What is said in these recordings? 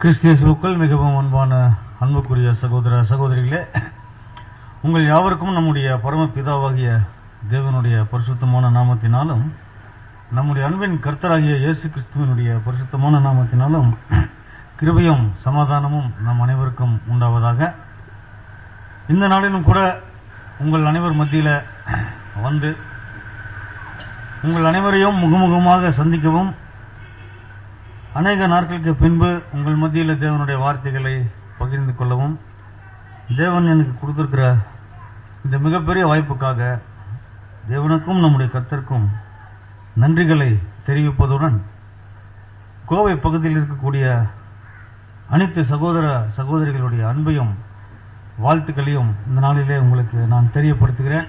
கிறிஸ்தியசுக்குள் மிகவும் அன்பான அன்புக்குரிய சகோதர சகோதரிகளே உங்கள் யாவருக்கும் நம்முடைய பரம பிதாவாகிய தேவனுடைய பரிசுத்தமான நாமத்தினாலும் நம்முடைய அன்பின் கர்த்தராகிய இயேசு கிறிஸ்துவனுடைய பரிசுத்தமான நாமத்தினாலும் கிருபையும் சமாதானமும் நம் அனைவருக்கும் உண்டாவதாக இந்த நாளிலும் கூட உங்கள் அனைவர் மத்தியில வந்து உங்கள் அனைவரையும் முகமுகமாக சந்திக்கவும் அநேக நாட்களுக்கு பின்பு உங்கள் மத்தியில் தேவனுடைய வார்த்தைகளை பகிர்ந்து கொள்ளவும் தேவன் எனக்கு கொடுத்திருக்கிற இந்த மிகப்பெரிய வாய்ப்புக்காக தேவனுக்கும் நம்முடைய கர்த்தருக்கும் நன்றிகளை தெரிவிப்பதுடன் கோவை பகுதியில் இருக்கக்கூடிய அனைத்து சகோதர சகோதரிகளுடைய அன்பையும் வாழ்த்துக்களையும் இந்த நாளிலே உங்களுக்கு நான் தெரியப்படுத்துகிறேன்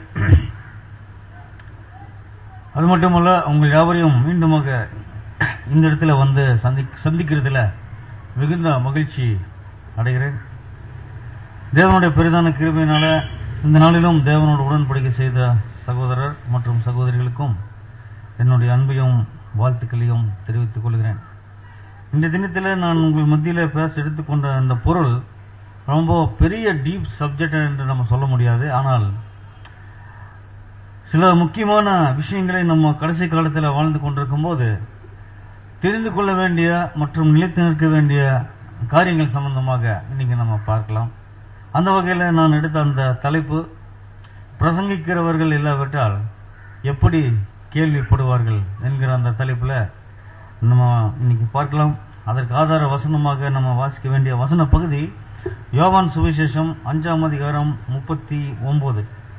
அது மட்டுமல்ல உங்கள் யாவரையும் மீண்டுமாக இந்த இடத்துல வந்து சந்தி சந்திக்கிறதுல மிகுந்த மகிழ்ச்சி அடைகிறேன் தேவனுடைய பெரிதான கிருபையினால இந்த நாளிலும் தேவனோட உடன்படிக்கை செய்த சகோதரர் மற்றும் சகோதரிகளுக்கும் என்னுடைய அன்பையும் வாழ்த்துக்களையும் தெரிவித்துக் கொள்கிறேன் இந்த தினத்தில் நான் உங்கள் மத்தியில் பேச எடுத்துக்கொண்ட அந்த பொருள் ரொம்ப பெரிய டீப் சப்ஜெக்ட் என்று நம்ம சொல்ல முடியாது ஆனால் சில முக்கியமான விஷயங்களை நம்ம கடைசி காலத்தில் வாழ்ந்து கொண்டிருக்கும் போது தெரிந்து கொள்ள வேண்டிய மற்றும் நிலைத்து நிற்க வேண்டிய காரியங்கள் சம்பந்தமாக இன்னைக்கு நம்ம பார்க்கலாம் அந்த வகையில் நான் எடுத்த அந்த தலைப்பு பிரசங்கிக்கிறவர்கள் இல்லாவிட்டால் எப்படி கேள்விப்படுவார்கள் என்கிற அந்த தலைப்பில் நம்ம இன்னைக்கு பார்க்கலாம் அதற்கு ஆதார வசனமாக நம்ம வாசிக்க வேண்டிய வசன பகுதி யோவான் சுவிசேஷம் அஞ்சாம் அதிகாரம் முப்பத்தி ஒன்பது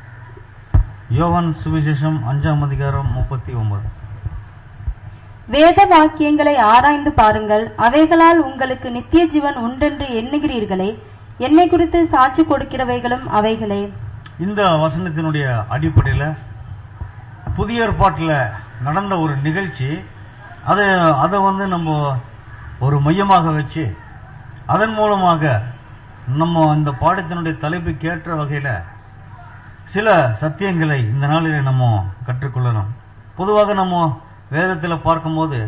யோவான் சுவிசேஷம் அஞ்சாம் அதிகாரம் முப்பத்தி ஒன்பது வேத வாக்கியங்களை ஆராய்ந்து பாருங்கள் அவைகளால் உங்களுக்கு நித்திய ஜீவன் உண்டென்று எண்ணுகிறீர்களே என்னை குறித்து சாட்சி கொடுக்கிறவைகளும் அவைகளே இந்த வசனத்தினுடைய அடிப்படையில் புதிய ஏற்பாட்டில் நடந்த ஒரு நிகழ்ச்சி அதை அதை வந்து நம்ம ஒரு மையமாக வச்சு அதன் மூலமாக நம்ம இந்த பாடத்தினுடைய தலைப்புக்கு ஏற்ற வகையில் சில சத்தியங்களை இந்த நாளிலே நம்ம கற்றுக்கொள்ளலாம் பொதுவாக நம்ம வேதத்தில் பார்க்கும்போது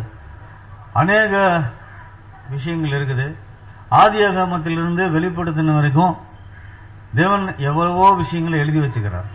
அநேக விஷயங்கள் இருக்குது ஆதியாகமத்திலிருந்து வெளிப்படுத்தின வரைக்கும் தேவன் எவ்வளவோ விஷயங்களை எழுதி வச்சுக்கிறார்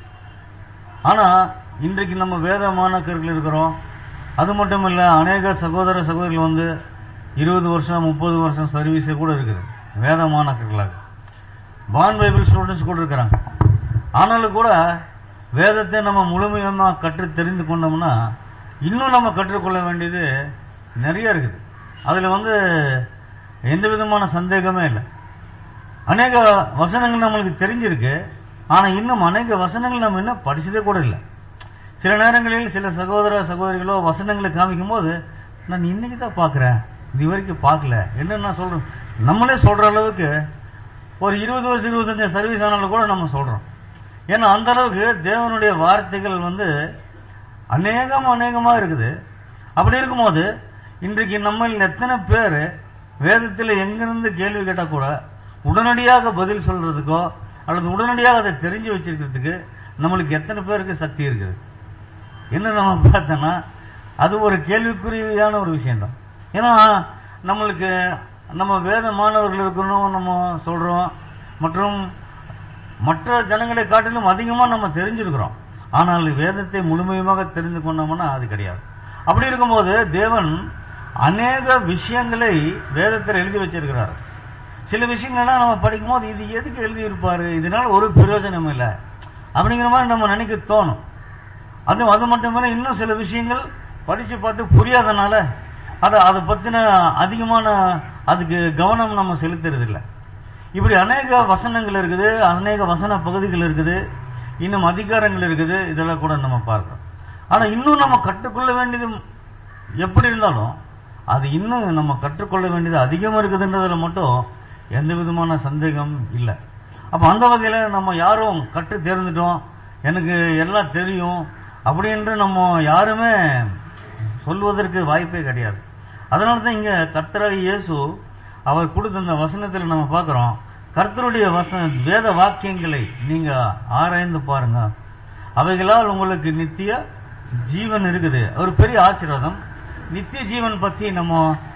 ஆனா இன்றைக்கு நம்ம வேத மாணாக்கர்கள் இருக்கிறோம் அது மட்டும் இல்ல அநேக சகோதர சகோதரிகள் வந்து இருபது வருஷம் முப்பது வருஷம் சர்வீஸ் கூட இருக்குது வேத மாணாக்கர்களாக பான் பைபிள் ஸ்டூடெண்ட்ஸ் கூட இருக்கிறாங்க ஆனாலும் கூட வேதத்தை நம்ம முழுமையமா கற்று தெரிந்து கொண்டோம்னா இன்னும் நம்ம கற்றுக்கொள்ள வேண்டியது நிறைய இருக்குது அதுல வந்து எந்த விதமான சந்தேகமே இல்லை அநேக வசனங்கள் நம்மளுக்கு தெரிஞ்சிருக்கு ஆனா இன்னும் அநேக வசனங்கள் நம்ம இன்னும் படிச்சதே கூட இல்லை சில நேரங்களில் சில சகோதர சகோதரிகளோ வசனங்களை காமிக்கும் போது நான் இன்னைக்கு தான் பாக்குறேன் இது வரைக்கும் பார்க்கல என்ன நான் சொல்றேன் நம்மளே சொல்ற அளவுக்கு ஒரு இருபது வருஷம் இருபத்தஞ்சு சர்வீஸ் ஆனாலும் கூட நம்ம சொல்றோம் ஏன்னா அந்த அளவுக்கு தேவனுடைய வார்த்தைகள் வந்து அநேகம் அநேகமா இருக்குது அப்படி இருக்கும்போது இன்றைக்கு நம்ம எத்தனை பேர் வேதத்தில் எங்கிருந்து கேள்வி கேட்டா கூட உடனடியாக பதில் சொல்றதுக்கோ அல்லது உடனடியாக அதை தெரிஞ்சு வச்சிருக்கிறதுக்கு நம்மளுக்கு எத்தனை பேருக்கு சக்தி இருக்குது என்ன நம்ம பார்த்தோன்னா அது ஒரு கேள்விக்குறியான ஒரு விஷயம்தான் ஏன்னா நம்மளுக்கு நம்ம வேத மாணவர்கள் இருக்கணும் நம்ம சொல்றோம் மற்றும் மற்ற ஜனங்களை காட்டிலும் அதிகமா நம்ம தெரிஞ்சிருக்கிறோம் ஆனால் வேதத்தை முழுமையாக தெரிந்து கொண்டோம்னா அது கிடையாது அப்படி இருக்கும்போது தேவன் அநேக விஷயங்களை வேதத்தில் எழுதி வச்சிருக்கிறார் சில விஷயங்கள்லாம் நம்ம படிக்கும்போது இது எதுக்கு எழுதி இருப்பாரு இதனால ஒரு பிரயோஜனம் இல்லை அப்படிங்கிற மாதிரி நம்ம நினைக்க தோணும் அது அது மட்டுமில்ல இன்னும் சில விஷயங்கள் படிச்சு பார்த்து புரியாதனால அதை அதை பத்தின அதிகமான அதுக்கு கவனம் நம்ம செலுத்துறது இல்லை இப்படி அநேக வசனங்கள் இருக்குது அநேக வசன பகுதிகள் இருக்குது இன்னும் அதிகாரங்கள் இருக்குது இதெல்லாம் கூட நம்ம பார்க்கிறோம் ஆனா இன்னும் நம்ம கற்றுக்கொள்ள வேண்டியது எப்படி இருந்தாலும் அது இன்னும் நம்ம கற்றுக்கொள்ள வேண்டியது அதிகமா இருக்குதுன்றதுல மட்டும் எந்த விதமான சந்தேகம் இல்லை அப்ப அந்த வகையில நம்ம யாரும் கற்று தேர்ந்துட்டோம் எனக்கு எல்லாம் தெரியும் அப்படின்று நம்ம யாருமே சொல்வதற்கு வாய்ப்பே கிடையாது அதனால தான் இங்க கர்த்தராக இயேசு அவர் கொடுத்த அந்த வசனத்தில் நம்ம பார்க்கிறோம் கர்த்தருடைய வசன வேத வாக்கியங்களை நீங்க ஆராய்ந்து பாருங்க அவைகளால் உங்களுக்கு நித்திய ஜீவன் இருக்குது ஒரு பெரிய ஆசீர்வாதம் நித்திய ஜீவன் பத்தி நம்ம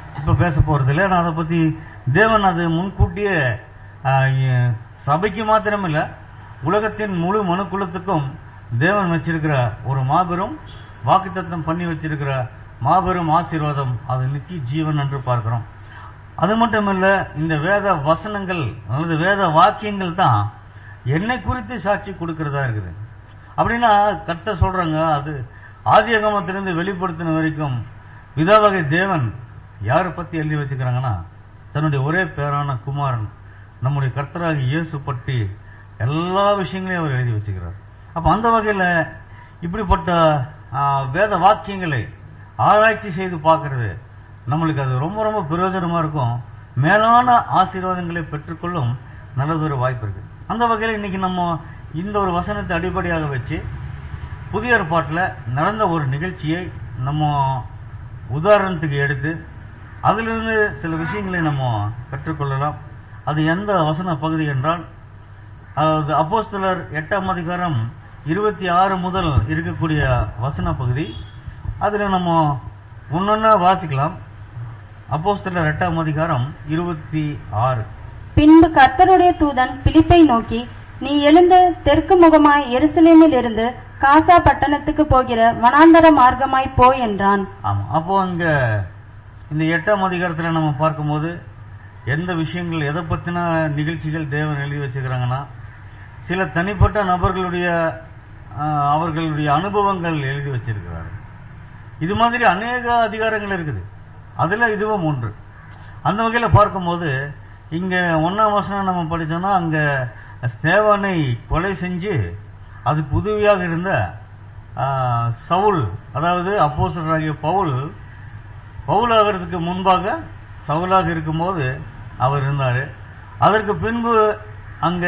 இப்ப பேச போறது இல்லை நான் அதை பத்தி தேவன் அது முன்கூட்டியே ஆஹ், எ- சபைக்கு மாத்திரமில்ல உலகத்தின் முழு மனுக்குலத்துக்கும் தேவன் வச்சிருக்கிற ஒரு மாபெரும் வாக்குத்தத்தம் பண்ணி வச்சிருக்கிற மாபெரும் ஆசீர்வாதம் அது நித்திய ஜீவன் என்று பார்க்கிறோம் அது மட்டுமல்ல இந்த வேத வசனங்கள் அல்லது வேத வாக்கியங்கள் தான் என்னை குறித்து சாட்சி கொடுக்கிறதா இருக்குது அப்படின்னா கர்த்த சொல்றாங்க அது ஆதியகமத்திலிருந்து வெளிப்படுத்தின வரைக்கும் விதாவகை தேவன் யாரை பத்தி எழுதி வச்சுக்கிறாங்கன்னா தன்னுடைய ஒரே பேரான குமாரன் நம்முடைய கர்த்தராகி இயேசு பற்றி எல்லா விஷயங்களையும் அவர் எழுதி வச்சுக்கிறார் அப்ப அந்த வகையில இப்படிப்பட்ட ஆ, வேத வாக்கியங்களை ஆராய்ச்சி செய்து பார்க்கிறது நம்மளுக்கு அது ரொம்ப ரொம்ப பிரயோஜனமா இருக்கும் மேலான ஆசீர்வாதங்களை பெற்றுக்கொள்ளும் நல்லதொரு வாய்ப்பு இருக்கு அந்த வகையில் இன்னைக்கு நம்ம இந்த ஒரு வசனத்தை அடிப்படையாக வச்சு புதிய ஏற்பாட்டில் நடந்த ஒரு நிகழ்ச்சியை நம்ம உதாரணத்துக்கு எடுத்து அதிலிருந்து சில விஷயங்களை நம்ம கற்றுக்கொள்ளலாம் அது எந்த வசன பகுதி என்றால் அதாவது அப்போஸ்தலர் எட்டாம் அதிகாரம் இருபத்தி ஆறு முதல் இருக்கக்கூடிய வசன பகுதி அதில் நம்ம ஒன்னொன்னா வாசிக்கலாம் அப்போஸ்தலர் எட்டாம் அதிகாரம் இருபத்தி ஆறு பின்பு கர்த்தருடைய தூதன் பிலிப்பை நோக்கி நீ எழுந்து தெற்கு முகமாய் எருசலேமில் இருந்து காசா பட்டணத்துக்கு போகிற வனாந்தர மார்க்கமாய் போ என்றான் ஆமா அப்போ அங்க இந்த எட்டாம் அதிகாரத்துல நம்ம பார்க்கும்போது எந்த விஷயங்கள் எதை பத்தின நிகழ்ச்சிகள் தேவன் எழுதி வச்சுக்கிறாங்கன்னா சில தனிப்பட்ட நபர்களுடைய ஆஹ், அவர்களுடைய அனுபவங்கள் எழுதி வச்சிருக்கிறாரு இது மாதிரி அநேக அதிகாரங்கள் இருக்குது அதுல இதுவும் ஒன்று அந்த வகையில பார்க்கும்போது இங்க ஒன்னாம் வசனம் நம்ம படிச்சோம்னா அங்க ஸ்தேவானை கொலை செஞ்சு அதுக்கு உதவியாக இருந்த ஆஹ், சவுல் அதாவது அப்போஸ்தலராகிய பவுல் பவுல் ஆகிறதுக்கு முன்பாக சவுலாக இருக்கும்போது அவர் இருந்தாரு அதற்கு பின்பு அங்க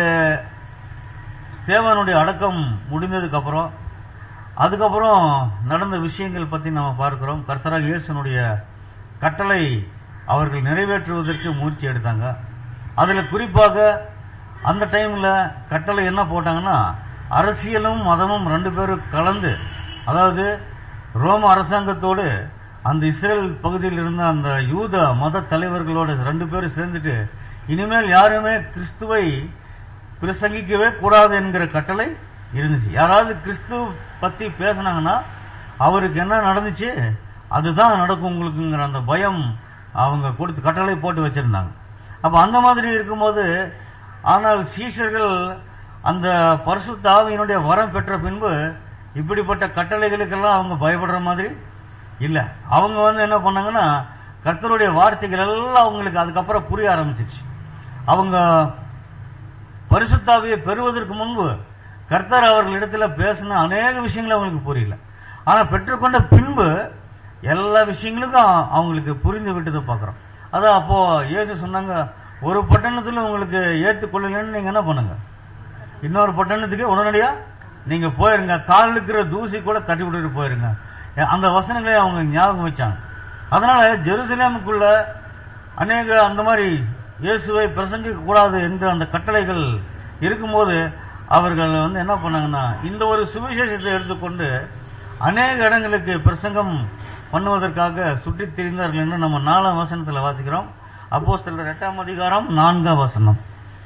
ஸ்தேவானுடைய அடக்கம் முடிந்ததுக்கு அப்புறம் அதுக்கப்புறம் நடந்த விஷயங்கள் பத்தி நம்ம பார்க்கிறோம் கர்த்தராக இயேசுனுடைய கட்டளை அவர்கள் நிறைவேற்றுவதற்கு முயற்சி எடுத்தாங்க அதுல குறிப்பாக அந்த டைம்ல கட்டளை என்ன போட்டாங்கன்னா அரசியலும் மதமும் ரெண்டு பேரும் கலந்து அதாவது ரோம அரசாங்கத்தோடு அந்த இஸ்ரேல் பகுதியில் இருந்த அந்த யூத மத தலைவர்களோட ரெண்டு பேரும் சேர்ந்துட்டு இனிமேல் யாருமே கிறிஸ்துவை பிரசங்கிக்கவே கூடாது என்கிற கட்டளை இருந்துச்சு யாராவது கிறிஸ்து பத்தி பேசினாங்கன்னா அவருக்கு என்ன நடந்துச்சு அதுதான் நடக்கும் உங்களுக்குங்கிற அந்த பயம் அவங்க கொடுத்து கட்டளை போட்டு வச்சிருந்தாங்க அப்ப அந்த மாதிரி இருக்கும்போது ஆனால் சீஷர்கள் அந்த பரிசுத்த ஆவியினுடைய வரம் பெற்ற பின்பு இப்படிப்பட்ட கட்டளைகளுக்கெல்லாம் அவங்க பயப்படுற மாதிரி இல்ல அவங்க வந்து என்ன பண்ணாங்கன்னா கர்த்தருடைய வார்த்தைகள் எல்லாம் அவங்களுக்கு அதுக்கப்புறம் புரிய ஆரம்பிச்சிருச்சு அவங்க பரிசுத்தாவியை பெறுவதற்கு முன்பு கர்த்தர் அவர்களிடத்துல பேசின அநேக விஷயங்கள் அவங்களுக்கு புரியல ஆனா பெற்றுக்கொண்ட பின்பு எல்லா விஷயங்களுக்கும் அவங்களுக்கு புரிந்து விட்டதை பார்க்கிறோம் அதான் அப்போ இயேசு சொன்னாங்க ஒரு பட்டணத்துல உங்களுக்கு ஏற்றுக்கொள்ளலன்னு நீங்க என்ன பண்ணுங்க இன்னொரு பட்டணத்துக்கு உடனடியா நீங்க போயிருங்க கால் இருக்கிற தூசி கூட தட்டி விட்டுட்டு போயிருங்க அந்த வசனங்களை அவங்க ஞாபகம் வச்சாங்க அதனால ஜெருசலேமுக்குள்ள அநேக அந்த மாதிரி இயேசுவை பிரசங்கிக்க கூடாது என்ற அந்த கட்டளைகள் இருக்கும்போது அவர்கள் வந்து என்ன பண்ணாங்கன்னா இந்த ஒரு சுவிசேஷத்தை எடுத்துக்கொண்டு அநேக இடங்களுக்கு பிரசங்கம் பண்ணுவதற்காக சுற்றித் திரிந்தார்கள் என்று நம்ம நாலாம் வசனத்துல வாசிக்கிறோம் அப்போஸ்தலர் எட்டாம் அதிகாரம் நான்காம் வசனம்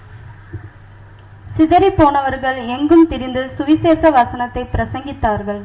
சிதறி போனவர்கள் எங்கும் திரிந்து சுவிசேஷ வசனத்தை பிரசங்கித்தார்கள்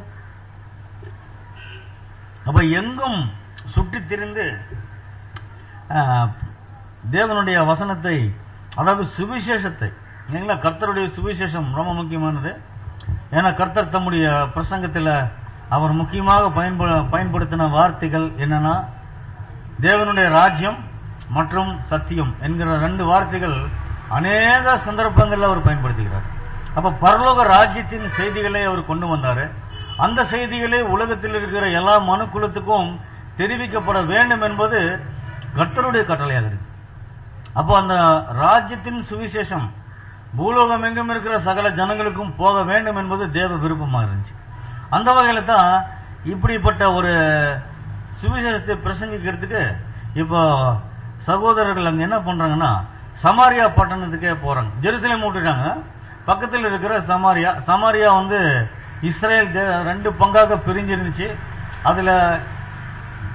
அப்ப எங்கும் சுற்றித் திரிந்து ஆஹ், தேவனுடைய வசனத்தை அதாவது சுவிசேஷத்தை இல்லைங்களா கர்த்தருடைய சுவிசேஷம் ரொம்ப முக்கியமானது ஏன்னா கர்த்தர் தம்முடைய பிரசங்கத்தில் அவர் முக்கியமாக பயன்ப- பயன்படுத்தின வார்த்தைகள் என்னன்னா தேவனுடைய ராஜ்யம் மற்றும் சத்தியம் என்கிற ரெண்டு வார்த்தைகள் அநேக சந்தர்ப்பங்களில் அவர் பயன்படுத்துகிறார் அப்ப பரலோக ராஜ்யத்தின் செய்திகளை அவர் கொண்டு வந்தாரு அந்த செய்திகளை உலகத்தில் இருக்கிற எல்லா மனுக்குலத்துக்கும் தெரிவிக்கப்பட வேண்டும் என்பது கர்த்தருடைய கட்டளையாக இருக்கு அப்போ அந்த ராஜ்யத்தின் சுவிசேஷம் பூலோகம் எங்கும் இருக்கிற சகல ஜனங்களுக்கும் போக வேண்டும் என்பது தேவ விருப்பமாக இருந்துச்சு அந்த வகையில தான் இப்படிப்பட்ட ஒரு சுவிசேஷத்தை பிரசங்கிக்கிறதுக்கு இப்போ சகோதரர்கள் அங்க என்ன பண்றாங்கன்னா சமாரியா பட்டணத்துக்கே போறாங்க ஜெருசலேம் விட்டுட்டாங்க பக்கத்தில் இருக்கிற சமாரியா சமாரியா வந்து இஸ்ரேல் தே- ரெண்டு பங்காக பிரிஞ்சிருந்துச்சு அதுல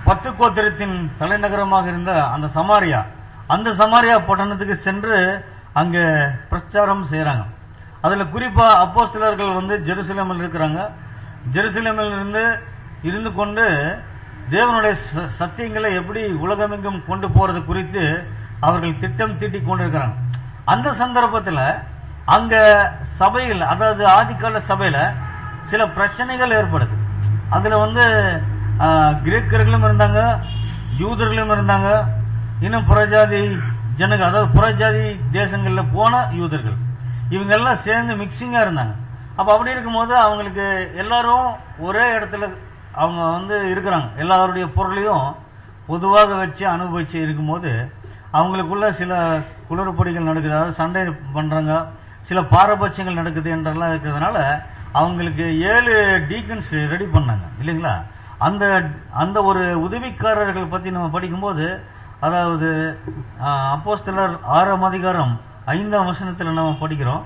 பத்து கோத்திரத்தின் தலைநகரமாக இருந்த அந்த சமாரியா அந்த சமாரியா பட்டணத்துக்கு சென்று அங்க பிரச்சாரம் செய்யறாங்க அதுல குறிப்பா அப்போஸ்தலர்கள் வந்து ஜெருசலேமில் இருக்கிறாங்க ஜெருசலேமில் இருந்து இருந்து கொண்டு தேவனுடைய ச- சத்தியங்களை எப்படி உலகமெங்கும் கொண்டு போறது குறித்து அவர்கள் திட்டம் தீட்டிக் கொண்டிருக்கிறாங்க அந்த சந்தர்ப்பத்துல அங்க சபையில் அதாவது ஆதிக்கால சபையில சில பிரச்சனைகள் ஏற்படுது அதுல வந்து ஆ, கிரேக்கர்களும் இருந்தாங்க யூதர்களும் இருந்தாங்க இன்னும் புறஜாதி ஜனங்கள் அதாவது புறஜாதி தேசங்கள்ல போன யூதர்கள் இவங்க எல்லாம் சேர்ந்து மிக்சிங்கா இருந்தாங்க அப்ப அப்படி இருக்கும்போது அவங்களுக்கு எல்லாரும் ஒரே இடத்துல அவங்க வந்து இருக்கிறாங்க எல்லாருடைய பொருளையும் பொதுவாக வச்சு அனுபவிச்சு இருக்கும்போது அவங்களுக்குள்ள சில குளறுபடிகள் நடக்குது அதாவது சண்டை பண்றாங்க சில பாரபட்சங்கள் நடக்குது என்றெல்லாம் இருக்கிறதுனால அவங்களுக்கு ஏழு டீக்கன்ஸ் ரெடி பண்ணாங்க இல்லைங்களா அந்த அந்த ஒரு உதவிக்காரர்கள் பத்தி நம்ம படிக்கும்போது அதாவது அப்போஸ்தலர் ஆறாம் அதிகாரம் ஐந்தாம் வசனத்துல நம்ம படிக்கிறோம்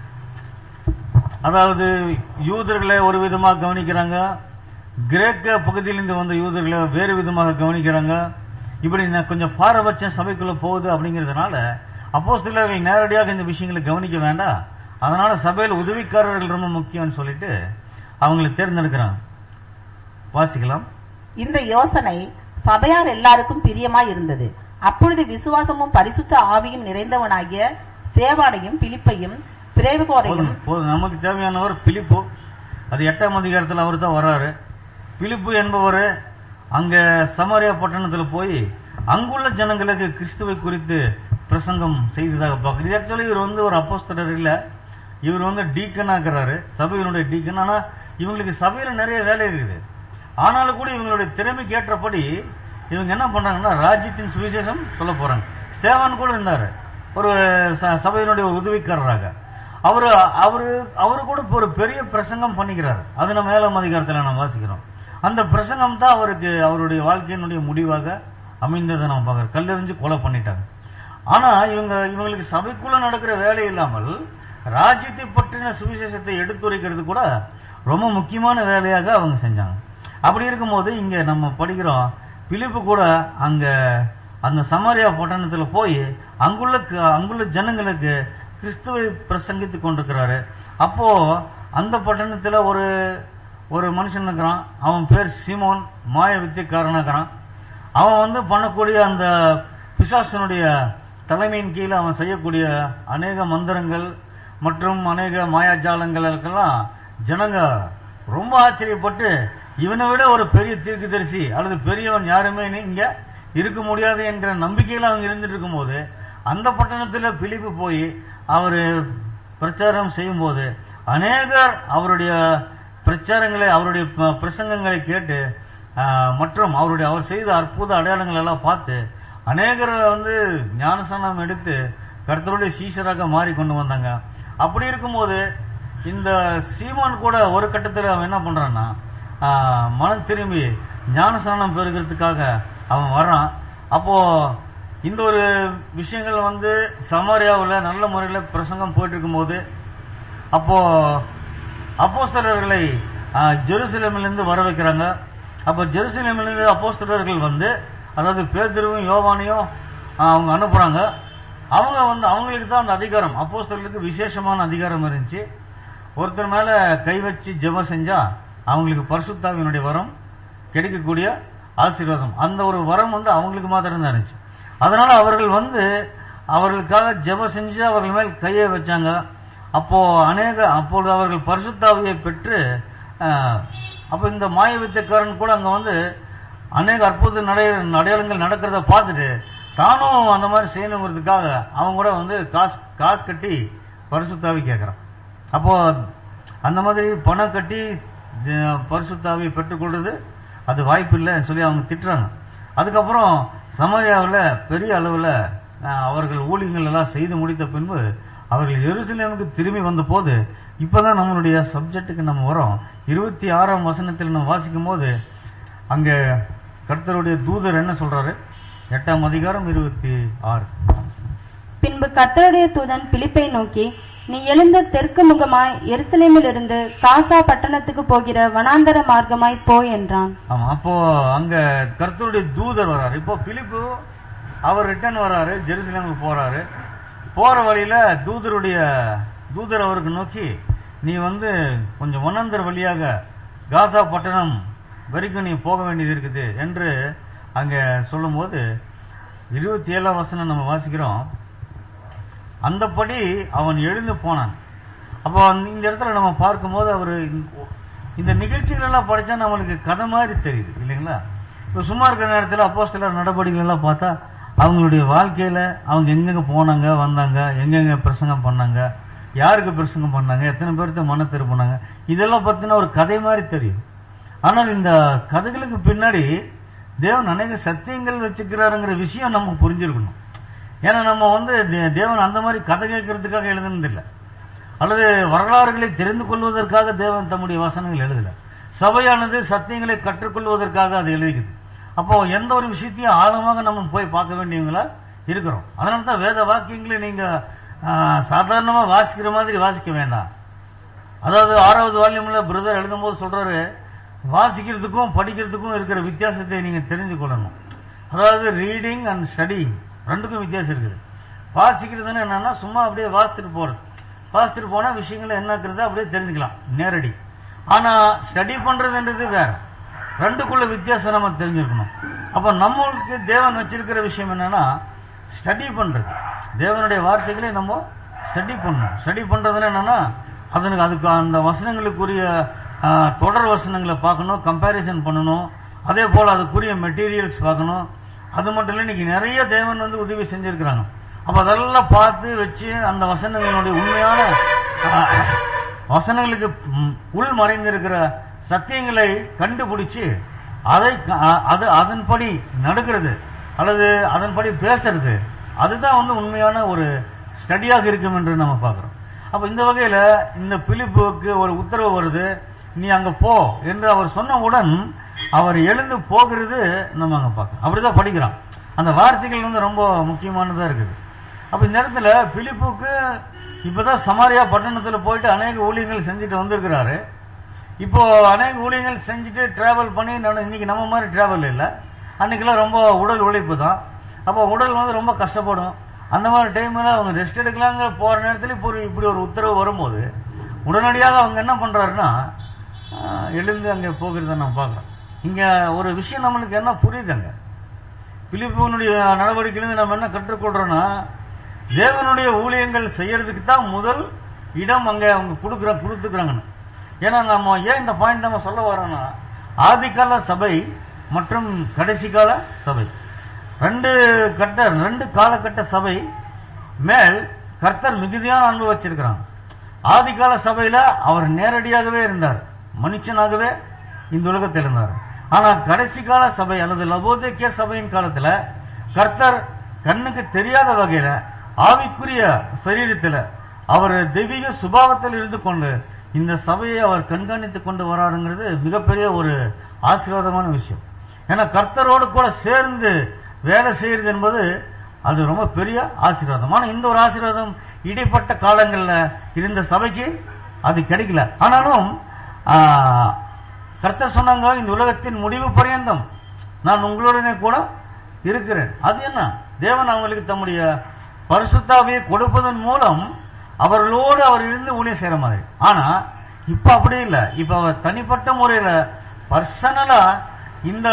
அதாவது யூதர்களை ஒரு விதமாக கவனிக்கிறாங்க கிரேக்க பகுதியிலிருந்து வந்த யூதர்களை வேறு விதமாக கவனிக்கிறாங்க இப்படி நான் கொஞ்சம் பாரபட்சம் சபைக்குள்ள போகுது அப்படிங்கிறதுனால அப்போஸ்தலர்கள் நேரடியாக இந்த விஷயங்களை கவனிக்க வேண்டாம் அதனால சபையில் உதவிக்காரர்கள் ரொம்ப முக்கியம்னு சொல்லிட்டு அவங்களை தேர்ந்தெடுக்கிறாங்க வாசிக்கலாம் இந்த யோசனை சபையார் எல்லாருக்கும் பிரியமாய் இருந்தது அப்பொழுது விசுவாசமும் பரிசுத்த ஆவியும் நிறைந்தவனாகிய சேவானையும் பிலிப்பையும் பிரேவகோரையும் போதும் போதும் நமக்கு தேவையானவர் பிலிப்பு அது எட்டாம் அதிகாரத்தில் அவர் தான் வர்றாரு பிலிப்பு என்பவர் அங்க சமாரியா பட்டணத்தில் போய் அங்குள்ள ஜனங்களுக்கு கிறிஸ்துவை குறித்து பிரசங்கம் செய்ததாக பார்க்குறது இது ஆக்சுவலி இவர் வந்து ஒரு அப்போஸ்தலர் இல்ல இவர் வந்து டீக்கன் ஆக்குறாரு சபையினுடைய டீக்கன் ஆனா இவங்களுக்கு சபையில நிறைய வேலை இருக்குது ஆனாலும் கூட இவங்களுடைய திறமைக்கு ஏற்றபடி இவங்க என்ன பண்றாங்கன்னா ராஜ்யத்தின் சுவிசேஷம் சொல்ல போறாங்க ஸ்தேவான் கூட இருந்தாரு ஒரு ச- சபையினுடைய ஒரு உதவிக்காரராக அவரு அவரு அவரு கூட இப்ப ஒரு பெரிய பிரசங்கம் பண்ணிக்கிறாரு அது நம்ம ஏழாம் அதிகாரத்துல நம்ம வாசிக்கிறோம் அந்த பிரசங்கம் தான் அவருக்கு அவருடைய வாழ்க்கையினுடைய முடிவாக அமைந்ததை நம்ம பார்க்கிறோம் கல்லெறிஞ்சு கொலை பண்ணிட்டாங்க ஆனா இவங்க இவங்களுக்கு சபைக்குள்ள நடக்கிற வேலை இல்லாமல் ராஜ்யத்தை பற்றின சுவிசேஷத்தை எடுத்துரைக்கிறது கூட ரொம்ப முக்கியமான வேலையாக அவங்க செஞ்சாங்க அப்படி இருக்கும்போது இங்க நம்ம படிக்கிறோம் பிலிப்பு கூட அங்க அந்த சமாரியா பட்டணத்துல போய் அங்குள்ள க- அங்குள்ள ஜனங்களுக்கு கிறிஸ்துவை பிரசங்கித்து கொண்டிருக்கிறாரு அப்போ அந்த பட்டணத்துல ஒரு ஒரு மனுஷன் இருக்கிறான் அவன் பேர் சீமோன் மாய வித்தியக்காரனா இருக்கிறான் அவன் வந்து பண்ணக்கூடிய அந்த பிசாசனுடைய தலைமையின் கீழே அவன் செய்யக்கூடிய அநேக மந்திரங்கள் மற்றும் அநேக மாயாஜாலங்களுக்கெல்லாம் ஜனங்க ரொம்ப ஆச்சரியப்பட்டு இவனை விட ஒரு பெரிய தீர்க்கதரிசி அல்லது பெரியவன் யாருமே இனி இங்க இருக்க முடியாது என்கிற நம்பிக்கையில அவங்க இருந்துட்டு இருக்கும்போது அந்த பட்டணத்துல பிலிப்பு போய் அவரு பிரச்சாரம் செய்யும்போது அநேகர் அவருடைய பிரச்சாரங்களை அவருடைய ப- பிரசங்கங்களை கேட்டு ஆஹ், மற்றும் அவருடைய அவர் செய்த அற்புத அடையாளங்கள் எல்லாம் பார்த்து அநேகர் வந்து ஞானஸ்தானம் எடுத்து கர்த்தருடைய சீஷராக மாறி கொண்டு வந்தாங்க அப்படி இருக்கும்போது இந்த சீமான் கூட ஒரு கட்டத்தில் அவன் என்ன பண்றான்னா ஆஹ், மனம் திரும்பி ஞானஸ்தானம் பெறுகிறதுக்காக அவன் வர்றான் அப்போ இந்த ஒரு விஷயங்கள் வந்து சமாரியாவில் நல்ல முறையில் பிரசங்கம் போயிட்டு இருக்கும்போது அப்போ அப்போஸ்தலர்களை ஆஹ், ஜெருசலேமிலிருந்து வர வைக்கிறாங்க அப்போ ஜெருசலேமிலிருந்து அப்போஸ்தலர்கள் வந்து அதாவது பேதுருவும் யோவானையும் ஆஹ், அவங்க அனுப்புறாங்க அவங்க வந்து அவங்களுக்கு தான் அந்த அதிகாரம் அப்போஸ்தலர்களுக்கு விசேஷமான அதிகாரம் இருந்துச்சு ஒருத்தர் மேல கை வச்சு ஜெபம் செஞ்சா அவங்களுக்கு பரிசுத்தாவினுடைய வரம் கிடைக்கக்கூடிய ஆசீர்வாதம் அந்த ஒரு வரம் வந்து அவங்களுக்கு மாத்திரம் தான் இருந்துச்சு அதனால அவர்கள் வந்து அவர்களுக்காக ஜெபம் செஞ்சு அவர்கள் மேல் கையை வச்சாங்க அப்போ அநேக அப்பொழுது அவர்கள் பரிசுத்தாவியை பெற்று ஆஹ், அப்ப இந்த மாய வித்தைக்காரன் கூட அங்க வந்து அநேக அற்புத நடை அடையாளங்கள் நடக்கிறத பார்த்துட்டு தானும் அந்த மாதிரி செய்யணுங்கிறதுக்காக அவன் கூட வந்து காசு காசு கட்டி பரிசுத்தாவி கேட்கறான் அப்போ அந்த மாதிரி பணம் கட்டி அஹ், பரிசுத்தாவியை பெற்றுக்கொள்றது அது வாய்ப்பு இல்லைன்னு சொல்லி அவங்க திட்டுறாங்க அதுக்கப்புறம் சமாரியாவில் பெரிய அளவில் அவர்கள் ஊழியங்கள் எல்லாம் செய்து முடித்த பின்பு அவர்கள் எருசலேமுக்கு திரும்பி வந்த போது இப்பதான் நம்மளுடைய சப்ஜெக்ட்டுக்கு நம்ம வரோம் இருபத்தி ஆறாம் வசனத்தில் நம்ம வாசிக்கும் போது அங்க கர்த்தருடைய தூதர் என்ன சொல்றாரு எட்டாம் அதிகாரம் இருபத்தி ஆறு பின்பு கர்த்தருடைய தூதன் பிலிப்பை நோக்கி நீ எழுந்த தெற்கு முகமாய் எருசலேமிலிருந்து காசா பட்டணத்துக்கு போகிற வனாந்தர மார்க்கமாய் போ என்றான் ஆமா அப்போ அங்க கர்த்தருடைய தூதர் வராரு இப்போ பிலிப்பு அவர் ரிட்டர்ன் வராரு ஜெருசலேமுக்கு போறாரு போற வழியில தூதருடைய தூதர் அவருக்கு நோக்கி நீ வந்து கொஞ்சம் வனாந்தர வழியாக காசா பட்டணம் வரைக்கும் நீ போக வேண்டியது இருக்குது என்று அங்க சொல்லும்போது இருபத்தி ஏழாம் வசனம் நம்ம வாசிக்கிறோம் அந்தபடி அவன் எழுந்து போனான் அப்போ அந்த- இந்த இடத்துல நம்ம பார்க்கும்போது அவர் இந்த நிகழ்ச்சிகள் எல்லாம் படிச்சா நம்மளுக்கு கதை மாதிரி தெரியுது இல்லைங்களா இப்போ சும்மா இருக்கிற நேரத்தில் அப்போ சில நடவடிக்கைகள் எல்லாம் பார்த்தா அவங்களுடைய வாழ்க்கையில அவங்க எங்கெங்க போனாங்க வந்தாங்க எங்கெங்க பிரசங்கம் பண்ணாங்க யாருக்கு பிரசங்கம் பண்ணாங்க எத்தனை பேர்த்த மன திருப்பினாங்க இதெல்லாம் பத்தின ஒரு கதை மாதிரி தெரியும் ஆனால் இந்த கதைகளுக்கு பின்னாடி தேவன் அநேக சத்தியங்கள் வச்சுக்கிறாருங்கிற விஷயம் நம்ம புரிஞ்சிருக்கணும் ஏன்னா நம்ம வந்து தே- தேவன் அந்த மாதிரி கதை கேட்கறதுக்காக எழுதுனதில்லை அல்லது வரலாறுகளை தெரிந்து கொள்வதற்காக தேவன் தம்முடைய வசனங்கள் எழுதல சபையானது சத்தியங்களை கற்றுக்கொள்வதற்காக அது எழுதிக்குது அப்போ எந்த ஒரு விஷயத்தையும் ஆழமாக நம்ம போய் பார்க்க வேண்டியவங்களா இருக்கிறோம் அதனால தான் வேத வாக்கியங்களை நீங்க ஆ, சாதாரணமா வாசிக்கிற மாதிரி வாசிக்க வேண்டாம் அதாவது ஆறாவது வால்யூம்ல பிரதர் எழுதும்போது சொல்றாரு வாசிக்கிறதுக்கும் படிக்கிறதுக்கும் இருக்கிற வித்தியாசத்தை நீங்க தெரிஞ்சு கொள்ளணும் அதாவது ரீடிங் அண்ட் ஸ்டடிங் ரெண்டுக்கும் வித்தியாசம் இருக்குது வாசிக்கிறதுன்னு என்னன்னா சும்மா அப்படியே வாசித்துட்டு போறது வாசித்துட்டு போனா விஷயங்களை என்ன இருக்கிறது அப்படியே தெரிஞ்சுக்கலாம் நேரடி ஆனா ஸ்டடி பண்றதுன்றது வேற ரெண்டுக்குள்ள வித்தியாசம் நம்ம தெரிஞ்சிருக்கணும் அப்ப நம்மளுக்கு தேவன் வச்சிருக்கிற விஷயம் என்னன்னா ஸ்டடி பண்றது தேவனுடைய வார்த்தைகளை நம்ம ஸ்டடி பண்ணணும் ஸ்டடி பண்றதுன்னா என்னன்னா அதனுக்கு அதுக்கு அந்த வசனங்களுக்குரிய ஆ, தொடர் வசனங்களை பார்க்கணும் கம்பேரிசன் பண்ணணும் அதே போல அதுக்குரிய மெட்டீரியல்ஸ் பார்க்கணும் அது மட்டும் இல்லை இன்னைக்கு நிறைய தேவன் வந்து உதவி செஞ்சிருக்கிறாங்க அப்ப அதெல்லாம் பார்த்து வச்சு அந்த வசனங்களுடைய உண்மையான ஆ, வசனங்களுக்கு ம், உள் மறைந்திருக்கிற சத்தியங்களை கண்டுபிடிச்சு அதை க- அ- அது அதன்படி நடக்கிறது அல்லது அதன்படி பேசுறது அதுதான் வந்து உண்மையான ஒரு ஸ்டடியாக இருக்கும் என்று நம்ம பார்க்கிறோம் அப்ப இந்த வகையில இந்த பிலிப்புக்கு ஒரு உத்தரவு வருது நீ அங்க போ என்று அவர் சொன்னவுடன் அவர் எழுந்து போகிறது நம்ம அங்க பார்க்கணும் அப்படிதான் படிக்கிறோம் அந்த வார்த்தைகள் வந்து ரொம்ப முக்கியமானதா இருக்குது அப்ப இந்த இடத்துல பிலிப்புக்கு இப்பதான் சமாரியா பட்டணத்துல போயிட்டு அநேக ஊழியங்கள் செஞ்சுட்டு வந்திருக்கிறாரு இப்போ அநேக ஊழியங்கள் செஞ்சுட்டு டிராவல் பண்ணி நட- இன்னைக்கு நம்ம மாதிரி டிராவல் இல்லை அன்னைக்கெல்லாம் ரொம்ப உடல் உழைப்பு தான் அப்போ உடல் வந்து ரொம்ப கஷ்டப்படும் அந்த மாதிரி டைம்ல அவங்க ரெஸ்ட் எடுக்கலாங்க போற நேரத்துல இப்போ ஒரு இப்படி ஒரு உத்தரவு வரும்போது உடனடியாக அவங்க என்ன பண்றாருன்னா ஆஹ், எழுந்து அங்கே போகிறத நம்ம பார்க்குறோம் இங்க ஒரு விஷயம் நம்மளுக்கு என்ன புரியுதுங்க பிலிப்புனுடைய நடவடிக்கையிலிருந்து நம்ம என்ன கற்றுக்கொள்றோம்னா தேவனுடைய ஊழியங்கள் செய்யறதுக்கு தான் முதல் இடம் அங்க அவங்க கொடுக்குற கொடுத்துக்கிறாங்கன்னு ஏன்னா நம்ம ஏன் இந்த பாயிண்ட் நம்ம சொல்ல வரோம்னா ஆதிகால சபை மற்றும் கடைசி கால சபை ரெண்டு கட்ட ரெண்டு காலகட்ட சபை மேல் கர்த்தர் மிகுதியான அன்பு வச்சிருக்கிறாங்க ஆதிகால சபையில அவர் நேரடியாகவே இருந்தார் மனுஷனாகவே இந்த உலகத்தில் இருந்தார் ஆனா கடைசி கால சபை அல்லது லபோதேக்கிய சபையின் காலத்துல கர்த்தர் கண்ணுக்கு தெரியாத வகையில ஆவிக்குரிய சரீரத்துல அவர் தெய்வீக சுபாவத்தில் இருந்து கொண்டு இந்த சபையை அவர் கண்காணித்துக் கொண்டு வராருங்கிறது மிகப்பெரிய ஒரு ஆசீர்வாதமான விஷயம் ஏன்னா கர்த்தரோடு கூட சேர்ந்து வேலை செய்யறது என்பது அது ரொம்ப பெரிய ஆசீர்வாதம் ஆனா இந்த ஒரு ஆசீர்வாதம் இடைப்பட்ட காலங்கள்ல இருந்த சபைக்கு அது கிடைக்கல ஆனாலும் ஆ, கர்த்தர் சொன்னாங்க இந்த உலகத்தின் முடிவு பரியந்தம் நான் உங்களுடனே கூட இருக்கிறேன் அது என்ன தேவன் அவங்களுக்கு தம்முடைய பரிசுத்தாவியை கொடுப்பதன் மூலம் அவர்களோடு அவர் இருந்து ஊழியம் செய்யற மாதிரி ஆனா இப்ப அப்படி இல்லை இப்ப அவர் தனிப்பட்ட முறையில பர்சனலா இந்த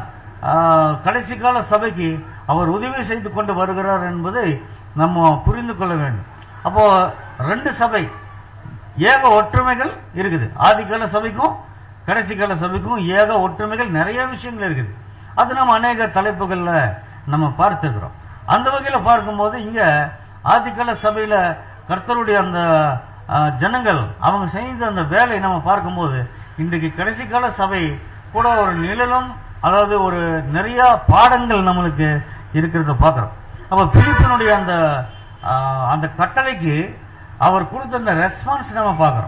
ஆ, கடைசி கால சபைக்கு அவர் உதவி செய்து கொண்டு வருகிறார் என்பதை நம்ம புரிந்து கொள்ள வேண்டும் அப்போ ரெண்டு சபை ஏக ஒற்றுமைகள் இருக்குது ஆதிகால சபைக்கும் கடைசி கால சபைக்கும் ஏக ஒற்றுமைகள் நிறைய விஷயங்கள் இருக்குது அது நம்ம அநேக தலைப்புகள்ல நம்ம பார்த்துக்கிறோம் அந்த வகையில பார்க்கும்போது இங்க ஆதிகால சபையில கர்த்தருடைய அந்த ஆ, ஜனங்கள் அவங்க செய்த அந்த வேலை நம்ம பார்க்கும்போது இன்றைக்கு கடைசி கால சபை கூட ஒரு நிழலும் அதாவது ஒரு நிறைய பாடங்கள் நம்மளுக்கு இருக்கிறத பார்க்கிறோம் அப்ப பிலிப்பினுடைய அந்த ஆ, அந்த கட்டளைக்கு அவர் கொடுத்த அந்த ரெஸ்பான்ஸ் நம்ம பார்க்கிறோம்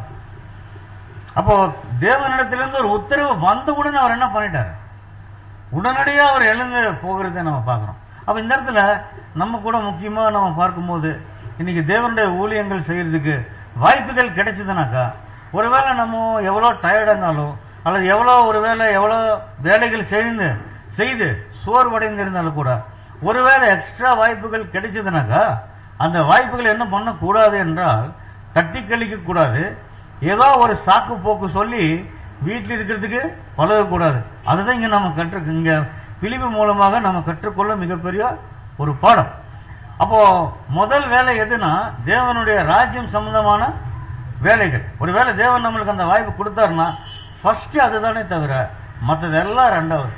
அப்போ தேவனிடத்திலிருந்து ஒரு உத்தரவு வந்தவுடன் அவர் என்ன பண்ணிட்டாரு உடனடியாக அவர் எழுந்து போகிறதை நம்ம பார்க்கிறோம் அப்ப இந்த இடத்துல நம்ம கூட முக்கியமா நம்ம பார்க்கும்போது இன்னைக்கு தேவனுடைய ஊழியங்கள் செய்யறதுக்கு வாய்ப்புகள் கிடைச்சதுனாக்கா ஒருவேளை நம்ம எவ்வளவு டயர்டா இருந்தாலும் அல்லது எவ்வளவு ஒருவேளை எவ்வளவு வேலைகள் செய்து செய்து சோர்வடைந்து இருந்தாலும் கூட ஒருவேளை எக்ஸ்ட்ரா வாய்ப்புகள் கிடைச்சதுனாக்கா அந்த வாய்ப்புகள் என்ன பண்ணக்கூடாது என்றால் தட்டி கழிக்க கூடாது ஏதோ ஒரு சாக்கு போக்கு சொல்லி வீட்டில் இருக்கிறதுக்கு பழகக்கூடாது அதுதான் இங்க நம்ம கற்று இங்க பிலிப்பு மூலமாக நம்ம கற்றுக்கொள்ள மிகப்பெரிய ஒரு பாடம் அப்போ முதல் வேலை எதுனா தேவனுடைய ராஜ்யம் சம்பந்தமான வேலைகள் ஒருவேளை தேவன் நம்மளுக்கு அந்த வாய்ப்பு கொடுத்தாருன்னா ஃபர்ஸ்ட் அதுதானே தவிர மற்றதெல்லாம் ரெண்டாவது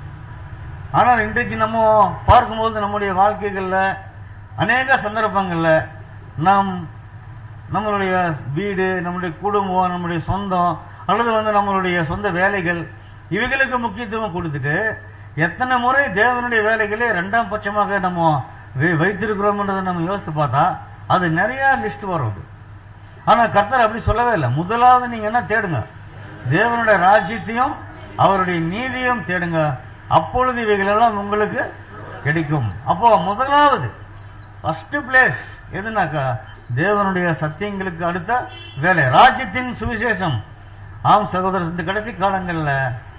ஆனால் இன்றைக்கு நம்ம பார்க்கும்போது நம்முடைய வாழ்க்கைகள்ல அநேக சந்தர்ப்பங்கள்ல நாம் நம்மளுடைய வீடு நம்முடைய குடும்பம் நம்முடைய சொந்தம் அல்லது வந்து நம்மளுடைய சொந்த வேலைகள் இவைகளுக்கு முக்கியத்துவம் கொடுத்துட்டு எத்தனை முறை தேவனுடைய வேலைகளே இரண்டாம் பட்சமாக நம்ம வை- வைத்திருக்கிறோம்ன்றதை நம்ம யோசித்து பார்த்தா அது நிறைய லிஸ்ட் வரும் ஆனா கர்த்தர் அப்படி சொல்லவே இல்லை முதலாவது நீங்க என்ன தேடுங்க தேவனுடைய ராஜ்யத்தையும் அவருடைய நீதியும் தேடுங்க அப்பொழுது இவைகள் எல்லாம் உங்களுக்கு கிடைக்கும் அப்போ முதலாவது ஃபர்ஸ்ட் பிளேஸ் எதுனாக்கா தேவனுடைய சத்தியங்களுக்கு அடுத்த வேலை ராஜ்யத்தின் சுவிசேஷம் ஆம் சகோதரர் இந்த கடைசி காலங்கள்ல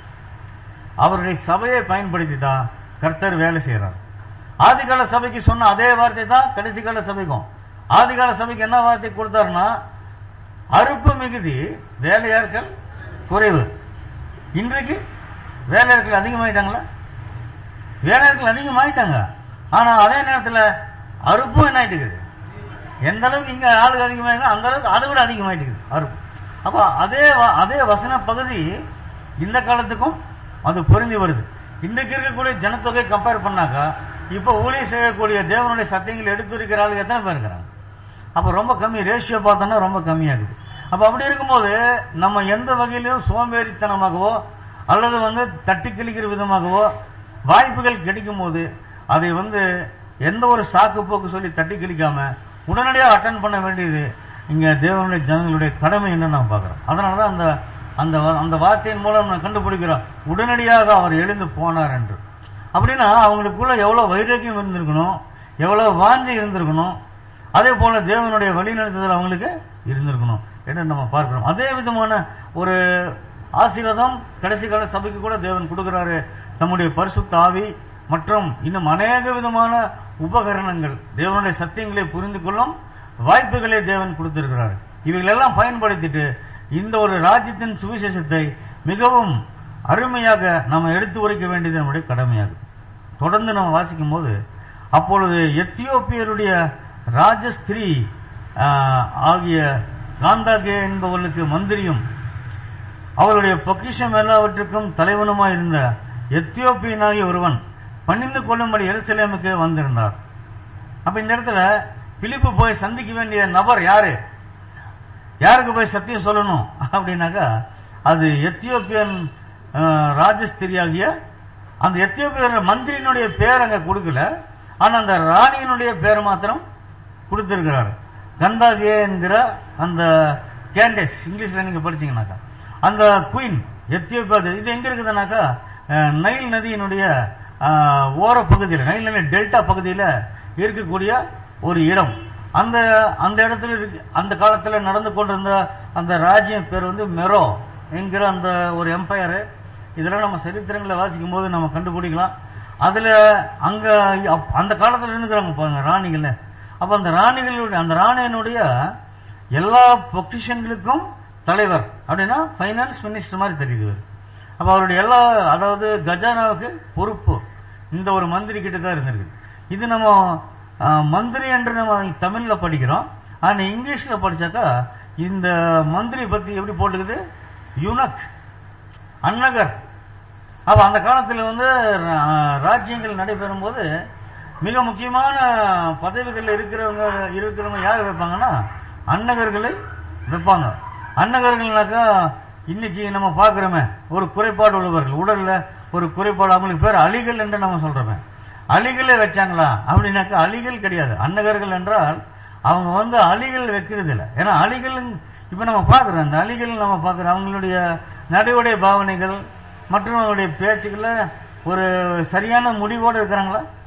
அவருடைய சபையை பயன்படுத்தி தான் கர்த்தர் வேலை செய்யறார் ஆதிகால சபைக்கு சொன்ன அதே வார்த்தை தான் கடைசி கால சபைக்கும் ஆதிகால சபைக்கு என்ன வார்த்தை கொடுத்தாருன்னா அறுப்பு மிகுதி வேலையாட்கள் குறைவு இன்றைக்கு வேலையாட்கள் அதிகமாயிட்டாங்களா வேலையாட்கள் அதிகமாயிட்டாங்க ஆனா அதே நேரத்துல அறுப்பும் என்ன ஆயிட்டு இருக்குது எந்த அளவுக்கு இங்க ஆளுங்க அதிகமாயிருக்கு அந்த அளவுக்கு அதை விட அதிகமாயிட்டு இருக்குது அறுப்பு அப்ப அதே வ- அதே வசன பகுதி இந்த காலத்துக்கும் அது பொருந்தி வருது இன்றைக்கு இருக்கக்கூடிய ஜனத்தொகை கம்பேர் பண்ணாக்கா இப்ப ஊழிய செய்யக்கூடிய தேவனுடைய சத்தியங்கள் எடுத்துரைக்கிற ஆளுங்க எத்தனை பேர் இருக்கிறாங்க அப்ப ரொம்ப கம்மி ரேஷியோ பார்த்தோம்னா ரொம்ப கம்மியாகுது அப்ப அப்படி இருக்கும்போது நம்ம எந்த வகையிலும் சோம்பேறித்தனமாகவோ அல்லது வந்து தட்டி கழிக்கிற விதமாகவோ வாய்ப்புகள் கிடைக்கும் போது அதை வந்து எந்த ஒரு சாக்கு போக்கு சொல்லி தட்டி கழிக்காம உடனடியாக அட்டன் பண்ண வேண்டியது இங்க தேவனுடைய ஜனங்களுடைய கடமை என்னன்னு நாம் பார்க்கிறோம் அதனாலதான் அந்த அந்த அந்த வார்த்தையின் மூலம் நான் கண்டுபிடிக்கிறோம் உடனடியாக அவர் எழுந்து போனார் என்று அப்படின்னா அவங்களுக்குள்ள எவ்வளவு வைராக்கியம் இருந்திருக்கணும் எவ்வளவு வாஞ்சி இருந்திருக்கணும் அதே போல தேவனுடைய வழிநடத்துதல் அவங்களுக்கு இருந்திருக்கணும் என்று நம்ம பார்க்கிறோம் அதே விதமான ஒரு ஆசீர்வாதம் கடைசி கால சபைக்கு கூட தேவன் கொடுக்கிறாரு தம்முடைய பரிசுத்த ஆவி மற்றும் இன்னும் அநேக விதமான உபகரணங்கள் தேவனுடைய சத்தியங்களை புரிந்து கொள்ளும் வாய்ப்புகளை தேவன் கொடுத்திருக்கிறார் இவைகளெல்லாம் பயன்படுத்திட்டு இந்த ஒரு ராஜ்யத்தின் சுவிசேஷத்தை மிகவும் அருமையாக நம்ம எடுத்து உரைக்க வேண்டியது நம்முடைய கடமையாகும் தொடர்ந்து நம்ம வாசிக்கும் போது அப்பொழுது எத்தியோப்பியருடைய ராஜஸ்திரீ ஆஹ், ஆகிய காந்தாகே என்பவர்களுக்கு மந்திரியும் அவருடைய பொக்கிஷம் எல்லாவற்றுக்கும் தலைவனுமாய் இருந்த எத்தியோப்பியனாகிய ஒருவன் பணிந்து கொள்ளும்படி எருசலேமுக்கு வந்திருந்தார் அப்ப இந்த இடத்துல பிலிப்பு போய் சந்திக்க வேண்டிய நபர் யாரு யாருக்கு போய் சத்தியம் சொல்லணும் அப்படின்னாக்கா அது எத்தியோப்பியன் அஹ், ராஜஸ்திரியாகிய அந்த எத்தியோப்பிய மந்திரியினுடைய பேர் அங்க கொடுக்கல ஆனா அந்த ராணியினுடைய பேர் மாத்திரம் கொடுத்திருக்கிறார் கந்தாகியே என்கிற அந்த கேண்டஸ் இங்கிலீஷ்ல நீங்க படிச்சீங்கன்னாக்கா அந்த குயின் எத்தியோப்பியா தேசம். இது எங்க இருக்குதுனாக்கா அஹ், நைல் நதியினுடைய அஹ், ஓர பகுதியில் நைல் நதி டெல்டா பகுதியில் இருக்கக்கூடிய ஒரு இடம் அந்த அந்த இடத்துல இருக்கு அந்த காலத்துல நடந்து கொண்டிருந்த அந்த ராஜ்யம் பேர் வந்து மெரோ என்கிற அந்த ஒரு எம்பையர் இதெல்லாம் நம்ம சரித்திரங்களை வாசிக்கும் போது நம்ம கண்டுபிடிக்கலாம் அதுல அங்க அப்- அந்த காலத்துல இருந்துக்கிறாங்க பாருங்க ராணிகள் அப்ப அந்த ராணிகளுடைய அந்த ராணியினுடைய எல்லா பொக்கிஷன்களுக்கும் தலைவர் அப்படின்னா ஃபைனான்ஸ் மினிஸ்டர் மாதிரி தெரியுது இவர். அப்ப அவருடைய எல்லா அதாவது கஜானாவுக்கு பொறுப்பு இந்த ஒரு மந்திரி கிட்ட தான் இருந்திருக்கு இது நம்ம அஹ், மந்திரி என்று நம்ம தமிழ்ல படிக்கிறோம் ஆனா இங்கிலீஷ்ல படிச்சாக்கா இந்த மந்திரி பத்தி எப்படி போட்டுக்குது யுனக் அன்னகர் அப்ப அந்த காலத்துல வந்து அஹ், ராஜ்யங்கள் நடைபெறும் போது மிக முக்கியமான பதவிகள் இருக்கிறவங்க இருக்கிறவங்க யார் வைப்பாங்கன்னா அன்னகர்களை வைப்பாங்க அன்னகர்கள்னாக்கா இன்னைக்கு நம்ம பார்க்கிறோமே ஒரு குறைபாடு உள்ளவர்கள் உடல்ல ஒரு குறைபாடு அவங்களுக்கு பேர் அலிகள் என்று நம்ம சொல்றோமே அலிகளே வச்சாங்களா அப்படின்னாக்கா அலிகள் கிடையாது அன்னகர்கள் என்றால் அவங்க வந்து அலிகள் வைக்கிறது இல்லை ஏன்னா அலிகள் இப்ப நம்ம பார்க்கிறோம் அந்த அலிகள் நம்ம பார்க்கிறோம் அவங்களுடைய நடைமுறை பாவனைகள் மற்றும் அவங்களுடைய பேச்சுக்கள்ல ஒரு சரியான முடிவோடு இருக்கிறாங்களா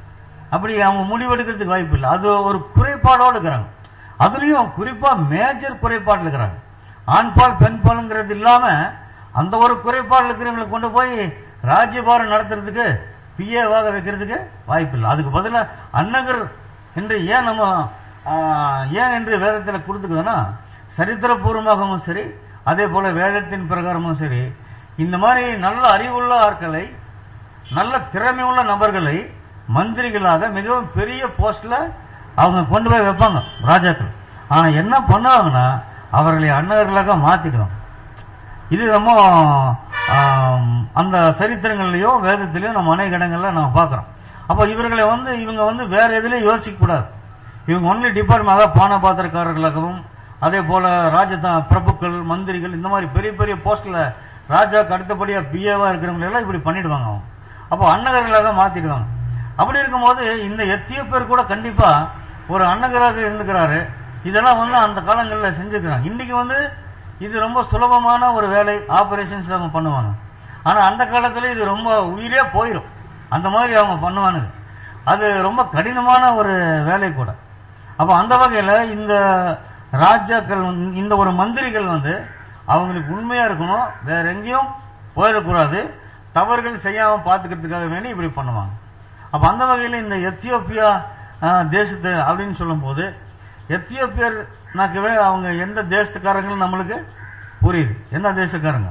அப்படி அவங்க முடிவெடுக்கிறதுக்கு வாய்ப்பு இல்லை அது ஒரு குறைபாடோடு இருக்கிறாங்க அதுலயும் குறிப்பா மேஜர் குறைபாடு இருக்கிறாங்க ஆண்பால் பெண்பாலுங்கிறது இல்லாம அந்த ஒரு குறைபாடு இருக்கிறவங்களை கொண்டு போய் ராஜ்யபாரம் நடத்துறதுக்கு பிஏவாக வைக்கிறதுக்கு வாய்ப்பு இல்லை அதுக்கு பதிலா அன்னகர் என்று ஏன் நம்ம ஆ, ஏன் என்று வேதத்தில் கொடுத்துக்குதுன்னா சரித்திரபூர்வமாகவும் சரி அதே போல வேதத்தின் பிரகாரமும் சரி இந்த மாதிரி நல்ல அறிவுள்ள ஆட்களை நல்ல திறமையுள்ள நபர்களை மந்திரிகளாக மிகவும் பெரிய போஸ்ட்ல அவங்க கொண்டு போய் வைப்பாங்க ராஜாக்கள் ஆனா என்ன பண்ணுவாங்கன்னா அவர்களை அன்னகர்களாக மாத்திடுவாங்க இது நம்ம ஆம், அந்த சரித்திரங்கள்லயோ வேதத்திலயோ நம்ம அநேக இடங்கள்ல நம்ம பார்க்கிறோம் அப்போ இவர்களை வந்து இவங்க வந்து வேற எதுலயும் யோசிக்க கூடாது இவங்க ஒன்லி டிபார்ட்மெண்ட் பான பாத்திரக்காரர்களாகவும் அதே போல ராஜதா பிரபுக்கள் மந்திரிகள் இந்த மாதிரி பெரிய பெரிய போஸ்ட்ல ராஜாக்கு அடுத்தபடியா பிஏவா இருக்கிறவங்க எல்லாம் இப்படி பண்ணிடுவாங்க அவங்க அப்போ அன்னகர்களாக மாத்திடுவாங்க அப்படி இருக்கும்போது இந்த எத்தியோப்பியர் கூட கண்டிப்பா ஒரு அன்னகராக இருந்துக்கிறாரு இதெல்லாம் வந்து அந்த காலங்களில் செஞ்சுக்கிறாங்க இன்னைக்கு வந்து இது ரொம்ப சுலபமான ஒரு வேலை ஆபரேஷன்ஸ் அவங்க பண்ணுவாங்க ஆனா அந்த காலத்துல இது ரொம்ப உயிரே போயிடும் அந்த மாதிரி அவங்க பண்ணுவானுங்க அது ரொம்ப கடினமான ஒரு வேலை கூட அப்ப அந்த வகையில இந்த ராஜாக்கள் வந்து- இந்த ஒரு மந்திரிகள் வந்து அவங்களுக்கு உண்மையா இருக்கணும் வேற எங்கேயும் போயிடக்கூடாது தவறுகள் செய்யாம பாத்துக்கிறதுக்காக வேண்டி இப்படி பண்ணுவாங்க அப்ப அந்த வகையில இந்த எத்தியோப்பியா ஆஹ், தேசத்து அப்படின்னு சொல்லும்போது எத்தியோப்பியர்னாக்கவே அவங்க எந்த தேசத்துக்காரங்களும் நம்மளுக்கு புரியுது எந்த தேசக்காரங்க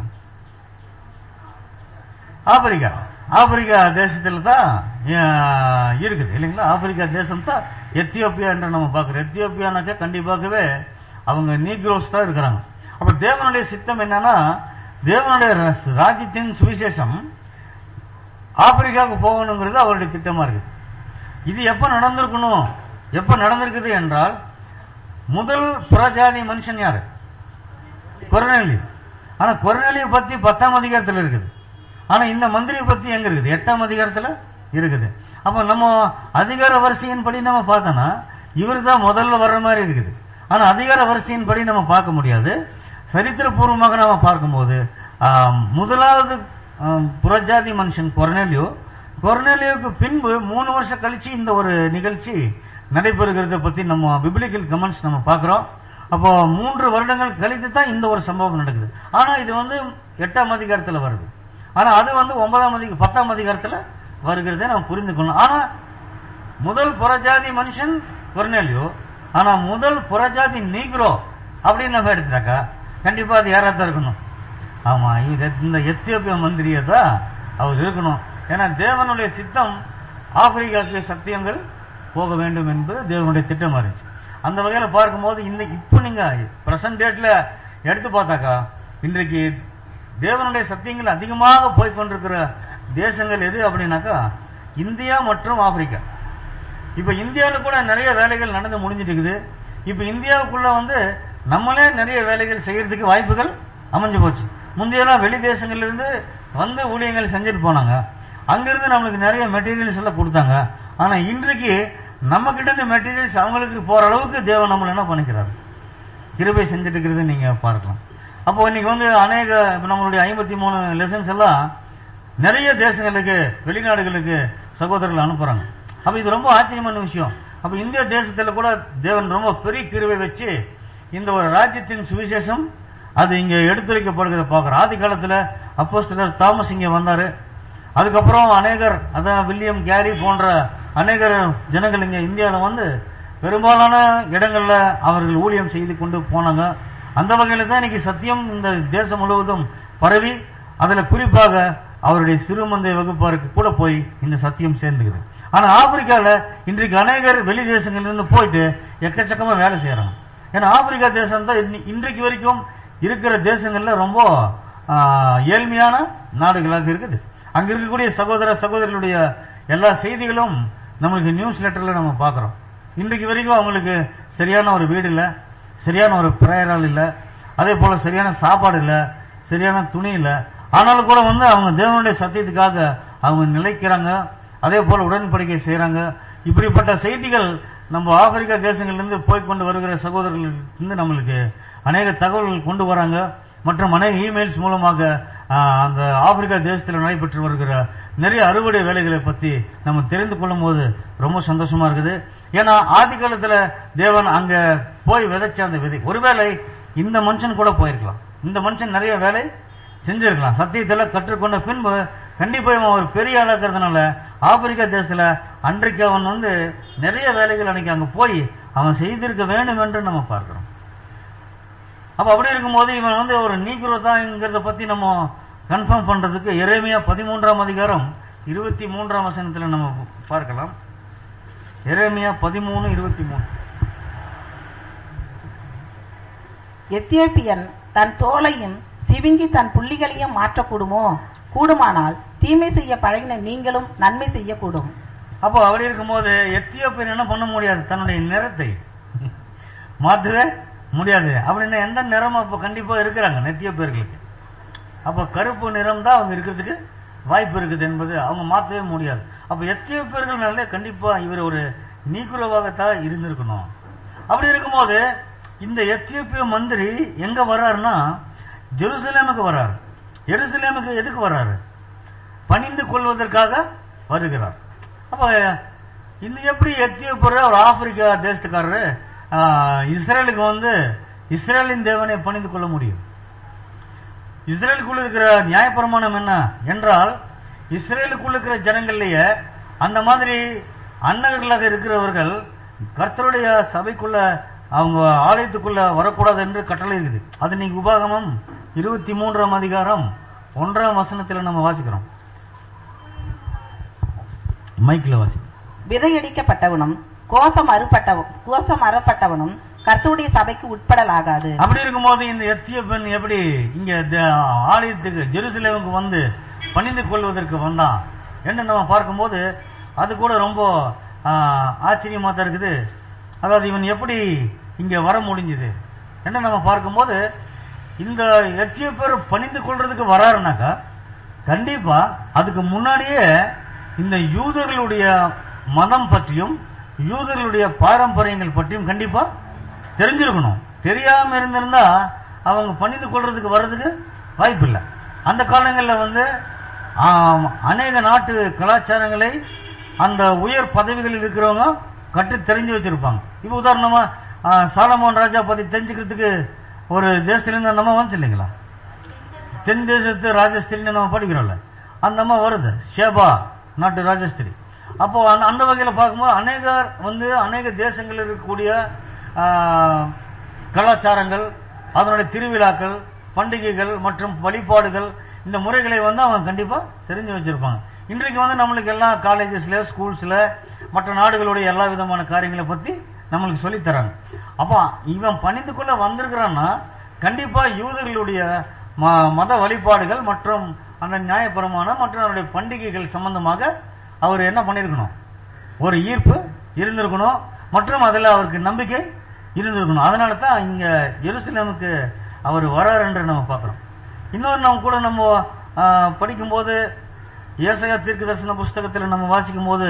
ஆப்பிரிக்கா ஆப்பிரிக்கா தேசத்துல தான் ஆஹ், இருக்குது இல்லைங்களா ஆப்பிரிக்கா தேசம் தான் எத்தியோப்பியா என்று நம்ம பார்க்கிறோம் எத்தியோப்பியானாக்கா கண்டிப்பாகவே அவங்க நீக்ரோஸ் தான் இருக்கிறாங்க அப்ப தேவனுடைய சித்தம் என்னன்னா தேவனுடைய ர- ராஜ்யத்தின் சுவிசேஷம் ஆப்பிரிக்காவுக்கு போகணுங்கிறது அவருடைய திட்டமா இருக்குது இது எப்ப நடந்திருக்கணும் எப்ப நடந்திருக்குது என்றால் முதல் புறஜாதி மனுஷன் யாரு கொரோனலி ஆனா கொரோனலியை பத்தி பத்தாம் அதிகாரத்துல இருக்குது ஆனா இந்த மந்திரியை பத்தி எங்க இருக்குது எட்டாம் அதிகாரத்துல இருக்குது அப்ப நம்ம அதிகார வரிசையின்படி நம்ம பார்த்தோம்னா இவரு தான் முதல்ல வர்ற மாதிரி இருக்குது ஆனா அதிகார வரிசையின்படி நம்ம பார்க்க முடியாது சரித்திரபூர்வமாக நாம பார்க்கும்போது ஆம், முதலாவது ஆம், புறஜாதி மனுஷன் கொர்னேலியோ கொர்னேலியோவுக்கு பின்பு மூணு வருஷம் கழிச்சு இந்த ஒரு நிகழ்ச்சி நடைபெறுகிறத பத்தி நம்ம பிப்ளிக்கல் கமெண்ட்ஸ் நம்ம பார்க்கிறோம் அப்போ மூன்று வருடங்கள் கழித்து தான் இந்த ஒரு சம்பவம் நடக்குது ஆனா இது வந்து எட்டாம் அதிகாரத்துல வருது ஆனா அது வந்து ஒன்பதாம் அதிக பத்தாம் அதிகாரத்துல வருகிறதை நம்ம புரிந்துக்கணும் ஆனா முதல் புறஜாதி மனுஷன் கொர்னேலியோ ஆனா முதல் புறஜாதி நீக்ரோ அப்படின்னு நம்ம எடுத்துட்டாக்கா கண்டிப்பா அது யாரா தான் இருக்கணும் ஆமா இது இந்த எத்தியோப்பிய மந்திரியை தான் அவர் இருக்கணும் ஏன்னா தேவனுடைய சித்தம் ஆப்பிரிக்காவுக்கு சத்தியங்கள் போக வேண்டும் என்பது தேவனுடைய திட்டமா இருந்துச்சு அந்த வகையில பார்க்கும்போது இந்த இப்போ நீங்க பிரசன்ட் டேட்ல எடுத்து பார்த்தாக்கா இன்றைக்கு தேவனுடைய சத்தியங்கள் அதிகமாக போய் கொண்டிருக்கிற தேசங்கள் எது அப்படின்னாக்கா இந்தியா மற்றும் ஆப்பிரிக்கா இப்ப இந்தியாவுல கூட நிறைய வேலைகள் நடந்து முடிஞ்சிட்டு இருக்குது இப்ப இந்தியாவுக்குள்ள வந்து நம்மளே நிறைய வேலைகள் செய்யறதுக்கு வாய்ப்புகள் அமைஞ்சு போச்சு முந்தையெல்லாம் வெளி தேசங்கள்ல இருந்து வந்து ஊழியங்கள் செஞ்சுட்டு போனாங்க அங்கிருந்து நம்மளுக்கு நிறைய மெட்டீரியல்ஸ் எல்லாம் கொடுத்தாங்க ஆனா இன்றைக்கு நம்ம கிட்ட இருந்து மெட்டீரியல்ஸ் அவங்களுக்கு போற அளவுக்கு தேவன் நம்மள என்ன பண்ணிக்கிறாரு கிருபை செஞ்சுட்டு இருக்கிறது நீங்க பார்க்கலாம் அப்போ இன்னைக்கு வந்து அநேக இப்ப நம்மளுடைய ஐம்பத்தி மூணு லெசன்ஸ் எல்லாம் நிறைய தேசங்களுக்கு வெளிநாடுகளுக்கு சகோதரர்கள் அனுப்புறாங்க அப்ப இது ரொம்ப ஆச்சரியமான விஷயம் அப்ப இந்திய தேசத்துல கூட தேவன் ரொம்ப பெரிய கிருவை வச்சு இந்த ஒரு ராஜ்யத்தின் சுவிசேஷம் அது இங்க எடுத்துரைக்கப்படுகிறத பார்க்கிறோம் ஆதி காலத்துல அப்போஸ்தலர் தாமஸ் இங்க வந்தாரு அதுக்கப்புறம் அநேகர் அதான் வில்லியம் கேரி போன்ற அநேகர் ஜனங்கள் இங்க இந்தியாவில் வந்து பெரும்பாலான இடங்கள்ல அவர்கள் ஊழியம் செய்து கொண்டு போனாங்க அந்த வகையில தான் இன்னைக்கு சத்தியம் இந்த தேசம் முழுவதும் பரவி அதுல குறிப்பாக அவருடைய சிறுமந்தை வகுப்பாருக்கு கூட போய் இந்த சத்தியம் சேர்ந்துக்குது ஆனா ஆப்பிரிக்கால இன்றைக்கு அநேகர் வெளி தேசங்கள்ல இருந்து போயிட்டு எக்கச்சக்கமா வேலை செய்யறாங்க ஏன்னா ஆப்பிரிக்கா தேசம் தான் இன்னி- இன்றைக்கு வரைக்கும் இருக்கிற தேசங்கள்ல ரொம்ப ஆ, ஏழ்மையான நாடுகளாக இருக்குது அங்க இருக்கக்கூடிய சகோதர சகோதரிகளுடைய எல்லா செய்திகளும் நம்மளுக்கு நியூஸ் லெட்டர்ல நம்ம பார்க்கிறோம் இன்றைக்கு வரைக்கும் அவங்களுக்கு சரியான ஒரு வீடு இல்ல சரியான ஒரு பிரேயரால் இல்ல அதே போல சரியான சாப்பாடு இல்ல சரியான துணி இல்ல ஆனாலும் கூட வந்து அவங்க தேவனுடைய சத்தியத்துக்காக அவங்க நிலைக்கிறாங்க அதே போல உடன்படிக்கை செய்யறாங்க இப்படிப்பட்ட செய்திகள் நம்ம ஆப்பிரிக்கா தேசங்கள்ல இருந்து போய் கொண்டு வருகிற சகோதரர்கள் இருந்து நம்மளுக்கு அநேக தகவல்கள் கொண்டு வராங்க மற்றும் அநேக இமெயில்ஸ் மூலமாக ஆ, அந்த ஆப்பிரிக்கா தேசத்தில் நடைபெற்று வருகிற நிறைய அறுவடை வேலைகளை பத்தி நம்ம தெரிந்து கொள்ளும் போது ரொம்ப சந்தோஷமா இருக்குது ஏன்னா ஆதி காலத்துல தேவன் அங்க போய் விதைச்ச அந்த விதை ஒருவேளை இந்த மனுஷன் கூட போயிருக்கலாம் இந்த மனுஷன் நிறைய வேலை செஞ்சிருக்கலாம் சத்தியத்துல கற்றுக்கொண்ட பின்பு கண்டிப்பா இவன் ஒரு பெரிய ஆளாக்குறதுனால ஆப்பிரிக்கா தேசத்துல அன்றைக்கு அவன் வந்து நிறைய வேலைகள் அன்னைக்கு அங்க போய் அவன் செய்திருக்க வேண்டும் என்று நம்ம பார்க்கிறோம் அப்ப அப்படி இருக்கும்போது இவன் வந்து ஒரு நீக்ரோ தான்ங்கிறத பத்தி நம்ம கன்ஃபார்ம் பண்றதுக்கு எரேமியா பதிமூன்றாம் அதிகாரம் இருபத்தி மூன்றாம் வசனத்துல நம்ம பார்க்கலாம் எரேமியா பதிமூணு இருபத்தி மூணு எத்தியோப்பியன் தன் தோலையும் சிவிங்கி தன் புள்ளிகளையும் மாற்றக்கூடுமோ கூடுமானால் தீமை செய்ய பழகின நீங்களும் நன்மை செய்யக்கூடும் அப்போ அப்படி இருக்கும்போது எத்தியோப்பியன் என்ன பண்ண முடியாது தன்னுடைய நிறத்தை மாற்றவே முடியாது அப்படின்னா எந்த நிறமும் அப்போ கண்டிப்பா இருக்கிறாங்க எத்தியோப்பியர்களுக்கு அப்போ கருப்பு நிறம் தான் அவங்க இருக்கிறதுக்கு வாய்ப்பு இருக்குது என்பது அவங்க மாற்றவே முடியாது அப்போ எத்தியோப்பியர்கள்னாலே கண்டிப்பா இவர் ஒரு நீக்குறவாகத்தான் இருந்திருக்கணும் அப்படி இருக்கும்போது இந்த எத்தியோப்பிய மந்திரி எங்க வர்றாருன்னா ஜெருசலேமுக்கு வர்றாரு எருசலேமுக்கு எதுக்கு வர்றாரு பணிந்து கொள்வதற்காக வருகிறார் அப்ப இந்த எப்படி எத்தியோப்பியர் ஒரு ஆப்பிரிக்கா தேசத்துக்காரரு ஆஹ், இஸ்ரேலுக்கு வந்து இஸ்ரேலின் தேவனை பணிந்து கொள்ள முடியும் இஸ்ரேலுக்குள்ள இருக்கிற நியாயப்பிரமாணம் என்ன என்றால் இஸ்ரேலுக்குள்ள இருக்கிற ஜனங்கள்லயே அந்த மாதிரி அன்னகர்களாக இருக்கிறவர்கள் கர்த்தருடைய சபைக்குள்ள அவங்க ஆலயத்துக்குள்ள வரக்கூடாது என்று கட்டளை இருக்குது அது நீங்க உபாகமம் இருபத்தி மூன்றாம் அதிகாரம் ஒன்றாம் வசனத்துல நம்ம வாசிக்கிறோம் மைக்கில் வாசி விதையடிக்கப்பட்டவனும் கோசம் அறுப்பட்டவன் கோசம் அறப்பட்டவனும் கர்த்தருடைய சபைக்கு உட்படலாகாது அப்படி இருக்கும்போது இந்த எத்தியோப்பியன் எப்படி இங்க த- ஆலயத்துக்கு ஜெருசலேமுக்கு வந்து பணிந்து கொள்வதற்கு வந்தான் என்று நம்ம பார்க்கும்போது அது கூட ரொம்ப ஆ, ஆச்சரியமா தான் இருக்குது அதாவது இவன் எப்படி இங்க வர முடிஞ்சது என்று நம்ம பார்க்கும்போது இந்த எத்தியோப்பியர் பணிந்து கொள்றதுக்கு வராருனாக்கா கண்டிப்பா அதுக்கு முன்னாடியே இந்த யூதர்களுடைய மதம் பற்றியும் யூதர்களுடைய பாரம்பரியங்கள் பற்றியும் கண்டிப்பா தெரிஞ்சிருக்கணும் தெரியாம இருந்திருந்தா அவங்க பணிந்து கொள்றதுக்கு வர்றதுக்கு வாய்ப்பு இல்லை அந்த காலங்களில் வந்து ஆம், அநேக நாட்டு கலாச்சாரங்களை அந்த உயர் பதவிகளில் இருக்கிறவங்க கற்று தெரிஞ்சு வச்சிருப்பாங்க இப்போ உதாரணமா ஆ, சாலமோன் ராஜா பத்தி தெரிஞ்சுக்கிறதுக்கு ஒரு தேசத்திலிருந்து நம்ம வந்து இல்லைங்களா தென் தேசத்து ராஜஸ்திரின்னு நம்ம படிக்கிறோம்ல அந்த அம்மா வருது ஷேபா நாட்டு ராஜஸ்திரி அப்போ அந்த அந்த வகையில பார்க்கும்போது அநேகர் வந்து அநேக தேசங்களில் இருக்கக்கூடிய ஆ, கலாச்சாரங்கள் அதனுடைய திருவிழாக்கள் பண்டிகைகள் மற்றும் வழிபாடுகள் இந்த முறைகளை வந்து அவங்க கண்டிப்பா தெரிஞ்சு வச்சிருப்பாங்க இன்றைக்கு வந்து நம்மளுக்கு எல்லா காலேஜஸ்ல ஸ்கூல்ஸ்ல மற்ற நாடுகளுடைய எல்லா விதமான காரியங்களை பத்தி நம்மளுக்கு சொல்லித் தராங்க அப்போ இவன் பணிந்து கொள்ள வந்திருக்கிறான்னா கண்டிப்பா யூதர்களுடைய ம- மத வழிபாடுகள் மற்றும் அந்த நியாயப்பிரமாணம் மற்றும் அவருடைய பண்டிகைகள் சம்பந்தமாக அவர் என்ன பண்ணிருக்கணும் ஒரு ஈர்ப்பு இருந்திருக்கணும் மற்றும் அதுல அவருக்கு நம்பிக்கை இருந்திருக்கணும் அதனால தான் இங்க எருசலேமுக்கு அவர் வரார் என்று நம்ம பார்க்கிறோம் இன்னொரு நம்ம கூட நம்ம ஆ, படிக்கும்போது ஏசையா தீர்க்க தரிசன புஸ்தகத்தில் நம்ம வாசிக்கும் போது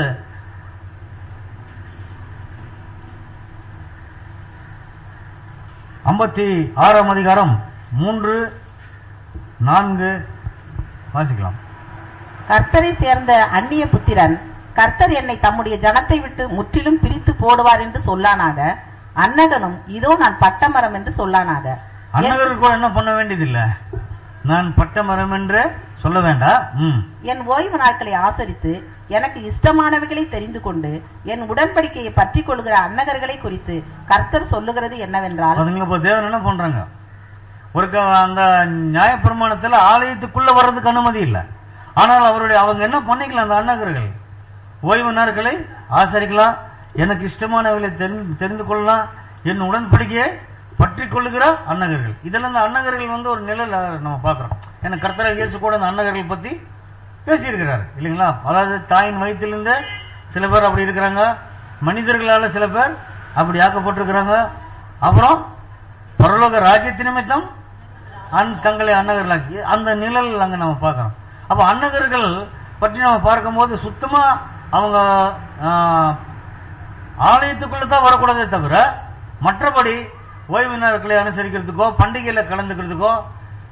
ஐம்பத்தி ஆறாம் அதிகாரம் மூன்று நான்கு வாசிக்கலாம் கர்த்தரை சேர்ந்த அந்நிய புத்திரன் கர்த்தர் என்னை தம்முடைய ஜனத்தை விட்டு முற்றிலும் பிரித்து போடுவார் என்று சொல்லானாக அன்னகனும் இதோ நான் பட்டமரம் என்று சொல்லானாக என்- அன்னகருக்கு கூட என்ன பண்ண வேண்டியதில்லை நான் பட்ட மரம் என்று சொல்ல வேண்டாம் ம் என் ஓய்வு நாட்களை ஆசரித்து எனக்கு இஷ்டமானவைகளை தெரிந்து கொண்டு என் உடன்படிக்கையை பற்றி கொள்கிற அன்னகர்களை குறித்து கர்த்தர் சொல்லுகிறது என்னவென்றால் அதுங்க இப்ப தேவன் என்ன பண்றாங்க ஒரு க- அந்த நியாயப்பிரமாணத்துல ஆலயத்துக்குள்ள வர்றதுக்கு அனுமதி இல்ல ஆனால் அவருடைய அவங்க என்ன பண்ணிக்கலாம் அந்த அன்னகர்கள் ஓய்வு நாட்களை ஆசரிக்கலாம் எனக்கு இஷ்டமானவர்களை தெரிந்து தெரிந்து கொள்ளலாம் என் உடன்படிக்கையை பற்றி கொள்ளுகிற அன்னகர்கள் இதெல்லாம் இந்த அன்னகர்கள் வந்து ஒரு நிலையில நம்ம பார்க்கிறோம் ஏன்னா கர்த்தராக இயேசு கூட அந்த அன்னகர்கள் பத்தி பேசியிருக்கிறார் இல்லைங்களா அதாவது தாயின் வயிற்றிலிருந்து சில பேர் அப்படி இருக்கிறாங்க மனிதர்களால சில பேர் அப்படி ஆக்கப்பட்டிருக்கிறாங்க அப்புறம் பரலோக ராஜ்யத்து நிமித்தம் அந் தங்களை அன்னகர்களாக்கி அந்த நிழல் அங்க நம்ம பார்க்கிறோம் அப்ப அன்னகர்கள் பற்றி நம்ம பார்க்கும்போது சுத்தமா அவங்க ஆஹ், ஆலயத்துக்குள்ள தான் வரக்கூடாதே தவிர மற்றபடி ஓய்வு நாட்களை அனுசரிக்கிறதுக்கோ பண்டிகையில கலந்துக்கிறதுக்கோ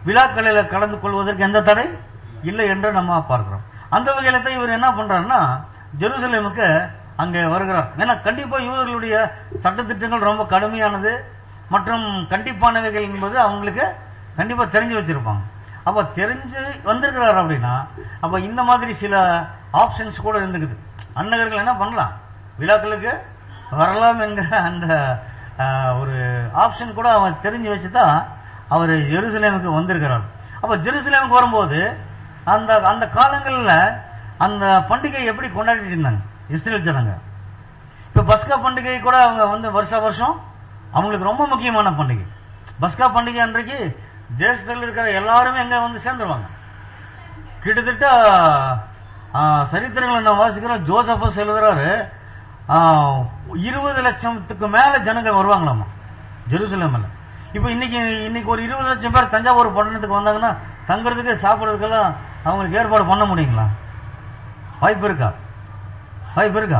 விழாக்களில் கலந்து கொள்வதற்கு எந்த தடை இல்லை என்று நம்ம பார்க்கிறோம் அந்த வகையில தான் இவர் என்ன பண்றாருன்னா ஜெருசலேமுக்கு அங்கே வருகிறார் ஏன்னா கண்டிப்பா யூதர்களுடைய சட்டத்திட்டங்கள் ரொம்ப கடுமையானது மற்றும் கண்டிப்பானவைகள் என்பது அவங்களுக்கு கண்டிப்பா தெரிஞ்சு வச்சிருப்பாங்க அப்ப தெரிஞ்சு வந்திருக்கிறார் அப்படின்னா அப்ப இந்த மாதிரி சில ஆப்ஷன்ஸ் கூட இருந்துக்குது அன்னகர்கள் என்ன பண்ணலாம் விழாக்களுக்கு வரலாம் என்கிற அந்த ஆஹ், ஒரு ஆப்ஷன் கூட அவன் தெரிஞ்சு வச்சுதான் அவர் ஜெருசலேமுக்கு வந்திருக்கிறார் அப்ப ஜெருசலேமுக்கு வரும்போது அந்த அந்த காலங்கள்ல அந்த பண்டிகை எப்படி கொண்டாடிட்டு இருந்தாங்க இஸ்ரேல் ஜனங்க இப்ப பஸ்கா பண்டிகை கூட அவங்க வந்து வருஷ வருஷம் அவங்களுக்கு ரொம்ப முக்கியமான பண்டிகை பஸ்கா பண்டிகை அன்றைக்கு தேசத்தில் இருக்கிற எல்லாருமே எங்க வந்து சேர்ந்துருவாங்க கிட்டத்தட்ட ஆ, சரித்திரங்களை நான் வாசிக்கிறோம் ஜோசபஸ் எழுதுறாரு ஆ, இருபது லட்சத்துக்கு மேல ஜனங்க வருவாங்களாமா ஜெருசலேம்ல இப்ப இன்னைக்கு இன்னைக்கு ஒரு இருபது லட்சம் பேர் தஞ்சாவூர் பட்டணத்துக்கு வந்தாங்கன்னா தங்குறதுக்கு சாப்பிடுறதுக்கெல்லாம் அவங்களுக்கு ஏற்பாடு பண்ண முடியுங்களா வாய்ப்பு இருக்கா வாய்ப்பு இருக்கா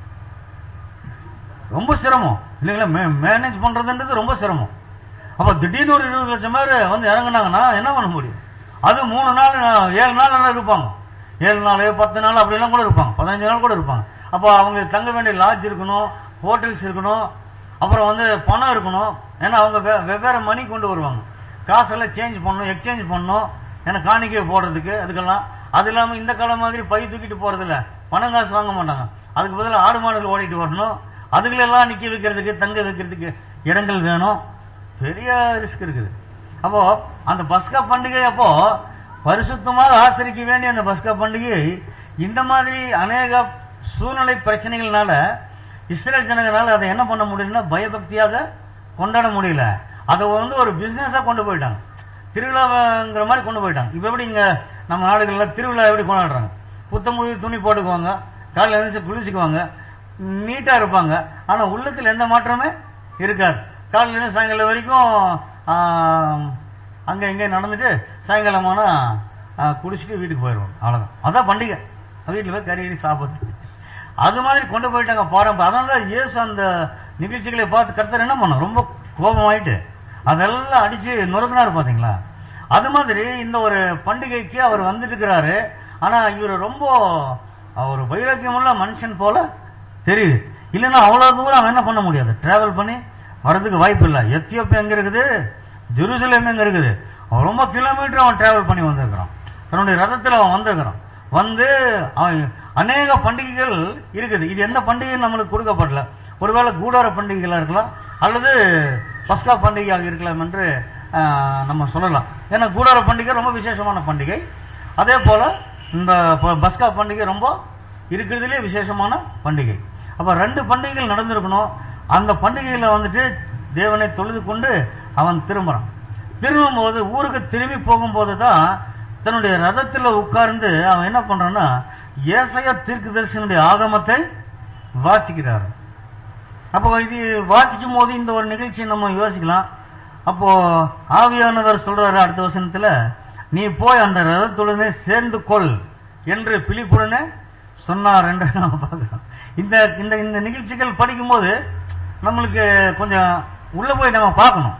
ரொம்ப சிரமம் இல்லைங்களா மேனேஜ் பண்றதுன்றது ரொம்ப சிரமம் அப்ப திடீர்னு ஒரு இருபது லட்சம் பேர் வந்து இறங்குனாங்கன்னா என்ன பண்ண முடியும் அது மூணு நாள் அஹ், ஏழு நாள் எல்லாம் இருப்பாங்க ஏழு நாள் பத்து நாள் அப்படி எல்லாம் கூட இருப்பாங்க பதினஞ்சு நாள் கூட இருப்பாங்க அப்போ அவங்க தங்க வேண்டிய லாட்ஜ் இருக்கணும் ஹோட்டல்ஸ் இருக்கணும் அப்புறம் வந்து பணம் இருக்கணும் ஏன்னா அவங்க வெ- வெவ்வேறு மணி கொண்டு வருவாங்க காசெல்லாம் சேஞ்ச் பண்ணணும் எக்ஸ்சேஞ்ச் பண்ணணும் ஏன்னா காணிக்கை போடுறதுக்கு அதுக்கெல்லாம் அது இல்லாம இந்த காலம் மாதிரி பை தூக்கிட்டு போறது இல்ல பணம் காசு வாங்க மாட்டாங்க அதுக்கு பதிலா ஆடு மாடுகள் ஓடிட்டு வரணும் அதுகளெல்லாம் நிக்க வைக்கிறதுக்கு தங்க வைக்கிறதுக்கு இடங்கள் வேணும் பெரிய ரிஸ்க் இருக்குது அப்போ அந்த பஸ்கா பண்டிகை அப்போ பரிசுத்தமாக ஆசரிக்க வேண்டிய அந்த பஸ்கா பண்டிகை இந்த மாதிரி அநேக சூழ்நிலை பிரச்சனைகள்னால இஸ்ரேல் ஜனங்களால அதை என்ன பண்ண முடியலன்னா பயபக்தியாக கொண்டாட முடியல அதை வந்து ஒரு பிசினஸா கொண்டு போயிட்டாங்க திருவிழாங்கிற மாதிரி கொண்டு போயிட்டாங்க இப்ப எப்படி இங்க நம்ம நாடுகள்ல திருவிழா எப்படி கொண்டாடுறாங்க புத்தம் புது துணி போட்டுக்குவாங்க காலையில் எழுந்துச்சு குளிச்சுக்குவாங்க நீட்டா இருப்பாங்க ஆனா உள்ளத்துல எந்த மாற்றமே இருக்காது காலையில இருந்து சாயங்காலம் வரைக்கும் ஆம், அங்க இங்க நடந்துட்டு சாயங்காலம் ஆனா ஆ, குடிச்சிட்டு வீட்டுக்கு போயிடுவாங்க அவ்வளவுதான் அதான் பண்டிகை வீட்டுல போய் கறி கறி சாப்பிட்டு அது மாதிரி கொண்டு போயிட்டாங்க பாரம்பரியம் அதனால தான் இயேசு அந்த நிகழ்ச்சிகளை பார்த்து கர்த்தர் என்ன பண்ண ரொம்ப கோபமாயிட்டு அதெல்லாம் அடிச்சு நொறுக்குனாரு பாத்தீங்களா அது மாதிரி இந்த ஒரு பண்டிகைக்கு அவர் வந்துட்டு இருக்கிறாரு ஆனா இவர் ரொம்ப ஒரு வைராக்கியமுள்ள மனுஷன் போல தெரியுது இல்லைன்னா அவ்வளவு தூரம் அவன் என்ன பண்ண முடியாது டிராவல் பண்ணி வர்றதுக்கு வாய்ப்பு இல்லை எத்தியோப்பியா எங்க இருக்குது ஜெருசலேம் எங்க இருக்குது அவன் ரொம்ப கிலோமீட்டர் அவன் டிராவல் பண்ணி வந்திருக்கிறான் தன்னுடைய ரதத்துல அவன் வந்திருக்கிறான் வந்து அவன் அநேக பண்டிகைகள் இருக்குது இது எந்த பண்டிகையும் நம்மளுக்கு கொடுக்கப்படல ஒருவேளை கூடார பண்டிகைகளா இருக்கலாம் அல்லது பஸ்கா பண்டிகையாக இருக்கலாம் என்று ஆஹ், நம்ம சொல்லலாம் ஏன்னா கூடார பண்டிகை ரொம்ப விசேஷமான பண்டிகை அதே போல இந்த ப- பஸ்கா பண்டிகை ரொம்ப இருக்கிறதுலே விசேஷமான பண்டிகை அப்ப ரெண்டு பண்டிகைகள் நடந்திருக்கணும் அந்த பண்டிகையில வந்துட்டு தேவனை தொழுது கொண்டு அவன் திரும்புறான் திரும்பும் போது ஊருக்கு திரும்பி போகும்போது தான் தன்னுடைய ரதத்துல உட்கார்ந்து அவன் என்ன பண்றான்னா ஏசையா தீர்க்கதரிசனுடைய ஆகமத்தை வாசிக்கிறார் அப்போ இது வாசிக்கும் போது இந்த ஒரு நிகழ்ச்சியை நம்ம யோசிக்கலாம் அப்போ ஆவியானவர் சொல்றாரு அடுத்த வசனத்துல நீ போய் அந்த ரதத்துடனே சேர்ந்து கொள் என்று பிலிப்புடனே சொன்னார் என்று நம்ம பார்க்கிறோம் இந்த இந்த இந்த நிகழ்ச்சிகள் படிக்கும்போது நம்மளுக்கு கொஞ்சம் உள்ள போய் நம்ம பார்க்கணும்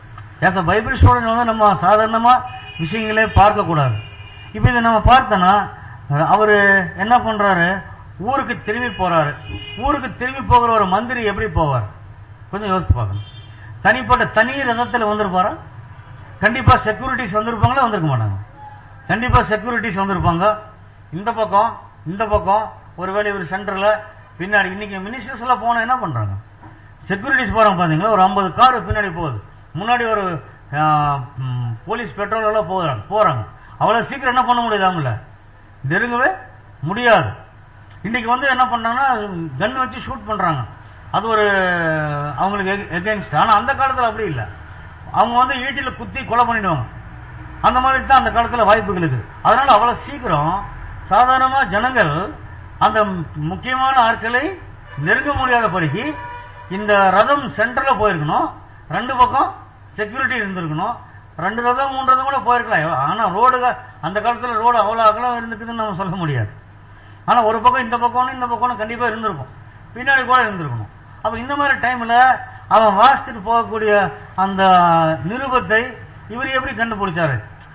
ஏச பைபிள் ஸ்டூடெண்ட் வந்து நம்ம சாதாரணமா விஷயங்களே பார்க்க கூடாது இப்ப இதை நம்ம பார்த்தோன்னா அவரு என்ன பண்றாரு ஊருக்கு திரும்பி போறாரு ஊருக்கு திரும்பி போகிற ஒரு மந்திரி எப்படி போவார் கொஞ்சம் யோசிச்சு பார்க்கணும் தனிப்பட்ட தனி ரதத்துல வந்திருப்பாரா கண்டிப்பா செக்யூரிட்டிஸ் வந்திருப்பாங்களா வந்திருக்க மாட்டாங்க கண்டிப்பா செக்யூரிட்டிஸ் வந்திருப்பாங்க இந்த பக்கம் இந்த பக்கம் ஒருவேளை ஒரு சென்டர்ல பின்னாடி இன்னைக்கு மினிஸ்டர்ஸ் எல்லாம் போனா என்ன பண்றாங்க செக்யூரிட்டிஸ் போறாங்க பாத்தீங்களா ஒரு 50 கார் பின்னாடி போகுது முன்னாடி ஒரு ஆஹ், ம், போலீஸ் பெட்ரோல் எல்லாம் போகிறாங்க போறாங்க அவ்வளவு சீக்கிரம் என்ன பண்ண முடியாது அவங்கள நெருங்கவே முடியாது இன்னைக்கு வந்து என்ன பண்றாங்கன்னா கன் வச்சு ஷூட் பண்றாங்க அது ஒரு அவங்களுக்கு எகென்ஸ்ட் ஆனா அந்த காலத்துல அப்படி இல்லை அவங்க வந்து ஈட்டில குத்தி கொலை பண்ணிடுவாங்க அந்த மாதிரி தான் அந்த காலத்துல வாய்ப்புகள் இருக்குது அதனால அவ்வளவு சீக்கிரம் சாதாரணமா ஜனங்கள் அந்த முக்கியமான ஆட்களை நெருங்க முடியாதபடிக்கு இந்த ரதம் சென்டர்ல போயிருக்கணும் ரெண்டு பக்கம் செக்யூரிட்டி இருந்திருக்கணும் ரெண்டு ரதம் மூணு ரதம் கூட போயிருக்கலாம் ஆனா ரோடு அந்த காலத்துல ரோடு அவ்வளவு அகலம் இருந்துக்குதுன்னு நம்ம சொல்ல முடியாது ஆனா ஒரு பக்கம் இந்த பக்கம் இந்த பக்கம் கண்டிப்பா இருந்திருக்கும் பின்னாடி கூட இருந்திருக்கணும் அப்ப இந்த மாதிரி டைம்ல அவன் வாசித்துட்டு போகக்கூடிய அந்த நிருபத்தை இவர் எப்படி கண்டுபிடிச்சாரு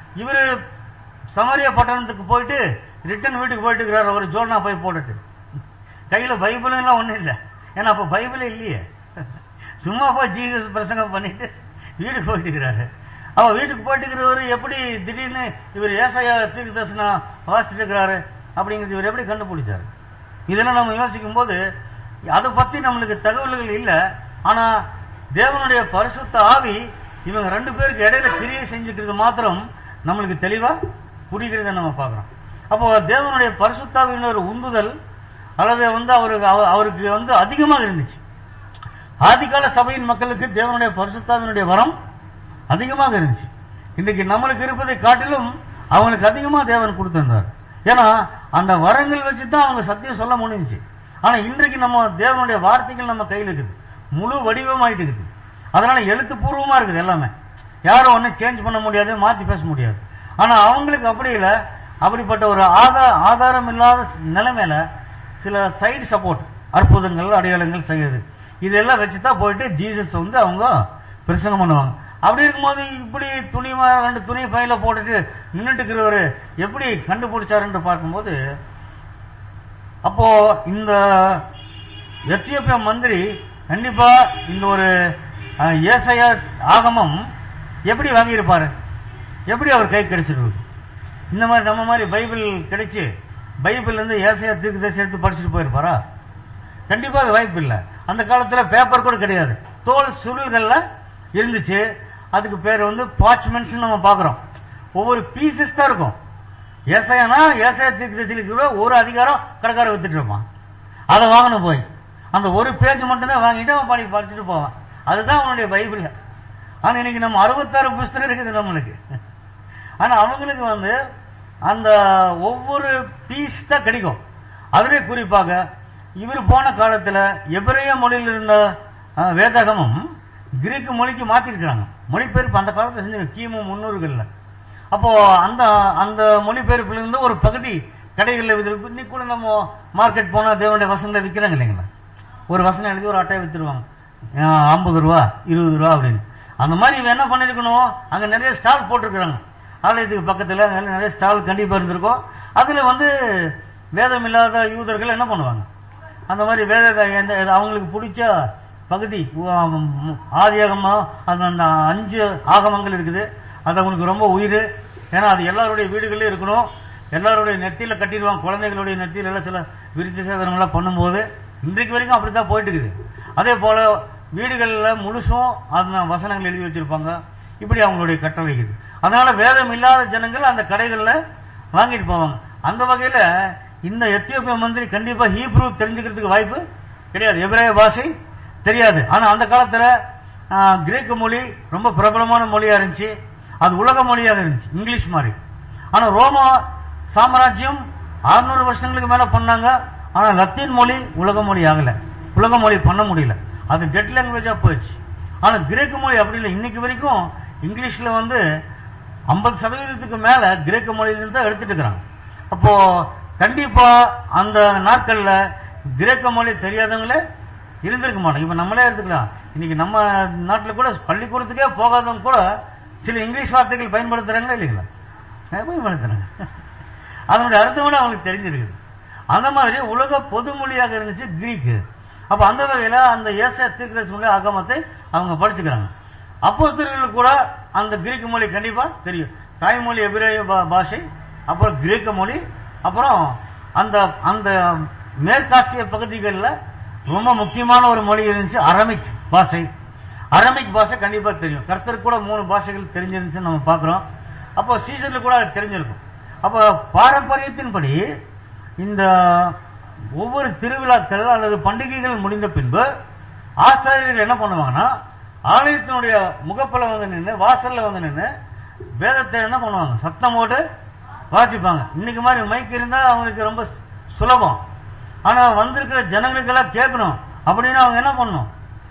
இவரு சமரியா பட்டணத்துக்கு போயிட்டு ரிட்டர்ன் வீட்டுக்கு போயிட்டு இருக்கிறார் ஒரு ஜோல்னா போய் போட்டுட்டு கையில பைபிள் எல்லாம் ஒண்ணும் இல்ல ஏன்னா அப்ப பைபிளே இல்லையே சும்மா போய் ஜீசஸ் பிரசங்கம் பண்ணிட்டு வீட்டுக்கு போயிட்டு இருக்கிறாரு அவ வீட்டுக்கு போயிட்டு இருக்கிறவரு எப்படி திடீர்னு இவர் ஏசாயா தீர்க்க தரிசனம் வாசிட்டு இருக்கிறாரு அப்படிங்கிறது இவர் எப்படி கண்டுபிடிச்சாரு இதெல்லாம் நம்ம யோசிக்கும் போது அதை பத்தி நம்மளுக்கு தகவல்கள் இல்ல ஆனா தேவனுடைய பரிசுத்த ஆவி இவங்க ரெண்டு பேருக்கு இடையில கிரியை செஞ்சுக்கிறது மாத்திரம் நம்மளுக்கு தெளிவா புரிகிறத நம்ம பார்க்கிறோம் அப்போ தேவனுடைய பரிசுத்தாவின் ஒரு உந்துதல் அல்லது வந்து அவருக்கு அவ- அவருக்கு வந்து அதிகமாக இருந்துச்சு ஆதிகால சபையின் மக்களுக்கு தேவனுடைய பரிசுத்தாவினுடைய வரம் அதிகமாக இருந்துச்சு இன்னைக்கு நம்மளுக்கு இருப்பதை காட்டிலும் அவங்களுக்கு அதிகமா தேவன் கொடுத்திருந்தார் ஏன்னா அந்த வரங்கள் வச்சு தான் அவங்க சத்தியம் சொல்ல முடிஞ்சுச்சு ஆனா இன்றைக்கு நம்ம தேவனுடைய வார்த்தைகள் நம்ம கையில் இருக்குது முழு வடிவமாயிட்டு இருக்குது அதனால எழுத்துப்பூர்வமா இருக்குது எல்லாமே யாரும் ஒன்னும் சேஞ்ச் பண்ண முடியாது மாத்தி பேச முடியாது ஆனா அவங்களுக்கு அப்படி இல்லை அப்படிப்பட்ட ஒரு ஆதா ஆதாரம் இல்லாத நிலைமையில சில சைடு சப்போர்ட் அற்புதங்கள் அடையாளங்கள் செய்யுது இதெல்லாம் வச்சுதான் போயிட்டு ஜீசஸ் வந்து அவங்க பிரசங்கம் பண்ணுவாங்க அப்படி இருக்கும்போது இப்படி துணி மா- ரெண்டு துணி பையில போட்டுட்டு நின்றுட்டு இருக்கிறவரு எப்படி கண்டுபிடிச்சாருன்னு பார்க்கும்போது அப்போ இந்த எத்தியோப்பியா மந்திரி கண்டிப்பா இந்த ஒரு அஹ், ஏசாயா ஆகமம் எப்படி வாங்கியிருப்பாரு எப்படி அவர் கை கிடைச்சிருக்கு இந்த மாதிரி நம்ம மாதிரி பைபிள் கிடைச்சு பைபிள் இருந்து ஏசாயா தீர்க்க தரிசி எடுத்து படிச்சுட்டு போயிருப்பாரா கண்டிப்பா அது வாய்ப்பு இல்லை அந்த காலத்துல பேப்பர் கூட கிடையாது தோல் சுருள்கள்ல இருந்துச்சு அதுக்கு பேர் வந்து பார்ச்மெண்ட்ஸ் நம்ம பாக்குறோம் ஒவ்வொரு பீசஸ் தான் இருக்கும் ஏசாயனா ஏசாய தீர்க்கதரிசிக்கு ஒரு அதிகாரம் கடைக்கார வித்துட்டு இருப்பான் அதை வாங்கணும் போய் அந்த ஒரு பேஜ் மட்டும்தான் வாங்கிட்டு அவன் படி படிச்சுட்டு போவான் அதுதான் அவனுடைய பைபிள் ஆனா இன்னைக்கு நம்ம அறுபத்தாறு புஸ்தகம் இருக்குது நம்மளுக்கு ஆனா அவங்களுக்கு வந்து அந்த ஒவ்வொரு பீஸ் தான் கிடைக்கும் அதிலே குறிப்பாக இவர் போன காலத்துல எபிரேய மொழியில் இருந்த அஹ், வேதாகமம் கிரீக்கு மொழிக்கு மாத்திருக்கிறாங்க மொழிபெயர்ப்பு அந்த காலத்துல செஞ்சு கிமு முன்னூறுகள்ல அப்போ அந்த அந்த மொழிபெயர்ப்புல இருந்து ஒரு பகுதி கடைகளில் விற்று இன்னைக்கு கூட நம்ம மார்க்கெட் போனா தேவனுடைய வசனத்தை விற்கிறாங்க இல்லைங்களா ஒரு வசனம் எழுதி ஒரு அட்டையை வித்துருவாங்க ஐம்பது ரூபா இருபது ரூபா அப்படின்னு அந்த மாதிரி இவன் என்ன பண்ணிருக்கணும் அங்க நிறைய ஸ்டால் போட்டிருக்கிறாங்க ஆலயத்துக்கு பக்கத்துல அங்க நிறைய ஸ்டால் கண்டிப்பா இருந்திருக்கும் அதுல வந்து வேதம் இல்லாத யூதர்கள் என்ன பண்ணுவாங்க அந்த மாதிரி வேத எந்த அவங்களுக்கு பிடிச்ச பகுதி உ- ஆதியாகமா அந்த அந்த அஞ்சு ஆகமங்கள் இருக்குது அது அவங்களுக்கு ரொம்ப உயிர் ஏன்னா அது எல்லாருடைய வீடுகளிலும் இருக்கணும் எல்லாருடைய நெத்தியில கட்டிடுவாங்க குழந்தைகளுடைய நெத்தியில எல்லாம் சில விருத்தி சேதனங்கள்லாம் பண்ணும்போது இன்றைக்கு வரைக்கும் அப்படித்தான் போயிட்டு இருக்குது அதே போல வீடுகளில் முழுசும் அந்த வசனங்கள் எழுதி வச்சிருப்பாங்க இப்படி அவங்களுடைய கட்டளை இருக்குது அதனால வேதம் இல்லாத ஜனங்கள் அந்த கடைகள்ல வாங்கிட்டு போவாங்க அந்த வகையில இந்த எத்தியோப்பிய மந்திரி கண்டிப்பா ஹீப்ரூ தெரிஞ்சுக்கிறதுக்கு வாய்ப்பு கிடையாது எபிரேய பாஷை தெரியாது ஆனா அந்த காலத்துல ஆ, கிரேக்க மொழி ரொம்ப பிரபலமான மொழியா இருந்துச்சு அது உலக மொழியாக இருந்துச்சு இங்கிலீஷ் மாதிரி ஆனா ரோமா சாம்ராஜ்யம் 600 வருஷங்களுக்கு மேல பண்ணாங்க ஆனா லத்தீன் மொழி உலக மொழி ஆகல உலக மொழி பண்ண முடியல அது டெட் லாங்குவேஜா போயிடுச்சு ஆனா கிரேக்க மொழி அப்படி இல்லை இன்னைக்கு வரைக்கும் இங்கிலீஷ்ல வந்து 50% சதவீதத்துக்கு மேல கிரேக்க மொழியிலிருந்து தான் எடுத்துட்டு இருக்கிறாங்க அப்போ கண்டிப்பா அந்த நாட்கள்ல கிரேக்க மொழி தெரியாதவங்களே இருந்திருக்க மாட்டோம் இப்ப நம்மளே எடுத்துக்கலாம் இன்னைக்கு நம்ம நாட்டுல கூட பள்ளிக்கூடத்துக்கே போகாதவங்க கூட சில இங்கிலீஷ் வார்த்தைகள் பயன்படுத்துறாங்களா இல்லைங்களா நிறைய பயன்படுத்துறாங்க அதனுடைய அர்த்தம் கூட அவங்களுக்கு தெரிஞ்சிருக்குது அந்த மாதிரி உலக பொது மொழியாக இருந்துச்சு கிரீக்கு அப்ப அந்த வகையில அந்த ஏச தீர்க்கதரிசனுடைய ஆகமத்தை அவங்க படிச்சுக்கிறாங்க அப்போஸ்தலர்களுக்கு கூட அந்த கிரீக்கு மொழி கண்டிப்பா தெரியும் தாய்மொழி எபிரேய பா- பாஷை அப்புறம் கிரேக்க மொழி அப்புறம் அந்த அந்த மேற்காசிய பகுதிகளில் ரொம்ப முக்கியமான ஒரு மொழி இருந்துச்சு அரமிக் பாஷை அரமிக் பாஷை கண்டிப்பா தெரியும் கர்த்தருக்கு கூட மூணு பாஷைகள் தெரிஞ்சிருந்துச்சுன்னு நம்ம பார்க்கிறோம் அப்போ சீசன்ல கூட அது தெரிஞ்சிருக்கும் அப்போ பாரம்பரியத்தின்படி இந்த ஒவ்வொரு திருவிழாக்கள் அல்லது பண்டிகைகள் முடிந்த பின்பு ஆசிரியர்கள் என்ன பண்ணுவாங்கன்னா ஆலயத்தினுடைய முகப்பில் வந்து நின்று வாசல்ல வந்து நின்று வேதத்தை என்ன பண்ணுவாங்க சத்தம் போட்டு வாசிப்பாங்க இன்னைக்கு மாதிரி மைக் இருந்தா அவங்களுக்கு ரொம்ப சுலபம் ஆனா வந்திருக்கிற ஜனங்களுக்கெல்லாம் கேட்கணும் அப்படின்னு அவங்க என்ன பண்ணணும்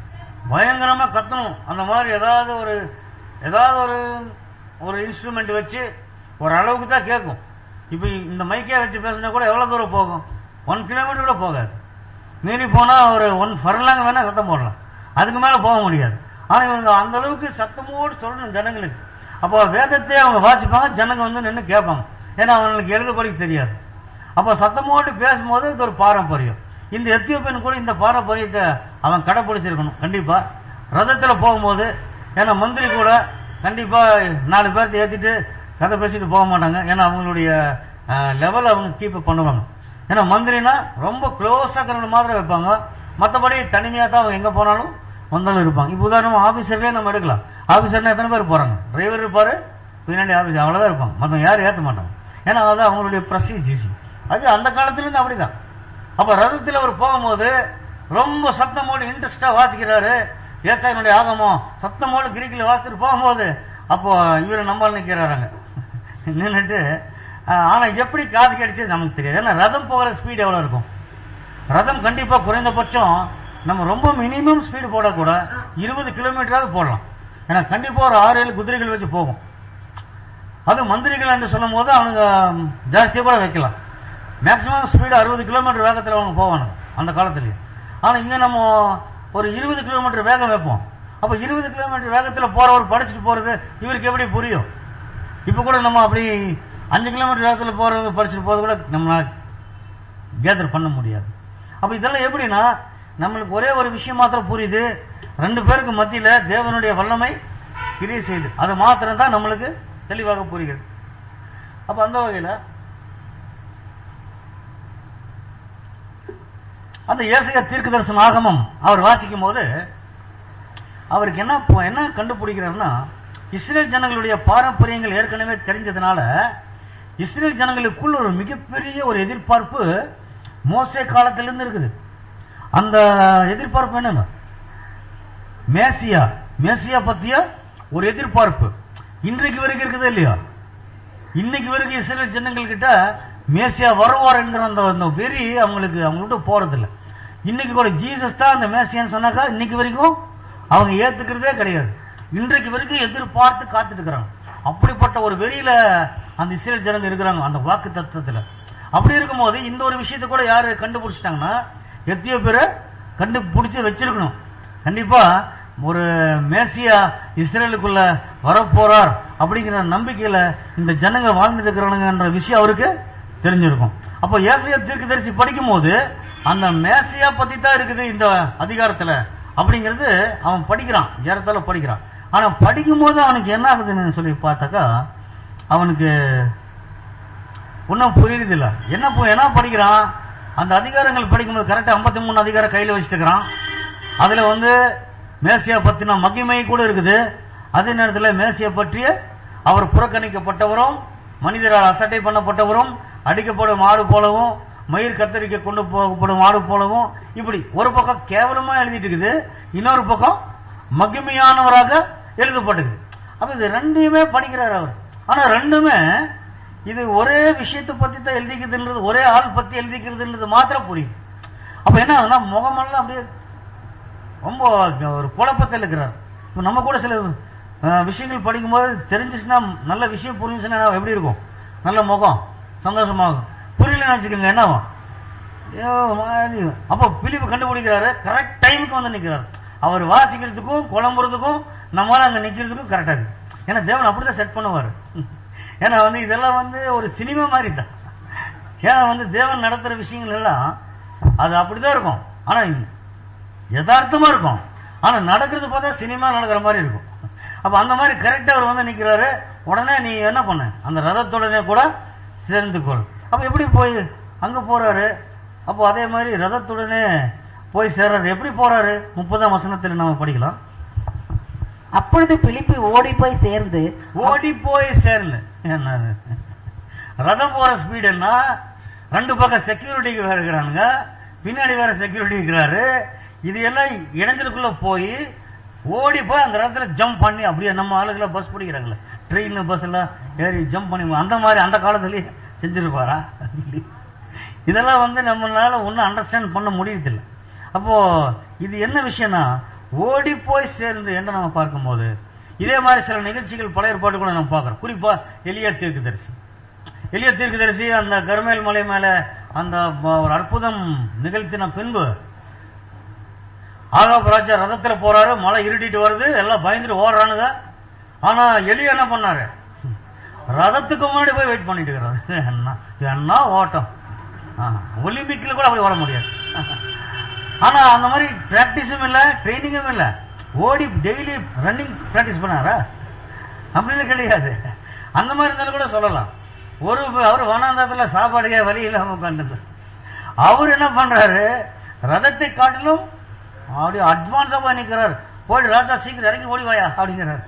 பயங்கரமா கத்தணும் அந்த மாதிரி ஏதாவது ஒரு ஏதாவது ஒரு ஒரு இன்ஸ்ட்ருமெண்ட் வச்சு ஒரு அளவுக்கு தான் கேட்கும் இப்போ இந்த மைக்கே வச்சு பேசினா கூட எவ்வளவு தூரம் போகும் ஒன் கிலோமீட்டர் கூட போகாது மீறி போனா ஒரு ஒன் ஃபர்லாங் வேணா சத்தம் போடலாம் அதுக்கு மேல போக முடியாது ஆனா இவங்க அந்த அளவுக்கு சத்தமோடு சொல்லணும் ஜனங்களுக்கு அப்போ வேதத்தை அவங்க வாசிப்பாங்க ஜனங்க வந்து நின்று கேட்பாங்க ஏன்னா அவங்களுக்கு எழுத படிக்க தெரியாது அப்போ சத்தமோடு பேசும்போது இது ஒரு பாரம்பரியம் இந்த எத்தியோப்பியன் கூட இந்த பாரம்பரியத்தை அவன் கடைபிடிச்சிருக்கணும் கண்டிப்பா ரதத்துல போகும்போது ஏன்னா மந்திரி கூட கண்டிப்பா நாலு பேர்த்த ஏத்திட்டு கதை பேசிட்டு போக மாட்டாங்க ஏன்னா அவங்களுடைய லெவல் அவங்க கீப் பண்ணுவாங்க ஏன்னா மந்திரினா ரொம்ப க்ளோஸா இருக்கிற மாதிரி வைப்பாங்க மற்றபடி தனிமையா தான் அவங்க எங்க போனாலும் வந்தாலும் இருப்பாங்க இப்போ உதாரணம் ஆபீசர்லயே நம்ம எடுக்கலாம் ஆபீசர்னா எத்தனை பேர் போறாங்க டிரைவர் இருப்பாரு பின்னாடி ஆபீசர் அவ்வளவுதான் இருப்பாங்க மத்தவங்க யாரும் ஏத்த மாட்டாங்க ஏன்னா அதான் அவங்களுடைய பிரசிஜ் அது அந்த காலத்துல இருந்து அப்படிதான் அப்ப ரதத்தில் அவர் போகும்போது ரொம்ப சத்தமோடு இன்ட்ரெஸ்டா வாசிக்கிறாரு ஏசாயனுடைய ஆகமம் சத்தமோடு கிரீக்கில் வாசிட்டு போகும்போது அப்போ இவரை நம்பால் நிக்கிறாருங்க நின்னுட்டு ஆஹ், ஆனா எப்படி காது கிடைச்சது நமக்கு தெரியாது ஏன்னா ரதம் போகிற ஸ்பீடு எவ்வளவு இருக்கும் ரதம் கண்டிப்பா குறைந்தபட்சம் நம்ம ரொம்ப மினிமம் ஸ்பீடு போடக்கூட இருபது கிலோமீட்டராவது போடலாம் ஏன்னா கண்டிப்பா ஒரு ஆறு ஏழு குதிரைகள் வச்சு போகும் அது மந்திரிகள் என்று சொல்லும் போது அவனுங்க ஜாஸ்தியா கூட வைக்கலாம் மேக்சிமம் ஸ்பீடு அறுபது கிலோமீட்டர் வேகத்தில் அவங்க போவானுங்க அந்த காலத்துலயே ஆனா இங்க நம்ம ஒரு இருபது கிலோமீட்டர் வேகம் வைப்போம் அப்ப இருபது கிலோமீட்டர் வேகத்துல போறவர் படிச்சுட்டு போறது இவருக்கு எப்படி புரியும் இப்ப கூட நம்ம அப்படி அஞ்சு கிலோமீட்டர் வேகத்துல போறது படிச்சுட்டு போறது கூட நம்மளால கேதர் பண்ண முடியாது அப்ப இதெல்லாம் எப்படின்னா நம்மளுக்கு ஒரே ஒரு விஷயம் மாத்திரம் புரியுது ரெண்டு பேருக்கு மத்தியில தேவனுடைய வல்லமை கிரியை செய்யுது அது மாத்திரம் தான் நம்மளுக்கு தெளிவாக புரிகிறது அப்ப அந்த வகையில அந்த ஏசைய தீர்க்க தரிசன ஆகமம் அவர் வாசிக்கும் போது அவருக்கு என்ன போ- என்ன கண்டுபிடிக்கிறாருன்னா இஸ்ரேல் ஜனங்களுடைய பாரம்பரியங்கள் ஏற்கனவே தெரிஞ்சதுனால இஸ்ரேல் ஜனங்களுக்குள் ஒரு மிகப்பெரிய ஒரு எதிர்பார்ப்பு மோசே காலத்திலிருந்து இருக்குது அந்த எதிர்பார்ப்பு என்னங்க மேசியா மேசியா பத்திய ஒரு எதிர்பார்ப்பு இன்றைக்கு வரைக்கும் இருக்குது இல்லையா இன்னைக்கு வரைக்கும் இஸ்ரேல் ஜனங்கள் கிட்ட மேசியா வருவார் என்கிற அந்த அந்த வெறி அவங்களுக்கு அவங்கள்ட்ட போறதில்ல இன்னைக்கு கூட ஜீசஸ் தான் அந்த மேசியான்னு சொன்னாக்கா இன்னைக்கு வரைக்கும் அவங்க ஏத்துக்கிறதே கிடையாது இன்றைக்கு வரைக்கும் எதிர்பார்த்து காத்துட்டு இருக்கிறாங்க அப்படிப்பட்ட ஒரு வெறியில அந்த இஸ்ரேல் ஜனங்க இருக்கிறாங்க அந்த வாக்கு தத்துவத்துல அப்படி இருக்கும்போது இந்த ஒரு விஷயத்தை கூட யாரு கண்டுபிடிச்சிட்டாங்கன்னா எத்தியோ பேரை கண்டுபிடிச்சு வச்சிருக்கணும் கண்டிப்பா ஒரு மேசியா இஸ்ரேலுக்குள்ள வரப்போறார் அப்படிங்கிற நம்பிக்கையில இந்த ஜனங்க வாழ்ந்துட்டு இருக்கிறானுங்கன்ற விஷயம் அவருக்கு தெரிஞ்சிருக்கும் அப்போ ஏசியா தீர்க்கதரிசி படிக்கும் போது அந்த மேசியா பத்தி தான் இருக்குது இந்த அதிகாரத்துல அப்படிங்கிறது அவன் படிக்கிறான் ஏறத்தால படிக்கிறான் ஆனா படிக்கும் போது அவனுக்கு என்ன ஆகுதுன்னு சொல்லி பார்த்தாக்கா அவனுக்கு ஒன்னும் புரியுது இல்ல என்ன பு- என்ன படிக்கிறான் அந்த அதிகாரங்கள் படிக்கும்போது கரெக்டா 53 மூணு அதிகாரம் கையில வச்சுட்டு இருக்கிறான் அதுல வந்து மேசியா பத்தின மகிமை கூட இருக்குது அதே நேரத்தில் மேசியா பற்றிய அவர் புறக்கணிக்கப்பட்டவரும் மனிதரால் அசட்டை பண்ணப்பட்டவரும் அடிக்கப்படும் ஆடு போலவும் மயிர் கத்தரிக்க கொண்டு போகப்படும் ஆடு போலவும் இப்படி ஒரு பக்கம் கேவலமா எழுதிட்டு இருக்குது இன்னொரு பக்கம் மகிமையானவராக எழுதப்பட்டிருக்கு அப்ப இது ரெண்டையுமே படிக்கிறார் அவர் ஆனா ரெண்டுமே இது ஒரே விஷயத்தை பத்தி தான் எழுதிக்கிறதுன்றது ஒரே ஆள் பத்தி எழுதிக்கிறதுன்றது மாத்திரம் புரியுது அப்ப என்ன ஆகுதுன்னா முகமெல்லாம் அப்படியே ரொம்ப ஒரு குழப்பத்தில் இருக்கிறார் இப்போ நம்ம கூட சில அஹ், விஷயங்கள் படிக்கும்போது தெரிஞ்சிச்சுன்னா நல்ல விஷயம் புரிஞ்சுச்சுன்னா எப்படி இருக்கும் நல்ல முகம் சந்தோஷமாகும் புரியலன்னு வச்சுக்கோங்க என்ன ஆகும் ஐயோ, மாதிரி. அப்போ பிலிப்பு கண்டுபிடிக்கிறாரு கரெக்ட் டைமுக்கு வந்து நிக்கிறாரு அவர் வாசிக்கிறதுக்கும் குழம்புறதுக்கும் நம்மளால அங்க நிக்கிறதுக்கும் கரெக்டா இருக்கு ஏன்னா தேவன் அப்படிதான் செட் பண்ணுவாரு ஏன்னா வந்து இதெல்லாம் வந்து ஒரு சினிமா மாதிரி தான் ஏன்னா வந்து தேவன் நடத்துற விஷயங்கள் எல்லாம் அது அப்படிதான் இருக்கும் ஆனா யதார்த்தமா இருக்கும் ஆனா நடக்கிறது பார்த்தா சினிமா நடக்கிற மாதிரி இருக்கும் அப்ப அந்த மாதிரி கரெக்டா அவர் வந்து நிக்கிறாரு உடனே நீ என்ன பண்ண அந்த ரதத்துடனே கூட சேர்ந்து கொள் அப்ப எப்படி போய் அங்க போறாரு அப்போ அதே மாதிரி ரதத்துடனே போய் சேர்றாரு எப்படி போறாரு முப்பதாம் வசனத்தில் நாம படிக்கலாம் அப்பொழுது பிலிப்பு ஓடி போய் சேர்ந்து ஓடி போய் சேரல என்னது ரதம் போற ஸ்பீடுன்னா ரெண்டு பக்கம் செக்யூரிட்டிக்கு வேற இருக்கிறானுங்க பின்னாடி வேற செக்யூரிட்டி இருக்கிறாரு இது எல்லாம் இடைஞ்சலுக்குள்ள போய் ஓடி போய் அந்த இடத்துல ஜம்ப் பண்ணி அப்படியே நம்ம ஆளுகளை பஸ் பிடிக்கிறாங்களே ட்ரெயின் பஸ் எல்லாம் ஏறி ஜம்ப் பண்ணி அந்த மாதிரி அந்த காலத்துலயே செஞ்சிருப்பாரா இதெல்லாம் வந்து நம்மளால ஒன்றும் அண்டர்ஸ்டாண்ட் பண்ண முடியறதில்ல அப்போ இது என்ன விஷயம்னா ஓடி போய் சேர்ந்து என்று நம்ம பார்க்கும்போது இதே மாதிரி சில நிகழ்ச்சிகள் பழைய ஏற்பாடு கூட நம்ம பார்க்கிறோம் குறிப்பா எலியா தீர்க்கதரிசி எலியா தீர்க்கதரிசி அந்த கருமேல் மலை மேல அந்த ப- ஒரு அற்புதம் நிகழ்த்தின பின்பு ஆகாப் ராஜா ரதத்துல போறாரு மழை இருட்டிட்டு வருது எல்லாம் பயந்துட்டு ஓடுறானுங்க ஆனா எலியா என்ன பண்ணாரு ரதத்துக்கு முன்னாடி போய் வெயிட் பண்ணிட்டு இருக்கிறாரு என்ன என்ன ஓட்டம் ஒலிம்பிக்ல கூட அப்படி ஓட முடியாது ஆனா அந்த மாதிரி பிராக்டிஸும் இல்ல ட்ரைனிங்கும் இல்ல ஓடி டெய்லி ரன்னிங் பிராக்டிஸ் பண்ணாரா அப்படின்னு கிடையாது அந்த மாதிரி இருந்தாலும் கூட சொல்லலாம் ஒரு அவர் வனாந்தத்துல சாப்பாடுக்கே வழி இல்லாம உட்காந்துருந்தார் அவர் என்ன பண்றாரு ரதத்தை காட்டிலும் அப்படியே அட்வான்ஸா போய் நிக்கிறார் போய் ராஜா சீக்கிரம் இறங்கி ஓடி வாயா அப்படிங்கிறார்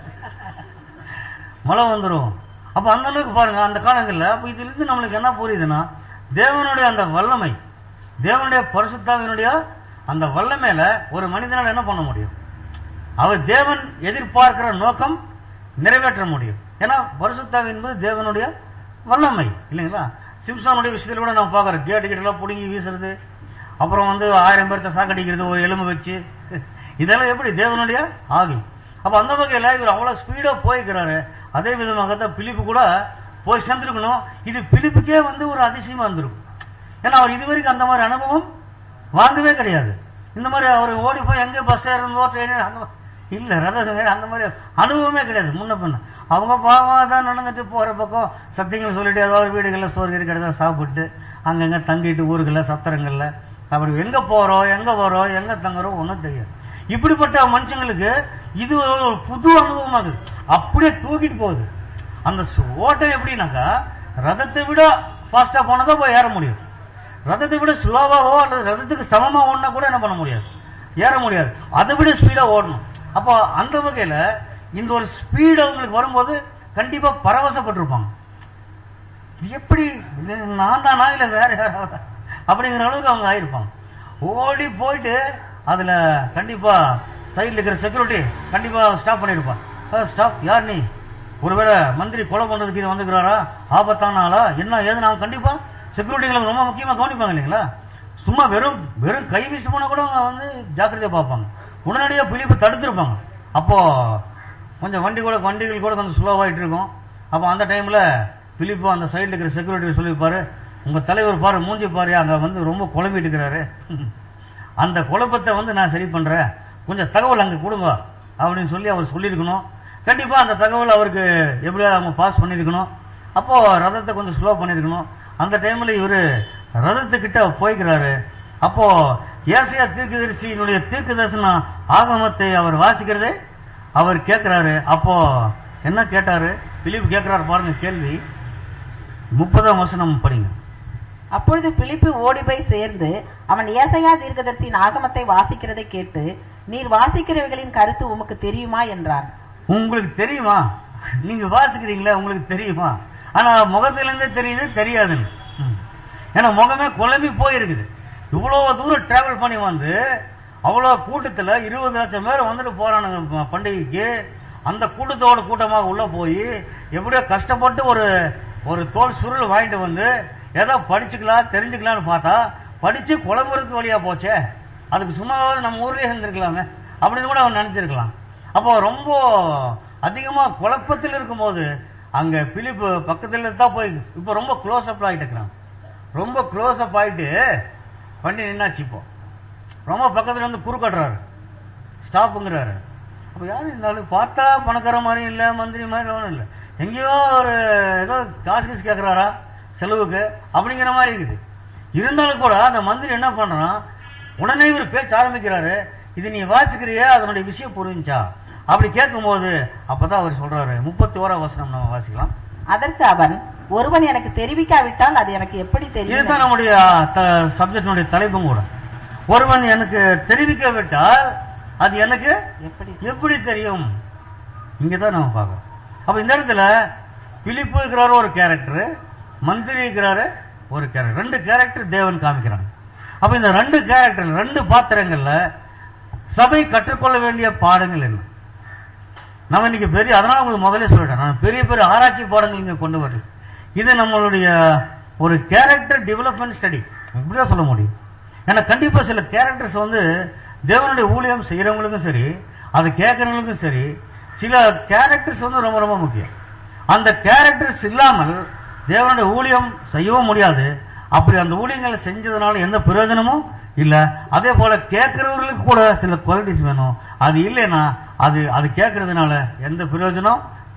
மழை வந்துரும் அப்ப அந்த அளவுக்கு பாருங்க அந்த காலங்கள்ல அப்ப இதுல இருந்து நம்மளுக்கு என்ன புரியுதுன்னா தேவனுடைய அந்த வல்லமை தேவனுடைய பரிசுத்தாவினுடைய அந்த வல்லமையில ஒரு மனிதனால் என்ன பண்ண முடியும் அவர் தேவன் எதிர்பார்க்கிற நோக்கம் நிறைவேற்ற முடியும் ஏன்னா பரிசுத்தாவி என்பது தேவனுடைய வல்லமை இல்லைங்களா சிம்சானுடைய விஷயத்துல கூட நம்ம பார்க்கறோம் கேட்டு கிட்டலாம் புடுங்கி வீசுறது அப்புறம் வந்து ஆயிரம் பேர்த்த சாக்கடிக்கிறது ஒரு எலும்பு வச்சு இதெல்லாம் எப்படி தேவனுடைய ஆவி அப்ப அந்த வகையில இவர் அவ்வளவு ஸ்பீடா போய்க்கிறாரு அதே விதமாகத்தான் பிலிப்பு கூட போய் சேர்ந்திருக்கணும் இது பிலிப்புக்கே வந்து ஒரு அதிசயமா இருந்திருக்கும் ஏன்னா அவர் இதுவரைக்கும் அந்த மாதிரி அனுபவம் வாங்கவே கிடையாது இந்த மாதிரி அவர் ஓடி போய் எங்க பஸ் ஏறந்தோ ட்ரெயின் அந்த மா- இல்ல ரத அந்த மாதிரி அனுபவமே கிடையாது முன்ன பின்ன அவங்க பாவமா தான் நடந்துட்டு போற பக்கம் சத்தியங்கள் சொல்லிட்டு ஏதாவது வீடுகள்ல சோறு கறி கிடையாது சாப்பிட்டு அங்கங்க தங்கிட்டு ஊர்கள்ல சத்திரங்கள்ல அப்படி எங்க போறோம் எங்க வரோம் எங்க தங்குறோம் ஒண்ணும் தெரியாது இப்படிப்பட்ட மனுஷங்களுக்கு இது ஒரு புது அனுபவமாகுது அப்படியே தூக்கிட்டு போகுது அந்த சு- ஓட்டம் எப்படின்னாக்கா ரதத்தை விட ஃபாஸ்டா போனதா போய் ஏற முடியும் ரதத்தை விட ஸ்லோவாவோ அல்லது ரதத்துக்கு சமமா ஓடினா கூட என்ன பண்ண முடியாது ஏற முடியாது அதை விட ஸ்பீடா ஓடணும் அப்போ அந்த வகையில இந்த ஒரு ஸ்பீடு அவங்களுக்கு வரும்போது கண்டிப்பா பரவசப்பட்டிருப்பாங்க இது எப்படி இது நான் தானா இல்ல வேற யாராவது அப்படிங்கிற அளவுக்கு அவங்க ஆயிருப்பாங்க ஓடி போயிட்டு அதுல கண்டிப்பா சைடுல இருக்கிற செக்யூரிட்டி கண்டிப்பா ஸ்டாப் பண்ணிருப்பான் ஸ்டாப் யார் நீ ஒருவேளை மந்திரி கொலை பண்றதுக்கு இது வந்துக்கிறாரா ஆபத்தான ஆளா என்ன ஏதுன்னு அவங்க கண்டிப்பா செக்யூரிட்டிகளை ரொம்ப முக்கியமா கவனிப்பாங்க இல்லைங்களா சும்மா வெறும் வெறும் கை வீசி போனா கூட அவங்க வந்து ஜாக்கிரதையா பார்ப்பாங்க உடனடியா பிலிப்பு தடுத்திருப்பாங்க அப்போ கொஞ்சம் வண்டி கூட வண்டிகள் கூட கொஞ்சம் ஸ்லோவாயிட்டு இருக்கும் அப்போ அந்த டைம்ல பிலிப்பு அந்த சைடுல இருக்கிற செக்யூரிட்டி சொல்லியிருப்பாரு உங்க தலைவர் பாரு மூஞ்சி பாரு அங்க வந்து ரொம்ப குழம்பிட்டு இருக்கிறாரு அந்த குழப்பத்தை வந்து நான் சரி பண்றேன் கொஞ்சம் தகவல் அங்க கொடுங்க அப்படின்னு சொல்லி அவர் சொல்லியிருக்கணும் கண்டிப்பா அந்த தகவல் அவருக்கு எப்படியாவது அவங்க பாஸ் பண்ணிருக்கணும் அப்போ ரதத்தை கொஞ்சம் ஸ்லோ பண்ணிருக்கணும் அந்த டைம்ல இவரு ரதத்துக்கிட்ட போய்க்கிறாரு அப்போ ஏசியா தீர்க்கதரிசியினுடைய தீர்க்க தரிசன ஆகமத்தை அவர் வாசிக்கிறதே அவர் கேட்கிறாரு அப்போ என்ன கேட்டாரு பிலிப் கேட்கிறாரு பாருங்க கேள்வி முப்பதாம் வசனம் படிங்க அப்பொழுது பிலிப்பு ஓடி போய் சேர்ந்து அவன் ஏசையா தீர்க்கதரிசியின் ஆகமத்தை வாசிக்கிறதை கேட்டு நீர் வாசிக்கிறவைகளின் கருத்து உமக்கு தெரியுமா என்றான் உங்களுக்கு தெரியுமா நீங்க வாசிக்கிறீங்களா உங்களுக்கு தெரியுமா ஆனா முகத்திலிருந்தே தெரியுது தெரியாதுன்னு ம். ஏன்னா முகமே குழம்பி போயிருக்குது இவ்வளவு தூரம் டிராவல் பண்ணி வந்து அவ்வளவு கூட்டத்துல இருபது லட்சம் பேர் வந்துட்டு போறானுங்க ப- பண்டிகைக்கு அந்த கூட்டத்தோட கூட்டமாக உள்ள போய் எப்படியோ கஷ்டப்பட்டு ஒரு ஒரு தோல் சுருள் வாங்கிட்டு வந்து ஏதோ படிச்சுக்கலாம் தெரிஞ்சுக்கலாம்னு பார்த்தா படிச்சு குழம்புறதுக்கு வழியா போச்சே அதுக்கு சும்மாவது நம்ம ஊர்லயே இருந்திருக்கலாமே அப்படின்னு கூட அவன் நினைச்சிருக்கலாம் அப்போ ரொம்ப அதிகமா குழப்பத்தில் இருக்கும்போது அங்க பிலிப்பு பக்கத்துல தான் போய் இப்ப ரொம்ப க்ளோஸ் அப் ஆயிட்டு இருக்கிறான் ரொம்ப க்ளோஸ் அப் ஆயிட்டு வண்டி நின்னாச்சு இப்போ ரொம்ப பக்கத்துல வந்து குறுக்கட்டுறாரு ஸ்டாப்புங்கிறாரு அப்ப யாரு இருந்தாலும் பார்த்தா பணக்கார மாதிரி இல்ல மந்திரி மாதிரி ஒன்றும் இல்ல எங்கேயோ ஒரு ஏதோ காசு கீசு கேட்கிறாரா செலவுக்கு அப்படிங்கிற மாதிரி இருக்குது இருந்தாலும் கூட அந்த மந்திரி என்ன பண்றான் உடனே இவர் பேச்ச ஆரம்பிக்கிறாரு இது நீ வாசிக்கிறியா அதனுடைய விஷயம் புரிஞ்சா அப்படி கேட்கும்போது அப்பதான் அவர் சொல்றாரு முப்பத்தி ஓரா வசனம் நம்ம வாசிக்கலாம் அதற்கு அவன் ஒருவன் எனக்கு தெரிவிக்காவிட்டால் அது எனக்கு எப்படி தெரியும் இதுதான் நம்முடைய சப்ஜெக்டினுடைய தலைப்பும் கூட ஒருவன் எனக்கு தெரிவிக்க விட்டால் அது எனக்கு எப்படி எப்படி தெரியும் இங்கதான் நம்ம பார்க்கறோம் அப்ப இந்த இடத்துல பிலிப்பு இருக்கிறாரு ஒரு கேரக்டர் மந்திரி இருக்கிறாரு ஒரு கேரக்டர் ரெண்டு கேரக்டர் தேவன் காமிக்கிறாங்க அப்ப இந்த ரெண்டு கேரக்டர் ரெண்டு பாத்திரங்கள்ல சபை கற்றுக்கொள்ள வேண்டிய பாடங்கள் என்ன நம்ம இன்னைக்கு பெரிய அதனால உங்களுக்கு முதல்ல சொல்லிட்டேன் நான் பெரிய பெரிய ஆராய்ச்சி பாடங்கள் இங்க கொண்டு வரேன் இது நம்மளுடைய ஒரு கேரக்டர் டெவலப்மெண்ட் ஸ்டடி இப்படிதான் சொல்ல முடியும் ஏன்னா கண்டிப்பா சில கேரக்டர்ஸ் வந்து தேவனுடைய ஊழியம் செய்யறவங்களுக்கும் சரி அதை கேட்கறவங்களுக்கும் சரி சில கேரக்டர்ஸ் வந்து ரொம்ப ரொம்ப முக்கியம் அந்த கேரக்டர்ஸ் இல்லாமல் தேவனுடைய ஊழியம் செய்யவும் முடியாது அப்படி அந்த ஊழியங்களை செஞ்சதுனால எந்த பிரயோஜனமும் இல்ல அதே போல கேட்கிறவர்களுக்கு கூட சில குவாலிட்டிஸ் வேணும் அது இல்லைன்னா அது அது கேட்கறதுனால எந்த பிரயோஜனம்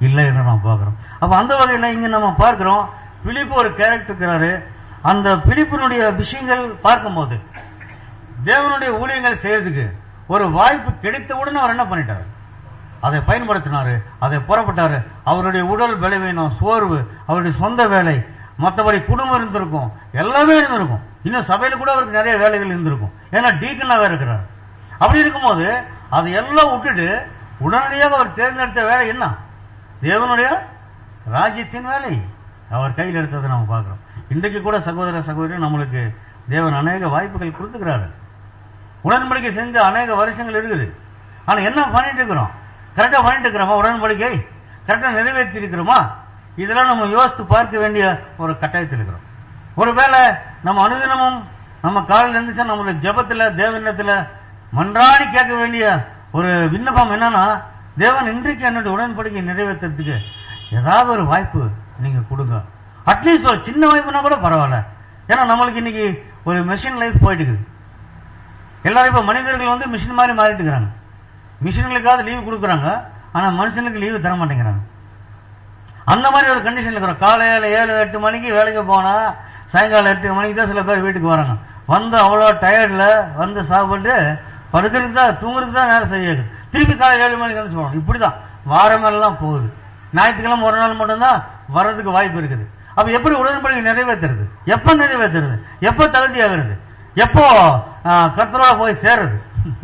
இல்லை என்று நாம் பார்க்கிறோம் அப்ப அந்த வகையில இங்க நம்ம பார்க்கிறோம் பிலிப்பு ஒரு கேரக்டர் இருக்கிறாரு அந்த பிலிப்பினுடைய விஷயங்கள் பார்க்கும்போது தேவனுடைய ஊழியங்கள் செய்யறதுக்கு ஒரு வாய்ப்பு கிடைத்தவுடனே அவர் என்ன பண்ணிட்டாரு அதை பயன்படுத்தினாரு அதை புறப்பட்டாரு அவருடைய உடல் பலவீனம் சோர்வு அவருடைய சொந்த வேலை மற்றபடி குடும்பம் இருந்திருக்கும் எல்லாமே இருந்திருக்கும் இன்னும் சபையில கூட அவருக்கு நிறைய வேலைகள் இருந்திருக்கும் ஏன்னா டீக்கனாக இருக்கிறார் அப்படி இருக்கும்போது அதை எல்லாம் விட்டுட்டு உடனடியாக அவர் தேர்ந்தெடுத்த வேலை என்ன தேவனுடைய ராஜ்யத்தின் வேலை அவர் கையில் எடுத்ததை நம்ம பார்க்கிறோம் இன்றைக்கு கூட சகோதர சகோதரி நம்மளுக்கு தேவன் அநேக வாய்ப்புகள் கொடுத்துக்கிறாரு உடன்படிக்கை செஞ்ச அநேக வருஷங்கள் இருக்குது ஆனா என்ன பண்ணிட்டு இருக்கிறோம் கரெக்டா பண்ணிட்டு இருக்கிறோமா உடன்படிக்கை கரெக்டா நிறைவேற்றி இருக்கிறோமா இதெல்லாம் நம்ம யோசித்து பார்க்க வேண்டிய ஒரு கட்டாயத்தில் இருக்கிறோம் ஒருவேளை நம்ம அனுதினமும் நம்ம காலையில் இருந்துச்சா நம்மளுடைய ஜெபத்துல தேவனிடத்துல மன்றாடி கேட்க வேண்டிய ஒரு விண்ணப்பம் என்னன்னா தேவன் இன்றைக்கு என்னுடைய உடன்படிக்கை நிறைவேற்றுறதுக்கு ஏதாவது ஒரு வாய்ப்பு நீங்க கொடுங்க அட்லீஸ்ட் ஒரு சின்ன வாய்ப்புனா கூட பரவாயில்ல ஏன்னா நம்மளுக்கு இன்னைக்கு ஒரு மெஷின் லைஃப் போயிட்டு இருக்குது எல்லாரும் இப்ப மனிதர்கள் வந்து மிஷின் மாதிரி மாறிட்டு இருக்கிறாங்க மிஷின்களுக்காவது லீவு கொடுக்குறாங்க ஆனா மனுஷனுக்கு லீவு தர மாட்டேங்கிறாங்க அந்த மாதிரி ஒரு கண்டிஷன்ல இருக்கிறோம் காலையில ஏழு எட்டு மணிக்கு வேலைக்கு போனா சாயங்காலம் எட்டு மணிக்கு தான் சில பேர் வீட்டுக்கு வராங்க வந்து அவ்வளோ டயர்ட்ல வந்து சாப்பிட்டு படுக்கிறதுக்கு தான் தூங்குறதுக்கு தான் நேரம் சரியாகுது திருப்பி காலை ஏழு மணிக்கு வந்து சொல்லணும் இப்படிதான் வாரமெல்லாம் போகுது ஞாயிற்றுக்கிழமை ஒரு நாள் மட்டும்தான் வர்றதுக்கு வாய்ப்பு இருக்குது அப்ப எப்படி உடன்படிக்கை நிறைவேற்றுறது எப்ப நிறைவேற்றுறது எப்ப தகுதி ஆகிறது எப்போ கத்தரோட போய் சேர்றது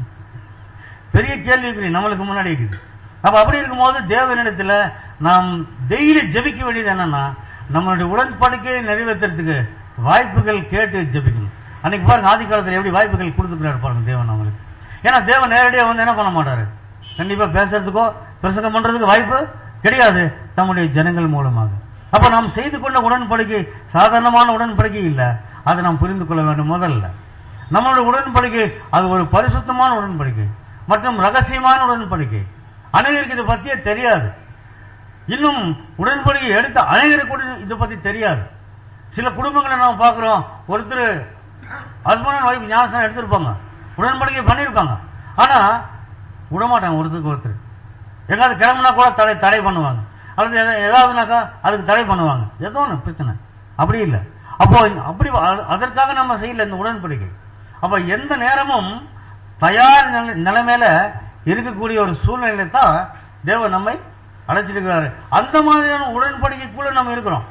பெரிய கேள்விக்குறி நம்மளுக்கு முன்னாடி இருக்குது அப்ப அப்படி இருக்கும்போது தேவனிடத்துல நாம் டெய்லி ஜெபிக்க வேண்டியது என்னன்னா நம்மளுடைய உடன்படிக்கையை நிறைவேற்றுறதுக்கு வாய்ப்புகள் கேட்டு ஜெபிக்கணும் அன்னைக்கு பாருங்க ஆதி காலத்துல எப்படி வாய்ப்புகள் கொடுத்துக்கிறாரு பாருங்க தேவன் நம்மளுக்கு ஏன்னா தேவன் நேரடியா வந்து என்ன பண்ண மாட்டாரு கண்டிப்பா பேசுறதுக்கோ பிரசங்கம் பண்றதுக்கு வாய்ப்பு கிடையாது தம்முடைய ஜனங்கள் மூலமாக அப்ப நாம் செய்து கொண்ட உடன்படிக்கை சாதாரணமான உடன்படிக்கை இல்ல அதை நாம் புரிந்து கொள்ள வேண்டும் முதல்ல நம்மளுடைய உடன்படிக்கை அது ஒரு பரிசுத்தமான உடன்படிக்கை மற்றும் ரகசியமான உடன்படிக்கை அநேகருக்கு இதை பத்தியே தெரியாது இன்னும் உடன்படிக்கை எடுத்த அநேகருக்கு கூட இதை பத்தி தெரியாது சில குடும்பங்களை நாம் பார்க்கிறோம் ஒருத்தர் ஹஸ்பண்ட் அண்ட் ஒய்ஃப் ஞாபகம் எடுத்திருப்பாங்க உடன்படிக்கை பண்ணியிருப்பாங்க ஆனா விடமாட்டாங்க ஒருத்தருக்கு ஒருத்தர் எங்காவது கிளம்புனா கூட தடை தடை பண்ணுவாங்க அல்லது எதா- ஏதாவதுனாக்கா அதுக்கு தடை பண்ணுவாங்க ஏதோ ஒன்று பிரச்சனை அப்படி இல்லை அப்போ அப்படி அ- அதற்காக நம்ம செய்யல இந்த உடன்படிக்கை அப்ப எந்த நேரமும் தயார் நிலை- நிலைமையில இருக்கக்கூடிய ஒரு சூழ்நிலையில தான் தேவன் நம்மை அழைச்சிருக்கிறாரு அந்த மாதிரியான உடன்படிக்கைக்குள்ள நம்ம இருக்கிறோம்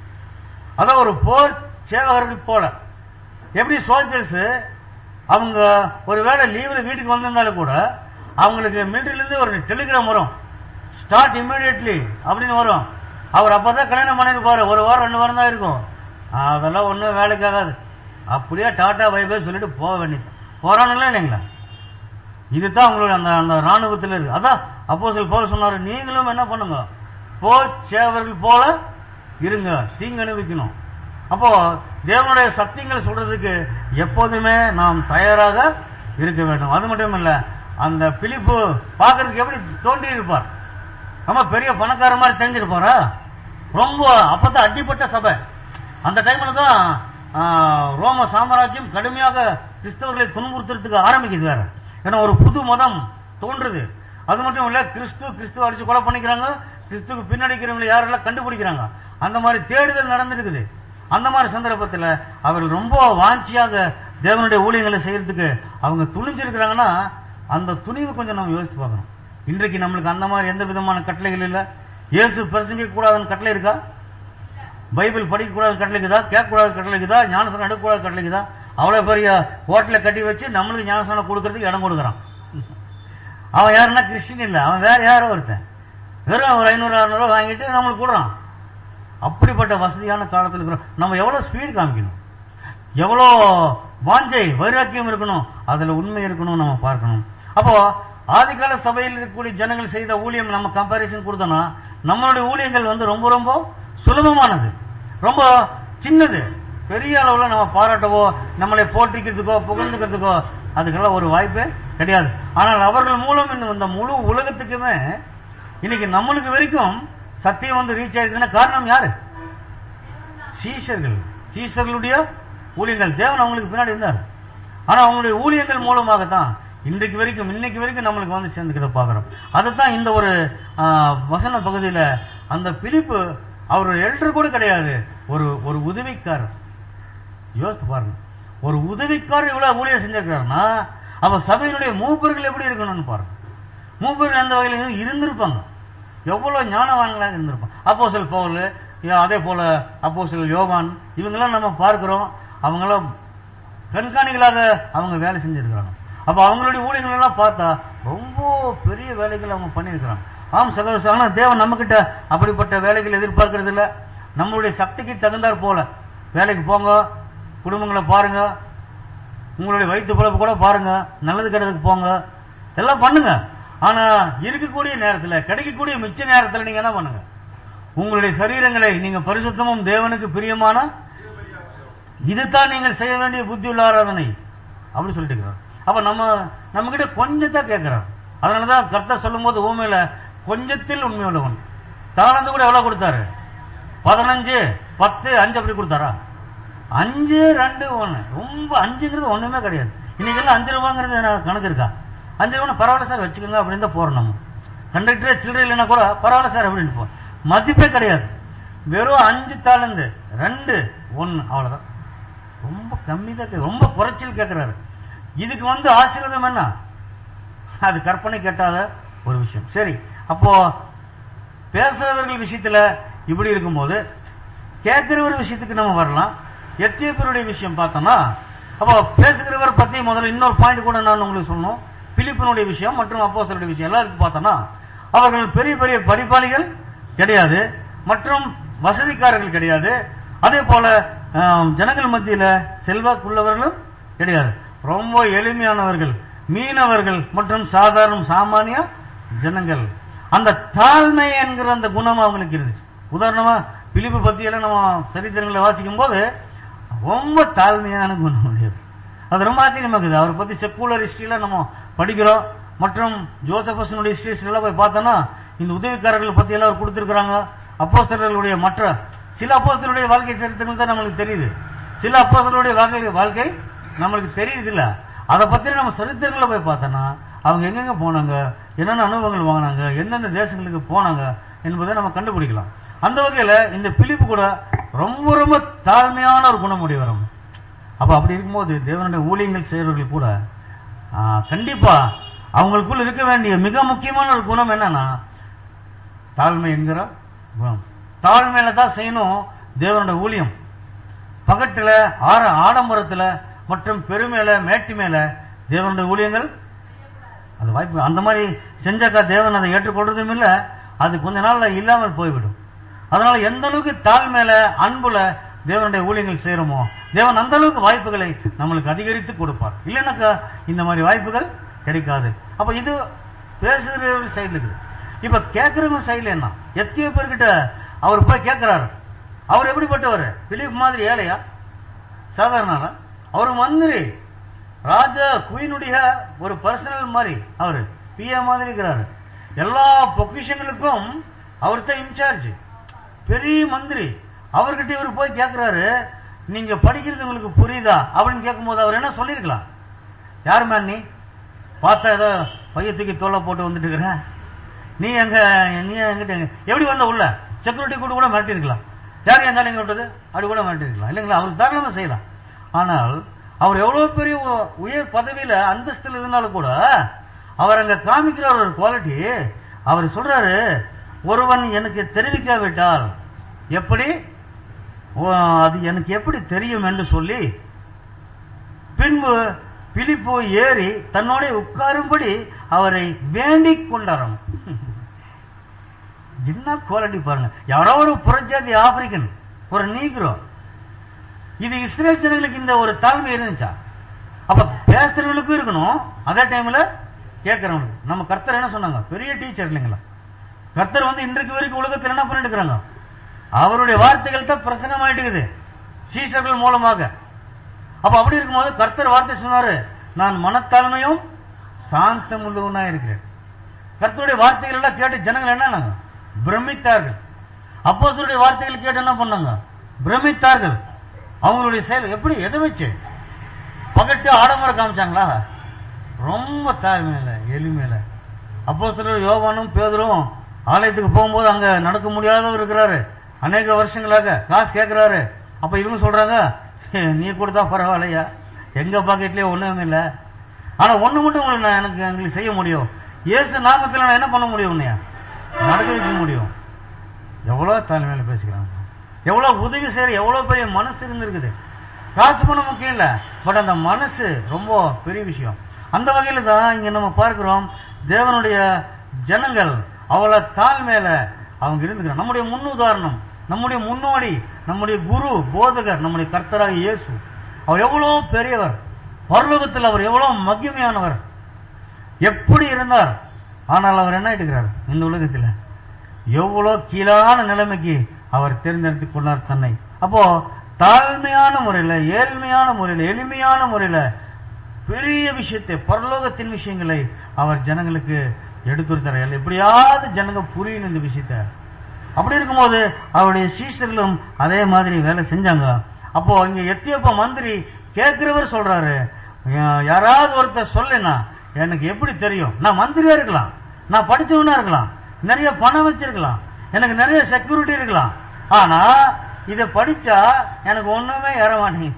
அதான் ஒரு போர் சேவகர்கள் போல எப்படி சோல்ஜர்ஸ் அவங்க ஒருவேளை லீவ்ல வீட்டுக்கு வந்திருந்தாலும் கூட அவங்களுக்கு மிலிட்டரியில இருந்து ஒரு டெலிகிராம் வரும் ஸ்டார்ட் இமிடியட்லி அப்படின்னு வரும் அவர் அப்பதான் கல்யாணம் பண்ணிருப்பாரு ஒரு வாரம் ரெண்டு வாரம் தான் இருக்கும் அதெல்லாம் ஒன்றும் வேலைக்கு ஆகாது அப்படியே டாடா பை பை சொல்லிட்டு போக வேண்டியது போறானுங்களா இல்லைங்களா இதுதான் உங்களுடைய அந்த அந்த ராணுவத்தில் இருக்கு அதான் அப்போ சில போல சொன்னாரு நீங்களும் என்ன பண்ணுங்க போர் சேவர்கள் போல இருங்க தீங்கு அனுபவிக்கணும் அப்போ தேவனுடைய சத்தியங்களை சொல்றதுக்கு எப்போதுமே நாம் தயாராக இருக்க வேண்டும் அது மட்டும் இல்ல அந்த பிலிப்பு பார்க்கறதுக்கு எப்படி தோன்றி இருப்பார் ரொம்ப பெரிய பணக்கார மாதிரி தெரிஞ்சிருப்பாரா ரொம்ப அப்பதான் அடிப்பட்ட சபை அந்த டைம்ல தான் ஆ, ரோம சாம்ராஜ்யம் கடுமையாக கிறிஸ்தவர்களை துன்புறுத்துறதுக்கு ஆரம்பிக்குது வேற ஏன்னா ஒரு புது மதம் தோன்றுது அது மட்டும் இல்ல கிறிஸ்து கிறிஸ்துவ அடிச்சு கொலை பண்ணிக்கிறாங்க கிறிஸ்துக்கு பின்னடிக்கிறவங்களை யாரெல்லாம் கண்டுபிடிக்கிறாங்க அந்த மாதிரி தேடுதல் நடந்திருக்குது அந்த மாதிரி சந்தர்ப்பத்தில் அவர்கள் ரொம்ப வாஞ்சியாக தேவனுடைய ஊழியங்களை செய்யறதுக்கு அவங்க துணிஞ்சிருக்கிறாங்கன்னா அந்த துணிவு கொஞ்சம் நம்ம யோசிச்சு பார்க்கணும் இன்றைக்கு நம்மளுக்கு அந்த மாதிரி எந்த விதமான கட்டளைகள் இல்ல இயேசு பிரசங்கிக்க கூடாதுன்னு கட்டளை இருக்கா பைபிள் படிக்க கூடாது கட்டளை இருக்குதா கேட்க கூடாது கட்டளை இருக்குதா ஞானசனம் எடுக்க கூடாது கட்டளை இருக்குதா அவ்வளவு பெரிய ஹோட்டலை கட்டி வச்சு நம்மளுக்கு ஞானசனம் கொடுக்கறதுக்கு இடம் கொடுக்குறான் அவன் யாருன்னா கிறிஸ்டின் இல்ல அவன் வேற யாரோ ஒருத்தன் வெறும் ஒரு ஐநூறு அறுநூறு வாங்கிட்டு நம்மளுக்கு கூடுறான் அப்படிப்பட்ட வசதியான காலத்தில் இருக்கிறோம் நம்ம எவ்வளவு ஸ்பீடு காமிக்கணும் எவ்வளோ வாஞ்சை வைராக்கியம் இருக்கணும் அதுல உண்மை இருக்கணும் நம்ம பார்க்கணும் அப்போ ஆதிகால சபையில் இருக்கக்கூடிய ஜனங்கள் செய்த ஊழியம் நம்ம கம்பாரிசன் கொடுத்தோம்னா நம்மளுடைய ஊழியங்கள் வந்து ரொம்ப ரொம்ப சுலபமானது ரொம்ப சின்னது பெரிய அளவுல நம்ம பாராட்டவோ நம்மளை போற்றிக்கிறதுக்கோ புகழ்ந்துக்கிறதுக்கோ அதுக்கெல்லாம் ஒரு வாய்ப்பே கிடையாது ஆனால் அவர்கள் மூலம் இந்த இந்த முழு உலகத்துக்குமே இன்னைக்கு நம்மளுக்கு வரைக்கும் சத்தியம் வந்து ரீச் ஆயிருக்குன்னா காரணம் யாரு சீஷர்கள் சீஷர்களுடைய ஊழியங்கள் தேவன் அவங்களுக்கு பின்னாடி இருந்தார் ஆனா அவங்களுடைய ஊழியங்கள் மூலமாக தான் இன்றைக்கு வரைக்கும் இன்னைக்கு வரைக்கும் நம்மளுக்கு வந்து சேர்ந்துக்கிறத பாக்குறோம் அதுதான் இந்த ஒரு ஆ, வசன பகுதியில அந்த பிலிப்பு அவர் ஒரு எல்டர் கூட கிடையாது ஒரு ஒரு உதவிக்காரர் யோசித்து பாருங்க ஒரு உதவிக்காரர் இவ்வளவு ஊழியர் செஞ்சிருக்காருன்னா அப்ப சபையினுடைய மூப்பர்கள் எப்படி இருக்கணும்னு பாருங்க மூப்பர்கள் அந்த வகையில இருந்திருப்பாங்க எவ்வளவு ஞானவான்களாக இருந்திருப்பாங்க அப்போ சில பவுல் அதே போல அப்போ சில யோவான் இவங்கெல்லாம் நம்ம பார்க்கிறோம் அவங்களாம் கண்காணிகளாக அவங்க வேலை செஞ்சிருக்கிறாங்க அப்ப அவங்களுடைய ஊழியர்கள் எல்லாம் பார்த்தா ரொம்ப பெரிய வேலைகள் அவங்க பண்ணியிருக்கிறாங்க ஆம் சகோதர ஆனா தேவன் நம்ம கிட்ட அப்படிப்பட்ட வேலைகள் எதிர்பார்க்கறது இல்ல நம்மளுடைய சக்திக்கு தகுந்தாற் போல வேலைக்கு போங்க குடும்பங்களை பாருங்க உங்களுடைய வயிற்று பிழப்பு கூட பாருங்க நல்லது கெட்டதுக்கு போங்க எல்லாம் பண்ணுங்க ஆனா இருக்கக்கூடிய நேரத்துல கிடைக்கக்கூடிய மிச்ச நேரத்துல நீங்க என்ன பண்ணுங்க உங்களுடைய சரீரங்களை நீங்க பரிசுத்தமும் தேவனுக்கு பிரியமான இதுதான் நீங்கள் செய்ய வேண்டிய புத்தியுள்ள ஆராதனை அப்படி சொல்லிட்டு இருக்கிறார். அப்ப நம்ம நம்ம கிட்ட கொஞ்சத்தான் கேட்கிறார் அதனாலதான் கர்த்தர் சொல்லும் போது ஊமையில கொஞ்சத்தில் உண்மை உள்ளவன் தானந்து கூட எவ்வளவு கொடுத்தாரு பதினஞ்சு பத்து அஞ்சு அப்படி கொடுத்தாரா அஞ்சு ரெண்டு ஒண்ணு ரொம்ப அஞ்சுங்கிறது ஒண்ணுமே கிடையாது இன்னைக்கு எல்லாம் அஞ்சு ரூபாங்கிறது எனக்கு கணக்கு இருக்கா அஞ்சு ரூபா பரவாயில்ல சார் வச்சுக்கோங்க அப்படின்னு தான் போறோம் நம்ம கண்டக்டரே சில்லறை இல்லைன்னா கூட பரவாயில்ல சார் அப்படின்னு போ மதிப்பே கிடையாது வெறும் அஞ்சு தாளந்து ரெண்டு ஒன்னு அவ்வளவுதான் ரொம்ப கம்மி தான் ரொம்ப குறைச்சல் கேட்கிறாரு இதுக்கு வந்து ஆசீர்வாதம் என்ன அது கற்பனை கேட்டாத ஒரு விஷயம் சரி அப்போ பேசுறவர்கள் விஷயத்துல இப்படி இருக்கும்போது கேட்கிறவர் விஷயத்துக்கு நம்ம வரலாம் எத்தியோப்பியருடைய விஷயம் பார்த்தோம்னா அப்போ பேசுகிறவர் பத்தி முதல்ல இன்னொரு பாயிண்ட் கூட நான் உங்களுக்கு சொல்லணும் பிலிப்பினுடைய விஷயம் மற்றும் அப்போஸ்தலருடைய விஷயம் எல்லாருக்கும் பார்த்தோம்னா அவர்கள் பெரிய பெரிய படிப்பாளிகள் கிடையாது மற்றும் வசதிக்காரர்கள் கிடையாது அதே போல ஆம், ஜனங்கள் மத்தியில செல்வாக்குள்ளவர்களும் கிடையாது ரொம்ப எளிமையானவர்கள் மீனவர்கள் மற்றும் சாதாரண சாமானிய ஜனங்கள் அந்த தாழ்மை என்கிற அந்த குணம் அவங்களுக்கு இருந்துச்சு உதாரணமா பிலிப்பு பத்தி எல்லாம் நம்ம சரித்திரங்களை வாசிக்கும் போது ரொம்ப தாழ்மையான குணம் உடையவர் அது ரொம்ப ஆச்சரியமா இருக்குது அவரை பத்தி செக்குலர் ஹிஸ்டரியில நம்ம படிக்கிறோம் மற்றும் ஜோசபஸனுடைய ஹிஸ்டரிஸ் எல்லாம் போய் பார்த்தோம்னா இந்த உதவிக்காரர்கள் பத்தி எல்லாம் அவர் கொடுத்திருக்கிறாங்க அப்போஸ்தலர்களுடைய மற்ற சில அப்போஸ்தலருடைய வாழ்க்கை சரித்திரங்கள் தான் நம்மளுக்கு தெரியுது சில அப்போஸ்தலருடைய வாழ்க்கை வாழ்க்கை நம்மளுக்கு தெரியுது இல்ல அதை பத்தி நம்ம சரித்திரங்களை போய் பார்த்தோம்னா அவங்க எங்கெங்க போனாங்க என்னென்ன அனுபவங்கள் வாங்கினாங்க எந்தெந்த தேசங்களுக்கு போனாங்க என்பதை நம்ம கண்டுபிடிக்கலாம் அந்த வகையில இந்த பிலிப்பு கூட ரொம்ப ரொம்ப தாழ்மையான ஒரு குணமுடையவர் அவங்க. அப்ப அப்படி இருக்கும்போது தேவனுடைய ஊழியங்கள் செய்யறவர்கள் கூட ஆ, கண்டிப்பா அவங்களுக்குள்ள இருக்க வேண்டிய மிக முக்கியமான ஒரு குணம் என்னன்னா தாழ்மை என்கிற குணம் தாழ்மையில தான் செய்யணும் தேவனுடைய ஊழியம் பகட்டுல ஆர ஆடம்பரத்துல மற்றும் பெருமையில மேட்டு மேல தேவனுடைய ஊழியங்கள் அது வாய்ப்பு அந்த மாதிரி செஞ்சாக்கா தேவன் அதை ஏற்றுக்கொள்றதும் இல்ல அது கொஞ்ச நாள்ல இல்லாமல் போய்விடும் அதனால எந்த அளவுக்கு தாழ்மையில அன்புல தேவனுடைய ஊழியங்கள் செய்யறோமோ தேவன் அந்த அளவுக்கு வாய்ப்புகளை நம்மளுக்கு அதிகரித்து கொடுப்பார் இல்லைன்னாக்கா இந்த மாதிரி வாய்ப்புகள் கிடைக்காது அப்ப இது பேசுகிறவர்கள் சைடுல இருக்குது இப்ப கேட்கிறவங்க சைடுல என்ன எத்தனையோ பேர்கிட்ட அவர் போய் கேட்கிறாரு அவர் எப்படிப்பட்டவர் பிலிப் மாதிரி ஏழையா சாதாரண அவர் மந்திரி ராஜா குயினுடைய ஒரு பர்சனல் மாதிரி அவரு பிஏ மாதிரி இருக்கிறாரு எல்லா பொக்கிஷங்களுக்கும் அவர் தான் இன்சார்ஜ் பெரிய மந்திரி அவர்கிட்ட இவர் போய் கேட்கிறாரு நீங்க படிக்கிறது உங்களுக்கு புரியுதா அப்படின்னு கேட்கும்போது அவர் என்ன சொல்லிருக்கலாம் யார் மேன் நீ பார்த்தா ஏதோ பையத்துக்கு தொல்லை போட்டு வந்துட்டு இருக்கிற நீ எங்க நீ எங்கிட்ட எங்க எப்படி வந்த உள்ள செக்யூரிட்டி கூட கூட மிரட்டி இருக்கலாம் யார் எங்க நீங்க விட்டது அப்படி கூட மிரட்டி இருக்கலாம் இல்லைங்களா அவர் தாராளமா செய்யலாம் ஆனால் அவர் எவ்வளவு பெரிய உ- உயர் பதவியில அந்தஸ்தில் இருந்தாலும் கூட அவர் அங்க காமிக்கிற ஒரு குவாலிட்டி அவர் சொல்றாரு ஒருவன் எனக்கு தெரிவிக்காவிட்டால் எப்படி ஓ, அது எனக்கு எப்படி தெரியும் என்று சொல்லி பின்பு பிலிப்பு ஏறி தன்னோட உட்காரும்படி அவரை வேண்டிக் கொண்டாராம் என்ன குவாலிட்டி பாருங்க யாரோ ஒரு புறஜாதி ஆப்பிரிக்கன் ஒரு நீக்ரோ இது இஸ்ரேல் ஜனங்களுக்கு இந்த ஒரு தாழ்மை இருந்துச்சா அப்ப பேசுறவங்களுக்கும் இருக்கணும் அதே டைம்ல கேட்கறவங்களுக்கு நம்ம கர்த்தர் என்ன சொன்னாங்க பெரிய டீச்சர் இல்லைங்களா கர்த்தர் வந்து இன்றைக்கு வரைக்கும் உலகத்தில் என்ன பண்ணிட்டு இருக்கிறாங்க அவருடைய வார்த்தைகள் தான் பிரசங்கம் ஆயிட்டு இருக்குது சீசர்கள் மூலமாக அப்ப அப்படி இருக்கும்போது கர்த்தர் வார்த்தை சொன்னாரு நான் மனத்தாழ்மையும் சாந்தம் உள்ளவனா இருக்கிறேன் கர்த்தருடைய வார்த்தைகள் எல்லாம் கேட்டு ஜனங்கள் என்ன பிரமித்தார்கள் அப்போஸ்தலருடைய வார்த்தைகள் கேட்டு என்ன பண்ணாங்க பிரமித்தார்கள் அவங்களுடைய செயல் எப்படி எதை வச்சு பகட்டு ஆடம்பரம் காமிச்சாங்களா ரொம்ப தாழ்மையில எளிமையில அப்போ சிலர் யோவானும் பேதரும் ஆலயத்துக்கு போகும்போது அங்க நடக்க முடியாதவர் இருக்கிறாரு அநேக வருஷங்களாக காசு கேட்கிறாரு அப்ப இவங்க சொல்றாங்க "ஹே, நீ கொடுத்தா பரவாயில்லையா எங்க பாக்கெட்லயே ஒண்ணுமே இல்ல ஆனா ஒண்ணு மட்டும் உங்களுக்கு நான் எனக்கு எங்களுக்கு செய்ய முடியும் இயேசு நாமத்துல நான் என்ன பண்ண முடியும் உன்னைய நடக்க வைக்க முடியும் எவ்வளவு தாழ்மையில பேசிக்கிறாங்க எவ்வளவு உதவி செய்யற எவ்வளவு பெரிய மனசு இருந்திருக்குது காசு பணம் முக்கியம் இல்ல பட் அந்த மனசு ரொம்ப பெரிய விஷயம் அந்த வகையில தான் இங்க நம்ம பார்க்கிறோம் தேவனுடைய ஜனங்கள் அவ்வளவு தாழ்மையில அவங்க இருந்துக்கிறாங்க நம்முடைய முன்னுதாரணம் நம்முடைய முன்னோடி நம்முடைய குரு போதகர் நம்முடைய கர்த்தராக இயேசு அவர் எவ்வளவு பெரியவர் பரலோகத்தில் அவர் எவ்வளவு மகிமையானவர் எப்படி இருந்தார் ஆனால் அவர் என்ன ஆயிட்டுக்கிறார் இந்த உலகத்தில் எவ்வளவு கீழான நிலைமைக்கு அவர் தேர்ந்தெடுத்துக் கொண்டார் தன்னை அப்போ தாழ்மையான முறையில ஏழ்மையான முறையில எளிமையான முறையில பெரிய விஷயத்தை பரலோகத்தின் விஷயங்களை அவர் ஜனங்களுக்கு எடுத்துரைத்தார் எப்படியாவது ஜனங்க புரியணும் இந்த விஷயத்த அப்படி இருக்கும்போது அவருடைய சீஷர்களும் அதே மாதிரி வேலை செஞ்சாங்க அப்போ இங்க எத்தியோப்ப மந்திரி கேட்கிறவர் சொல்றாரு "யா- யாராவது ஒருத்தர் சொல்லுனா எனக்கு எப்படி தெரியும் நான் மந்திரியா இருக்கலாம் நான் படிச்சவனா இருக்கலாம் நிறைய பணம் வச்சிருக்கலாம் எனக்கு நிறைய செக்யூரிட்டி இருக்கலாம் ஆனா இத படிச்சா எனக்கு ஒண்ணுமே ஏற மாட்டேங்குது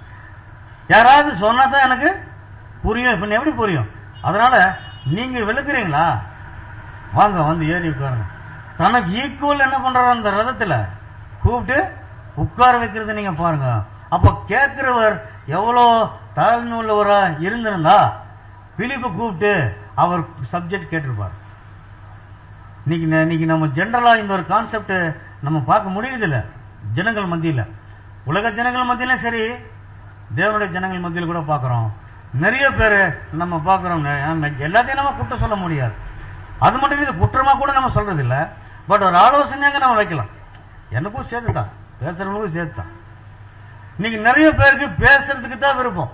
யாராவது சொன்னா தான் எனக்கு புரியும் இப்ப எப்படி புரியும் அதனால நீங்க விளக்குறீங்களா வாங்க வந்து ஏறி உட்காருங்க தனக்கு ஈக்குவல் என்ன பண்றாரு அந்த ரதத்துல கூப்பிட்டு உட்கார வைக்கிறது நீங்க பாருங்க அப்ப கேட்கிறவர் எவ்வளோ தாழ்மை உள்ளவரா இருந்திருந்தா பிலிப்பை கூப்பிட்டு அவர் சப்ஜெக்ட் கேட்டிருப்பார் இன்னைக்கு ந- இன்னைக்கு நம்ம ஜென்ரலா இந்த ஒரு கான்செப்ட் நம்ம பார்க்க முடியுதில்ல ஜனங்கள் மத்தியில உலக ஜனங்கள் மத்தியில சரி தேவனுடைய ஜனங்கள் மத்தியில் கூட பார்க்கிறோம் நிறைய பேர் நம்ம பார்க்கிறோம் ந- நம்ம எல்லாத்தையும் நம்ம குற்றம் சொல்ல முடியாது அது மட்டும் இது குற்றமா கூட நம்ம சொல்றது இல்ல பட் ஒரு ஆலோசனையாக நம்ம வைக்கலாம் எனக்கும் சேர்த்து தான் பேசுறவங்களுக்கும் சேர்த்து தான் இன்னைக்கு நிறைய பேருக்கு பேசுறதுக்கு தான் விருப்பம்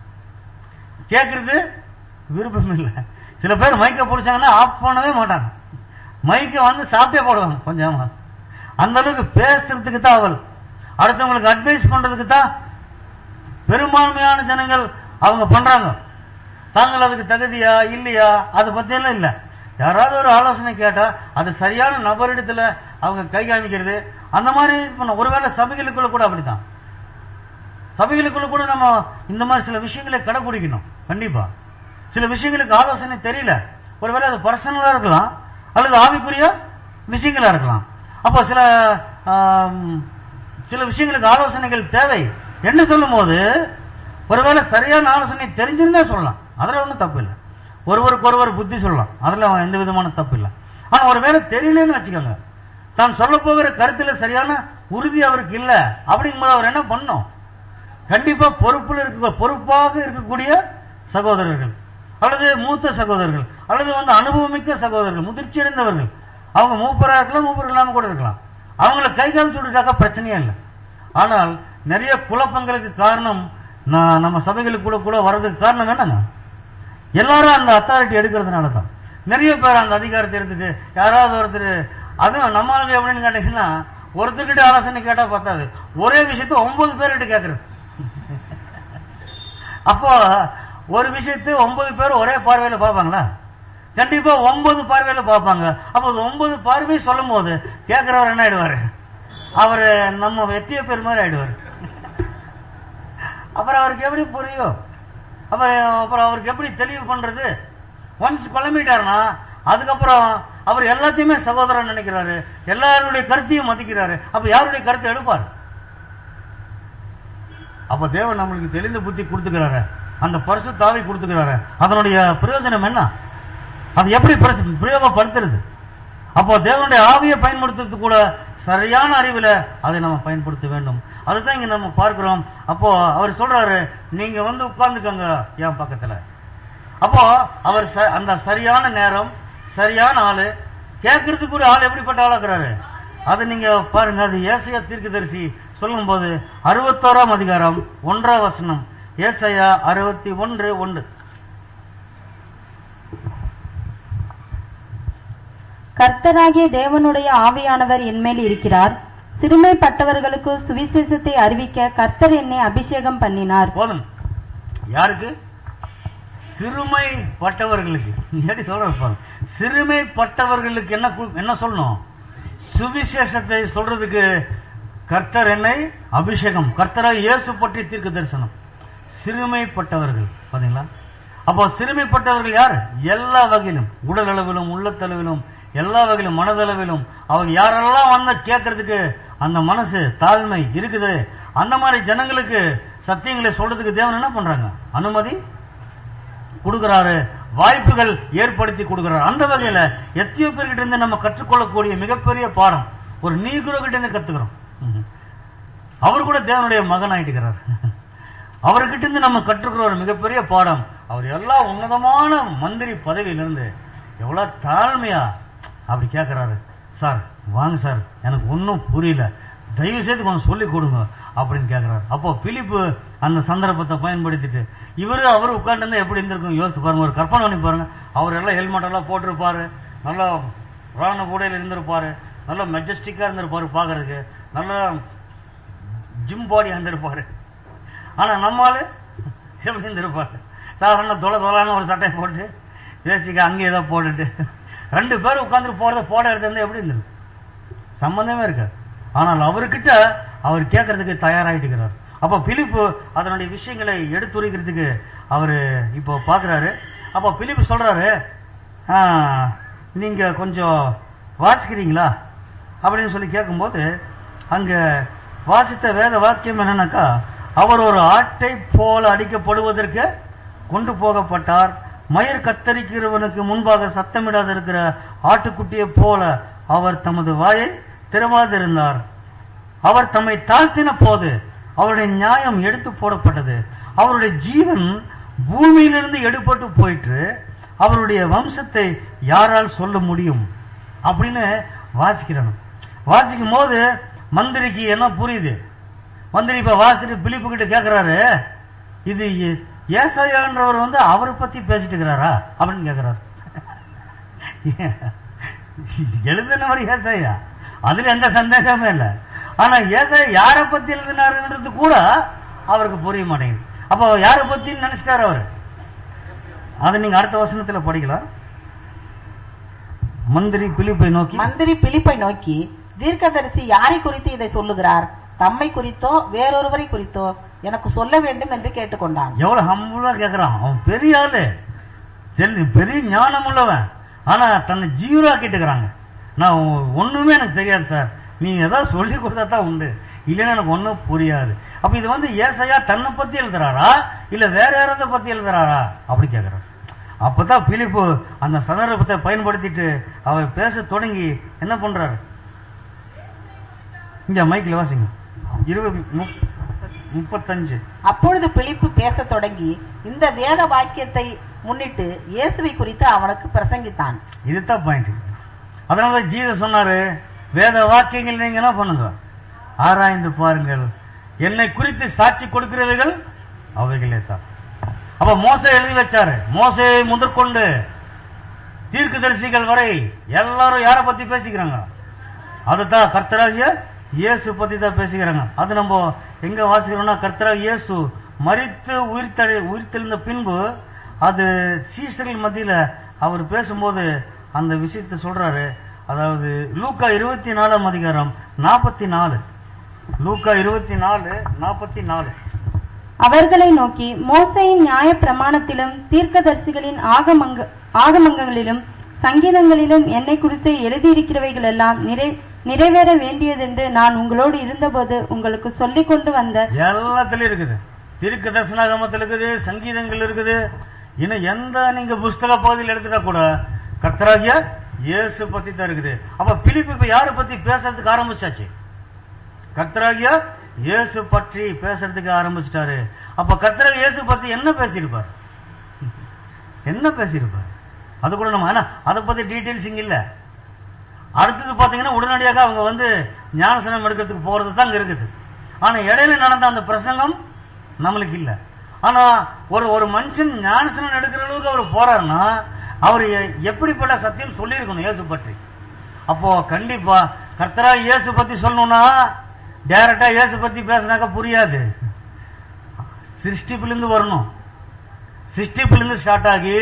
கேட்கறது விருப்பம் இல்ல சில பேர் மைக்க பிடிச்சாங்கன்னா ஆஃப் பண்ணவே மாட்டாங்க மைக்க வந்து சாப்பிட்டே போடுவாங்க கொஞ்சமா அந்த அளவுக்கு பேசுறதுக்கு தான் அவள் அடுத்தவங்களுக்கு அட்வைஸ் பண்றதுக்கு தான் பெரும்பான்மையான ஜனங்கள் அவங்க பண்றாங்க தாங்கள் அதுக்கு தகுதியா இல்லையா அதை பத்தி எல்லாம் இல்ல யாராவது ஒரு ஆலோசனை கேட்டா அது சரியான நபரிடத்துல அவங்க கை காமிக்கிறது அந்த மாதிரி இது பண்ண ஒருவேளை சபைகளுக்குள்ள கூட அப்படித்தான் சபைகளுக்குள்ள கூட நம்ம இந்த மாதிரி சில விஷயங்களை கடைபிடிக்கணும் கண்டிப்பா சில விஷயங்களுக்கு ஆலோசனை தெரியல ஒருவேளை அது பர்சனலா இருக்கலாம் அல்லது ஆவிக்குரிய விஷயங்களா இருக்கலாம் அப்போ சில ஆம், சில விஷயங்களுக்கு ஆலோசனைகள் தேவை என்ன சொல்லும் போது ஒருவேளை சரியான ஆலோசனை தெரிஞ்சிருந்தா சொல்லலாம் அதுல ஒன்றும் தப்பு இல்லை ஒருவருக்கு ஒருவர் புத்தி சொல்லலாம் அதுல எந்த விதமான தப்பு இல்லை ஆனா ஒருவேளை தெரியலன்னு வச்சுக்கோங்க தான் சொல்ல போகிற கருத்துல சரியான உறுதி அவருக்கு இல்ல அப்படிங்கும்போது அவர் என்ன பண்ணும் கண்டிப்பா பொறுப்புல இருக்க பொறுப்பாக இருக்கக்கூடிய சகோதரர்கள் அல்லது மூத்த சகோதரர்கள் அல்லது வந்து அனுபவமிக்க சகோதரர்கள் முதிர்ச்சி அடைந்தவர்கள் அவங்க மூப்பரா இருக்கலாம் மூப்பர் இல்லாம கூட இருக்கலாம் அவங்கள கை காமிச்சு விட்டுட்டாக்கா பிரச்சனையே இல்லை ஆனால் நிறைய குழப்பங்களுக்கு காரணம் நான் நம்ம சபைகளுக்கு கூட கூட வர்றதுக்கு காரணம் என்னங்க எல்லாரும் அந்த அத்தாரிட்டி எடுக்கிறதுனால தான் நிறைய பேர் அந்த அதிகாரத்தை எடுத்துட்டு யாராவது ஒருத்தர் அதுவும் நம்ம ஆளுங்க எப்படின்னு கேட்டீங்கன்னா ஒருத்தர்கிட்ட ஆலோசனை கேட்டா பத்தாது ஒரே விஷயத்த ஒன்பது பேர்கிட்ட கேட்கறது அப்போ ஒரு விஷயத்தை ஒன்பது பேர் ஒரே பார்வையில பார்ப்பாங்களா கண்டிப்பா ஒன்பது பார்வையில பார்ப்பாங்க அப்போ அது ஒன்பது பார்வை சொல்லும் போது கேட்கிறவர் என்ன ஆயிடுவாரு அவரு நம்ம வெற்றிய பேர் மாதிரி ஆயிடுவாரு அப்புறம் அவருக்கு எப்படி புரியும் அப்புறம் அப்புறம் அவருக்கு எப்படி தெளிவு பண்றது ஒன்ஸ் குழம்பிட்டாருன்னா அதுக்கப்புறம் அவர் எல்லாத்தையுமே சகோதரன் நினைக்கிறாரு எல்லாருடைய கருத்தையும் மதிக்கிறாரு அப்ப யாருடைய கருத்தை எடுப்பார் அப்ப தேவன் நம்மளுக்கு தெளிந்த புத்தி கொடுத்துக்கிறாரு அந்த பரிசு தாவி கொடுத்துக்கிறாரு அதனுடைய பிரயோஜனம் என்ன அது எப்படி பிரச- பிரயோகப்படுத்துறது அப்போ தேவனுடைய ஆவியை பயன்படுத்துறது கூட சரியான அறிவுல அதை நம்ம பயன்படுத்த வேண்டும் அதுதான் இங்க நம்ம பார்க்கிறோம் அப்போ அவர் சொல்றாரு நீங்க வந்து உட்கார்ந்துக்கோங்க என் பக்கத்துல அப்போ அவர் ச- அந்த சரியான நேரம் சரியான ஆளு கேட்கறதுக்கு கூட ஆள் எப்படிப்பட்ட ஆளாக்குறாரு அது நீங்க பாருங்க அது ஏசையா தீர்க்கதரிசி சொல்லும் போது அறுபத்தோராம் அதிகாரம் ஒன்றாம் வசனம் ஏசையா அறுபத்தி ஒன்று ஒன்று கர்த்தராகிய தேவனுடைய ஆவியானவர் என்மேல் இருக்கிறார் சிறுமைப்பட்டவர்களுக்கு சுவிசேஷத்தை அறிவிக்க கர்த்தர் என்னை அபிஷேகம் பண்ணினார் போதும் யாருக்கு சிறுமைப்பட்டவர்களுக்கு எப்படி சொல்ற பாருங்க சிறுமைப்பட்டவர்களுக்கு என்ன கு- என்ன சொல்லணும் சுவிசேஷத்தை சொல்றதுக்கு கர்த்தர் என்னை அபிஷேகம் கர்த்தராய் இயேசு பற்றி தீர்க்க தரிசனம் சிறுமைப்பட்டவர்கள் பாத்தீங்களா அப்போ சிறுமைப்பட்டவர்கள் யார் எல்லா வகையிலும் உடல் அளவிலும் உள்ளத்தளவிலும் எல்லா வகையிலும் மனதளவிலும் அவங்க யாரெல்லாம் வந்த கேட்கறதுக்கு அந்த மனசு தாழ்மை இருக்குது அந்த மாதிரி ஜனங்களுக்கு சத்தியங்களை சொல்றதுக்கு தேவன் என்ன பண்றாங்க அனுமதி கொடுக்கிறாரு வாய்ப்புகள் ஏற்படுத்தி கொடுக்கிறாரு அந்த வகையில எத்தனையோ பேர்கிட்ட இருந்து நம்ம கற்றுக்கொள்ளக்கூடிய மிகப்பெரிய பாடம் ஒரு நீகுரோ கிட்ட இருந்து கத்துக்கிறோம் ம்ஹும். அவர் கூட தேவனுடைய மகன் ஆயிட்டுக்கிறார் அவர்கிட்ட இருந்து நம்ம கற்றுக்கிற ஒரு மிகப்பெரிய பாடம் அவர் எல்லா உன்னதமான மந்திரி பதவியிலிருந்து எவ்வளவு தாழ்மையா அப்படி கேட்கிறாரு சார் வாங்க சார் எனக்கு ஒன்றும் புரியல தயவு செய்து கொஞ்சம் சொல்லி கொடுங்க அப்படின்னு கேட்கிறாரு அப்போ பிலிப்பு அந்த சந்தர்ப்பத்தை பயன்படுத்திட்டு இவரு அவர் உட்கார்ந்து எப்படி இருந்திருக்கும் யோசிச்சு பாருங்க ஒரு கற்பனை பண்ணி பாருங்க அவர் எல்லாம் ஹெல்மெட் எல்லாம் போட்டிருப்பாரு நல்லா ராணுவ கூடையில் இருந்திருப்பாரு நல்லா மெஜஸ்டிக்கா இருந்திருப்பாரு பாக்குறதுக்கு நல்லா ஜிம் பாடி இருந்திருப்பாரு ஆனா நம்மால எப்படி இருந்திருப்பாரு சாதாரண தொலை தொலான்னு ஒரு சட்டையை போட்டு வேஸ்டிக்கு அங்கே ஏதோ போட்டுட்டு ரெண்டு பேரும் உட்கார்ந்து போறத போட எடுத்து எப்படி இருந்திருக்கு சம்பந்தமே இருக்காது ஆனால் அவர்கிட்ட அவர் கேட்கறதுக்கு தயாராயிட்டுக்கிறார் அப்ப பிலிப்பு அதனுடைய விஷயங்களை எடுத்துரைக்கிறதுக்கு அவரு இப்போ பாக்குறாரு அப்ப பிலிப்பு சொல்றாரு "ஆ, நீங்க கொஞ்சம் வாசிக்கிறீங்களா அப்படின்னு சொல்லி கேட்கும்போது அங்க வாசித்த வேத வாக்கியம் என்னன்னாக்கா அவர் ஒரு ஆட்டை போல அடிக்கப்படுவதற்கு கொண்டு போகப்பட்டார் மயிர் கத்தரிக்கிறவனுக்கு முன்பாக சத்தமிடாத இருக்கிற ஆட்டுக்குட்டியைப் போல அவர் தமது வாயை திறவாதிருந்தார் அவர் தம்மை தாழ்த்தின போது அவருடைய நியாயம் எடுத்து போடப்பட்டது அவருடைய ஜீவன் பூமியிலிருந்து எடுபட்டு போயிற்று அவருடைய வம்சத்தை யாரால் சொல்ல முடியும் அப்படின்னு வாசிக்கிறோம் வாசிக்கும் போது மந்திரிக்கு என்ன புரியுது மந்திரி இப்ப வாசிட்டு பிலிப்பு கிட்ட கேக்குறாரு இது ஏ- ஏசாயான்றவர் வந்து அவரை பத்தி பேசிட்டு இருக்கிறாரா அப்படின்னு கேக்குறாரு எழுதினவர் ஏசாயா அதுல எந்த சந்தேகமே இல்ல ஆனா ஏசாயா யாரை பத்தி எழுதினாருன்றது கூட அவருக்கு புரிய மாட்டேங்குது அப்போ யாரை பத்தி நினைச்சிட்டாரு அவரு அதை நீங்க அடுத்த வசனத்துல படிக்கலாம் மந்திரி பிலிப்பை நோக்கி மந்திரி பிலிப்பை நோக்கி தீர்க்கதரிசி யாரை குறித்து இதை சொல்லுகிறார் தம்மை குறித்தோ வேறொருவரை குறித்தோ எனக்கு சொல்ல வேண்டும் என்று கேட்டுக்கொண்டான் எவ்வளவு ஹம்புலா கேக்குறான் அவன் பெரிய ஆளு தெரி- பெரிய ஞானம் உள்ளவன் ஆனா தன்னை ஜீவராக்கிட்டுக்கிறாங்க நான் ஒ- ஒண்ணுமே எனக்கு தெரியாது சார் நீங்க ஏதாவது சொல்லி கொடுத்தா தான் உண்டு இல்லைன்னா எனக்கு ஒண்ணும் புரியாது அப்ப இது வந்து ஏசையா தன்னை பத்தி எழுதுறாரா இல்ல வேற யாராவது பத்தி எழுதுறாரா அப்படி கேக்குறாரு அப்பதான் பிலிப்பு அந்த சந்தர்ப்பத்தை பயன்படுத்திட்டு அவர் பேச தொடங்கி என்ன பண்றாரு இங்க மைக்கில் வாசிங்க இருபது முப்- முப்பத்தஞ்சு அப்பொழுது பிலிப்பு பேசத் தொடங்கி இந்த வேத வாக்கியத்தை முன்னிட்டு இயேசுவை குறித்து அவனுக்கு பிரசங்கித்தான் இதுதான் பாயிண்ட் அதனால ஜீசஸ் சொன்னாரு வேத வாக்கியங்கள் நீங்க என்ன பண்ணுங்க ஆராய்ந்து பாருங்கள் என்னை குறித்து சாட்சி கொடுக்கிறவைகள் அவைகளே தான் அப்ப மோசே எழுதி வச்சாரு மோசே முதற்கொண்டு தீர்க்கதரிசிகள் வரை எல்லாரும் யார பத்தி பேசிக்கிறாங்க அதுதான் கர்த்தராகிய இயேசு பத்தி தான் பேசிக்கிறாங்க அது நம்ம எங்க வாசிக்கிறோம்னா கர்த்தராக இயேசு மரித்து உயிர்த்தெழு உயிர்த்தெழுந்த பின்பு அது சீசர்கள் மத்தியில அவர் பேசும்போது அந்த விஷயத்தை சொல்றாரு அதாவது லூக்கா இருபத்தி நாலாம் அதிகாரம் நாற்பத்தி நாலு லூக்கா இருபத்தி நாலு நாற்பத்தி நாலு அவர்களை நோக்கி மோசையின் நியாய பிரமாணத்திலும் தீர்க்கதரிசிகளின் ஆகமங்க ஆகமங்களிலும் சங்கீதங்களிலும் என்னை குறித்து எழுதியிருக்கிறவைகள் எல்லாம் நிறை நிறைவேற வேண்டியதென்று நான் உங்களோடு இருந்தபோது உங்களுக்கு சொல்லிக் கொண்டு வந்த எல்லாத்துலயும் இருக்குது திருக்கு தர்சனாகமத்தில் இருக்குது சங்கீதங்கள் இருக்குது இன்னும் எந்த நீங்க புஸ்தக பகுதியில் எடுத்துட்டா கூட கர்த்தராகிய இயேசு பத்தி தான் இருக்குது அப்ப பிலிப்பு இப்ப யாரை பத்தி பேசுறதுக்கு ஆரம்பிச்சாச்சு கர்த்தராகிய இயேசு பற்றி பேசுறதுக்கு ஆரம்பிச்சிட்டாரு அப்ப கர்த்தராகிய இயேசு பத்தி என்ன பேசியிருப்பார் என்ன பேசியிருப்பார் அது கூட நம்ம ஆனா அதை பத்தி டீட்டெயில்ஸ் இங்க இல்ல அடுத்தது பாத்தீங்கன்னா உடனடியாக அவங்க வந்து ஞானசனம் எடுக்கிறதுக்கு போறது தான் அங்க இருக்குது ஆனா இடையில நடந்த அந்த பிரசங்கம் நம்மளுக்கு இல்ல ஆனா ஒரு ஒரு மனுஷன் ஞானசனம் எடுக்கிற அளவுக்கு அவர் போறாருன்னா அவர் எ- எப்படிப்பட்ட சத்தியம் சொல்லியிருக்கணும் இயேசு பற்றி அப்போ கண்டிப்பா கர்த்தரா இயேசு பத்தி சொல்லணும்னா டைரக்டா இயேசு பத்தி பேசினாக்க புரியாது சிருஷ்டிப்பிலிருந்து வரணும் சிருஷ்டிப்பிலிருந்து ஸ்டார்ட் ஆகி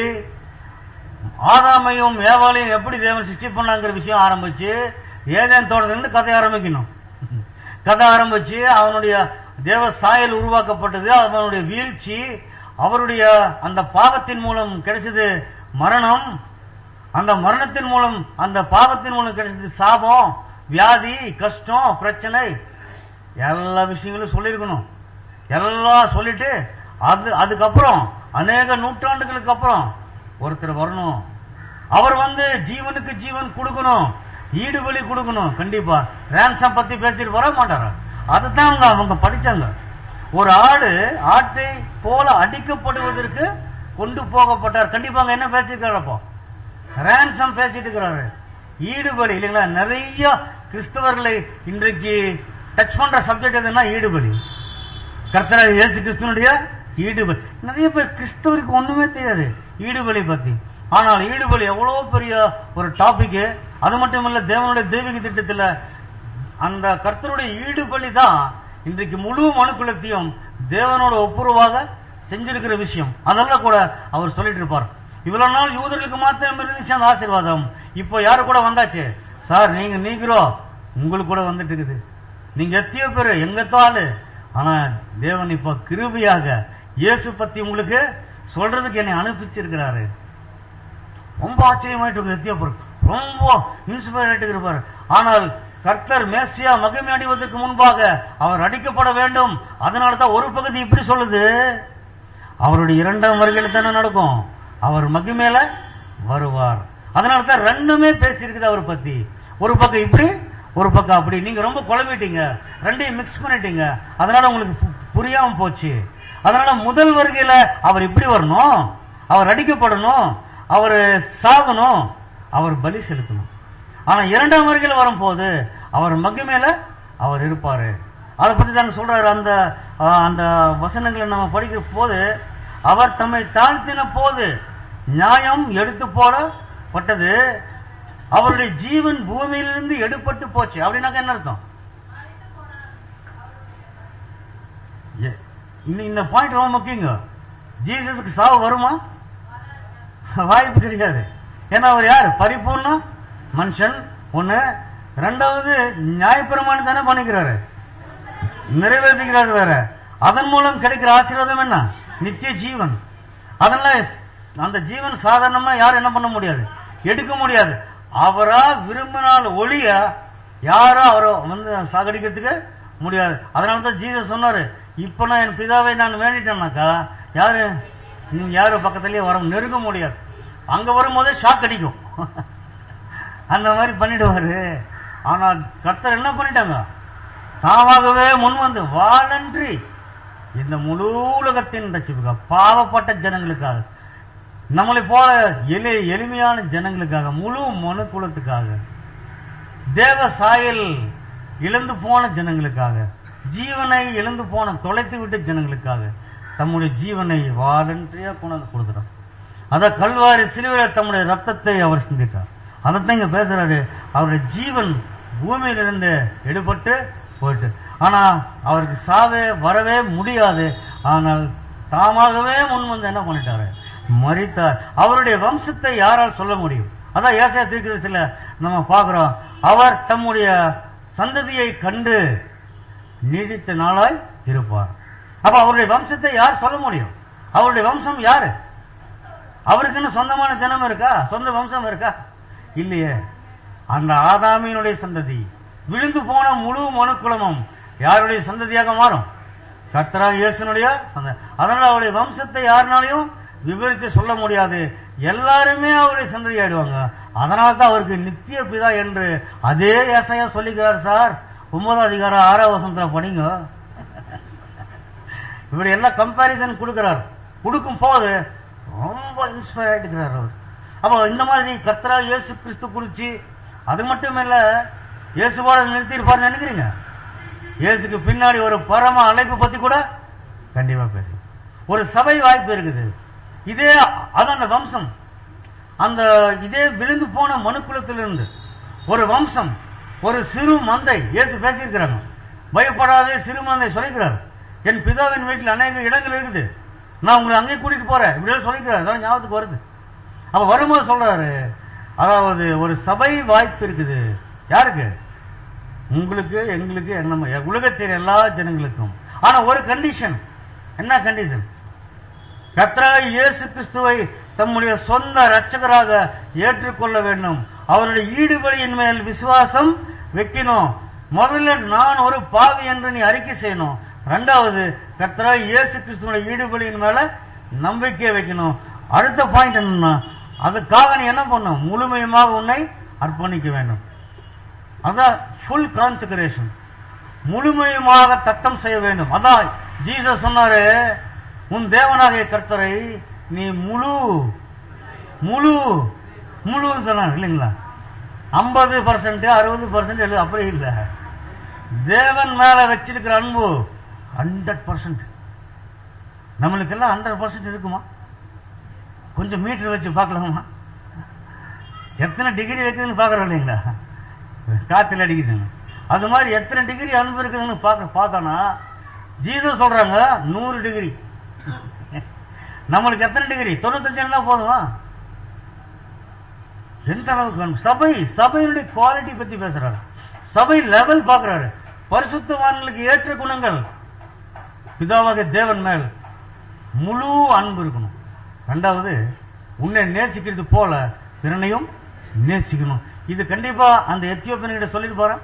ஆதாமையும் ஏவாளையும் எப்படி தேவன் சிருஷ்டி பண்ணாங்கிற விஷயம் ஆரம்பிச்சு ஏதேன் தோட்டத்திலிருந்து கதை ஆரம்பிக்கணும் கதை ஆரம்பிச்சு அவனுடைய தேவ சாயல் உருவாக்கப்பட்டது அவனுடைய வீழ்ச்சி அவருடைய அந்த பாவத்தின் மூலம் கிடைச்சது மரணம் அந்த மரணத்தின் மூலம் அந்த பாவத்தின் மூலம் கிடைச்சது சாபம் வியாதி கஷ்டம் பிரச்சனை எல்லா விஷயங்களும் சொல்லியிருக்கணும் எல்லாம் சொல்லிட்டு அது அதுக்கப்புறம் அநேக நூற்றாண்டுகளுக்கு அப்புறம் ஒருத்தர் வரணும் அவர் வந்து ஜீவனுக்கு ஜீவன் கொடுக்கணும் ஈடுபலி கொடுக்கணும் கண்டிப்பா ரேன்சம் பத்தி பேசிட்டு வர மாட்டாரா அதுதான் அவங்க அவங்க படிச்சாங்க ஒரு ஆடு ஆட்டை போல அடிக்கப்படுவதற்கு கொண்டு போகப்பட்டார் கண்டிப்பா அங்க என்ன பேசிருக்காரு அப்போ ரேன்சம் பேசிட்டு இருக்கிறாரு ஈடுபலி இல்லைங்களா நிறைய கிறிஸ்தவர்களை இன்றைக்கு டச் பண்ற சப்ஜெக்ட் எதுன்னா ஈடுபலி கர்த்தர் இயேசு கிறிஸ்துவனுடைய ஈடுபலி நிறைய பேர் கிறிஸ்தவருக்கு ஒண்ணுமே தெரியாது ஈடுபலி பத்தி ஆனால் ஈடுபலி எவ்வளவு பெரிய ஒரு டாபிக் அது மட்டும் இல்ல தேவனுடைய தெய்வீக திட்டத்துல அந்த கர்த்தருடைய ஈடுபலி தான் இன்றைக்கு முழு மனுக்குலத்தையும் தேவனோட ஒப்புரவாக செஞ்சிருக்கிற விஷயம் அதெல்லாம் கூட அவர் சொல்லிட்டு இருப்பார் இவ்வளவு நாள் யூதர்களுக்கு மாத்திரம் இருந்துச்சு அந்த ஆசீர்வாதம் இப்போ யாரு கூட வந்தாச்சு சார் நீங்க நீக்கிறோ உங்களுக்கு கூட வந்துட்டு இருக்குது நீங்க எத்தியோ பேரு எங்கத்தோ ஆளு ஆனா தேவன் இப்ப கிருபியாக இயேசு பத்தி உங்களுக்கு சொல்றதுக்கு என்னை அனுப்பிச்சிருக்கிறாரு ரொம்ப ஆச்சரியமாயிட்டு இருக்கு எத்தியோப்பர் ரொம்ப இன்ஸ்பயர் ஆயிட்டு இருப்பார் ஆனால் கர்த்தர் மேசியா மகிமை அடைவதற்கு முன்பாக அவர் அடிக்கப்பட வேண்டும் அதனால தான் ஒரு பகுதி இப்படி சொல்லுது அவருடைய இரண்டாம் வருகையில் தானே நடக்கும் அவர் மகிமேல வருவார் அதனால தான் ரெண்டுமே பேசியிருக்குது அவர் பத்தி ஒரு பக்கம் இப்படி ஒரு பக்கம் அப்படி நீங்க ரொம்ப குழம்பிட்டீங்க ரெண்டையும் மிக்ஸ் பண்ணிட்டீங்க அதனால உங்களுக்கு பு- புரியாம போச்சு அதனால முதல் வருகையில அவர் இப்படி வரணும் அவர் அடிக்கப்படணும் அவர் சாகணும் அவர் பலி செலுத்தணும் ஆனா இரண்டாம் வருகையில வரும்போது அவர் மகிமையில அவர் இருப்பாரு அதை பத்தி தாங்க சொல்றாரு அந்த ஆஹ், அந்த வசனங்களை நம்ம படிக்கிற போது அவர் தம்மை தாழ்த்தின போது நியாயம் எடுத்து போடப்பட்டது அவருடைய ஜீவன் பூமியிலிருந்து எடுபட்டு போச்சு அப்படின்னாக்க என்ன அர்த்தம் ஏ- இந்த- இந்த பாயிண்ட் ரொம்ப முக்கியங்க ஜீசஸுக்கு சாவு வருமா வாய்ப்பு கிடையாது ஏன்னா அவர் யார் பரிபூர்ண மனுஷன் ஒண்ணு ரெண்டாவது நியாயப்பிரமாணம் தானே பண்ணிக்கிறாரு நிறைவேற்றுகிறார் வேற அதன் மூலம் கிடைக்கிற ஆசீர்வாதம் என்ன நித்திய ஜீவன் அதனால அந்த ஜீவன் சாதாரணமா யாரும் என்ன பண்ண முடியாது எடுக்க முடியாது அவரா விரும்பினால் ஒளிய யாரும் அவரை வந்து சாகடிக்கிறதுக்கு முடியாது அதனால தான் ஜீசஸ் சொன்னாரு இப்ப நான் என் பிதாவை நான் வேண்டிட்டேன்னாக்கா யாரு நீங்க யாரும் பக்கத்துலயே வர நெருங்க முடியாது அங்க வரும்போதே ஷாக் அடிக்கும் அந்த மாதிரி பண்ணிடுவாரு ஆனா கர்த்தர் என்ன பண்ணிட்டாங்க தாமாகவே முன் வந்து வாழன்றி இந்த முழு உலகத்தின் ரட்சிப்புக்காக பாவப்பட்ட ஜனங்களுக்காக நம்மளை போல எளி எளிமையான ஜனங்களுக்காக முழு மனு குலத்துக்காக தேவ சாயல் இழந்து போன ஜனங்களுக்காக ஜீவனை இழந்து போன தொலைத்து விட்ட ஜனங்களுக்காக தம்முடைய ஜீவனை வாலன்றியா கொண்டாந்து கொடுத்துட்டார் அத கல்வாரி சிலுவையில் தம்முடைய ரத்தத்தை அவர் சிந்திட்டார் அதைத்தான் இங்க பேசுறாரு அவருடைய ஜீவன் பூமியிலிருந்து எடுபட்டு போயிட்டு ஆனா அவருக்கு சாவே வரவே முடியாது ஆனால் தாமாகவே முன் வந்து என்ன பண்ணிட்டாரு மறித்தார் அவருடைய வம்சத்தை யாரால் சொல்ல முடியும் அதான் ஏசாயா தீர்க்கதரிசில நம்ம பார்க்கிறோம் அவர் தம்முடைய சந்ததியை கண்டு நீடித்த நாளாய் இருப்பார் அப்ப அவருடைய வம்சத்தை யார் சொல்ல முடியும் அவருடைய வம்சம் யாரு அவருக்குன்னு சொந்தமான ஜனம் இருக்கா சொந்த வம்சம் இருக்கா இல்லையே அந்த ஆதாமியினுடைய சந்ததி விழுந்து போன முழு மனுக்குலமும் யாருடைய சந்ததியாக மாறும் கர்த்தரா இயேசுனுடைய சந்ததி அதனால அவருடைய வம்சத்தை யாருனாலையும் விவரித்து சொல்ல முடியாது எல்லாருமே அவருடைய சந்ததி ஆயிடுவாங்க அதனால தான் அவருக்கு நித்திய பிதா என்று அதே ஏசையா சொல்லிக்கிறார் சார் ஒன்பதாம் அதிகாரம் ஆறாம் வசனத்துல படிங்க இப்படி எல்லாம் கம்பாரிசன் கொடுக்கிறார் கொடுக்கும் போது ரொம்ப இன்ஸ்பயர் ஆயிட்டுக்கிறார் அவர் அப்போ இந்த மாதிரி கர்த்தரா இயேசு கிறிஸ்து குறிச்சு அது மட்டும் இல்ல இயேசுவோட நிறுத்திருப்பாருன்னு நினைக்கிறீங்க இயேசுக்கு பின்னாடி ஒரு பரம அழைப்பு பத்தி கூட கண்டிப்பா பேசு ஒரு சபை வாய்ப்பு இருக்குது இதே அது அந்த வம்சம் அந்த இதே விழுந்து போன மனுக்குலத்திலிருந்து ஒரு வம்சம் ஒரு சிறு மந்தை இயேசு பேசியிருக்கிறாங்க பயப்படாதே சிறு மந்தை சொல்லிக்கிறார் என் பிதாவின் வீட்டில் அநேக இடங்கள் இருக்குது நான் உங்களை அங்கே கூட்டிட்டு போறேன் இப்படியெல்லாம் சொல்லிக்கிறாரு அதான் ஞாபகத்துக்கு வருது அப்ப வரும்போது சொல்றாரு அதாவது ஒரு சபை வாய்ப்பு இருக்குது யாருக்கு உங்களுக்கு எங்களுக்கு நம்ம உலகத்தின் எல்லா ஜனங்களுக்கும் ஆனா ஒரு கண்டிஷன் என்ன கண்டிஷன் கர்த்தராக இயேசு கிறிஸ்துவை தம்முடைய சொந்த இரட்சகராக ஏற்றுக்கொள்ள வேண்டும் அவருடைய ஈடுபடியின் மேல் விசுவாசம் வைக்கணும் முதல்ல நான் ஒரு பாவி என்று நீ அறிக்கை செய்யணும் ரெண்டாவது கர்த்தராக இயேசு கிறிஸ்துவோட ஈடுபடியின் மேல நம்பிக்கை வைக்கணும் அடுத்த பாயிண்ட் என்னன்னா அதுக்காக நீ என்ன பண்ணும் முழுமையுமாக உன்னை அர்ப்பணிக்க வேண்டும் அதான் ஃபுல் கான்செக்ரேஷன் முழுமையுமாக தத்தம் செய்ய வேண்டும் அதான் ஜீசஸ் சொன்னாரு உன் தேவனாகிய கர்த்தரை நீ முழு முழு முழு சொன்னார் இல்லைங்களா ஐம்பது பர்சன்ட் அறுபது பர்சன்ட் எழுது அப்படி இல்ல தேவன் மேல வச்சிருக்கிற அன்பு ஹண்ட்ரட் பர்சன்ட் நம்மளுக்கெல்லாம் ஹண்ட்ரட் பர்சன்ட் இருக்குமா கொஞ்சம் மீட்டர் வச்சு பார்க்கலாமா எத்தனை டிகிரி வைக்குதுன்னு பார்க்கறோம் இல்லைங்களா காத்துல அடிக்குதுங்க அது மாதிரி எத்தனை டிகிரி அன்பு இருக்குதுன்னு பார்க்க பார்த்தோன்னா ஜீசஸ் சொல்றாங்க நூறு டிகிரி நம்மளுக்கு எத்தனை டிகிரி தொண்ணூத்தஞ்சு இருந்தா போதுமா எந்த அளவுக்கு அன்பு? சபை சபையினுடைய குவாலிட்டி பத்தி பேசுறாரு சபை லெவல் பார்க்கறாரு பரிசுத்தவான்களுக்கு ஏற்ற குணங்கள் பிதாவாக தேவன் மேல் முழு அன்பு இருக்கணும் ரெண்டாவது உன்னை நேசிக்கிறது போல பிறனையும் நேசிக்கணும் இது கண்டிப்பா அந்த எத்தியோப்பியன் கிட்ட சொல்லிட்டு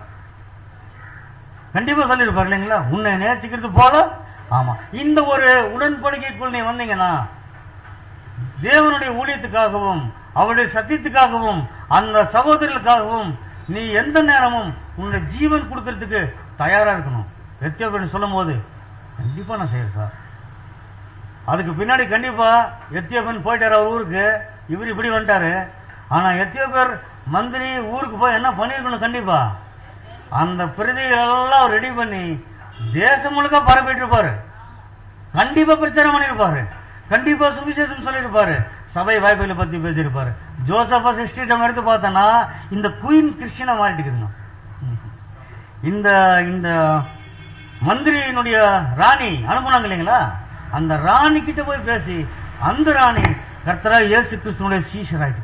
கண்டிப்பா சொல்லிருப்பார் இல்லைங்களா உன்னை நேசிக்கிறது போல ஆமா இந்த ஒரு உடன்படிக்கைக்குள் நீ வந்தீங்கன்னா தேவனுடைய ஊழியத்துக்காகவும் அவருடைய சத்தியத்துக்காகவும் அந்த சகோதரர்களுக்காகவும் நீ எந்த நேரமும் உன்னுடைய ஜீவன் கொடுக்கறதுக்கு தயாரா இருக்கணும் எத்தியோப்பியன் சொல்லும் போது கண்டிப்பா நான் செய்யறேன் சார் அதுக்கு பின்னாடி கண்டிப்பா எத்தியோப்பியன் போயிட்டாரு அவர் ஊருக்கு இவர் இப்படி வந்துட்டாரு ஆனா எத்தியோப்பியர் மந்திரி ஊருக்கு போய் என்ன பண்ணிருக்கணும் கண்டிப்பா அந்த பிரதிகள் எல்லாம் அவர் ரெடி பண்ணி தேசம் முழுக்க பரப்பிட்டு இருப்பாரு கண்டிப்பா பிரச்சாரம் பண்ணிருப்பாரு கண்டிப்பா சுவிசேஷம் சொல்லிருப்பாரு சபை வாய்ப்புகளை பத்தி பேசியிருப்பாரு ஜோசப்பா சிஸ்டிடம் எடுத்து பார்த்தோன்னா இந்த குயின் கிறிஸ்டியனா மாறிட்டுக்குதுங்க இந்த இந்த மந்திரியினுடைய ராணி அனுப்புனாங்க இல்லைங்களா அந்த ராணி கிட்ட போய் பேசி அந்த ராணி கர்த்தரா இயேசு கிறிஸ்துவனுடைய சீஷர் ஆயிட்டு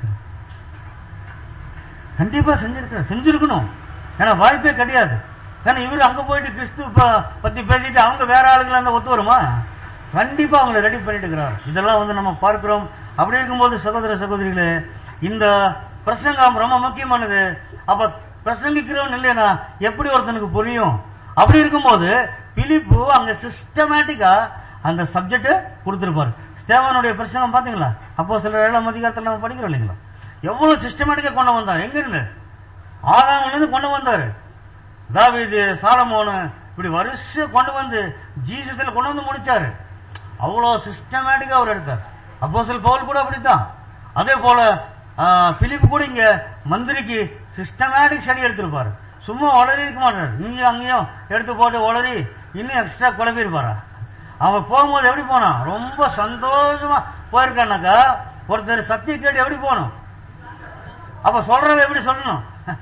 கண்டிப்பா செஞ்சிருக்க செஞ்சிருக்கணும் ஏன்னா வாய்ப்பே கிடையாது ஏன்னா இவர் அங்க போயிட்டு கிறிஸ்து ப- பத்தி பேசிட்டு அவங்க வேற ஆளுங்களை அந்த ஒத்து வருமா கண்டிப்பா அவங்களை ரெடி பண்ணிட்டு இருக்கிறார் இதெல்லாம் வந்து நம்ம பார்க்கிறோம் அப்படி இருக்கும்போது சகோதர சகோதரிகளே இந்த பிரசங்கம் ரொம்ப முக்கியமானது அப்ப பிரசங்கிக்கிறவன் இல்லையா எப்படி ஒருத்தனுக்கு புரியும் அப்படி இருக்கும்போது பிலிப்பு அங்க சிஸ்டமேட்டிக்கா அந்த சப்ஜெக்ட் கொடுத்திருப்பாரு ஸ்தேவானுடைய பிரசங்கம் பாத்தீங்களா அப்போ சில ஏழாம் அதிகாரத்தில் நம்ம படிக்கிறோம் இல்லைங்களா எவ்வளவு சிஸ்டமேட்டிக்கா கொண்டு வந்தார் எங்க இருந்து ஆதாம்ல இருந்து கொண்டு வந்தாரு தாவீது சாலமோனு இப்படி வரிசை கொண்டு வந்து ஜீசஸ்ல கொண்டு வந்து முடிச்சாரு அவ்வளவு சிஸ்டமேட்டிக்கா அவர் எடுத்தார் அப்போ சில பவுல் கூட அப்படித்தான் அதே போல ஆ, பிலிப்பு கூட இங்க மந்திரிக்கு சிஸ்டமேட்டிக் ஸ்டடி எடுத்திருப்பாரு சும்மா உளறி இருக்க மாட்டாரு இங்கேயும் அங்கேயும் எடுத்து போட்டு உளறி இன்னும் எக்ஸ்ட்ரா குழப்பி இருப்பாரா அவன் போகும்போது எப்படி போனான் ரொம்ப சந்தோஷமா போயிருக்கானாக்கா ஒருத்தர் சத்தியம் கேட்டு எப்படி போகணும் அப்ப சொல்றவ எப்படி சொல்லணும்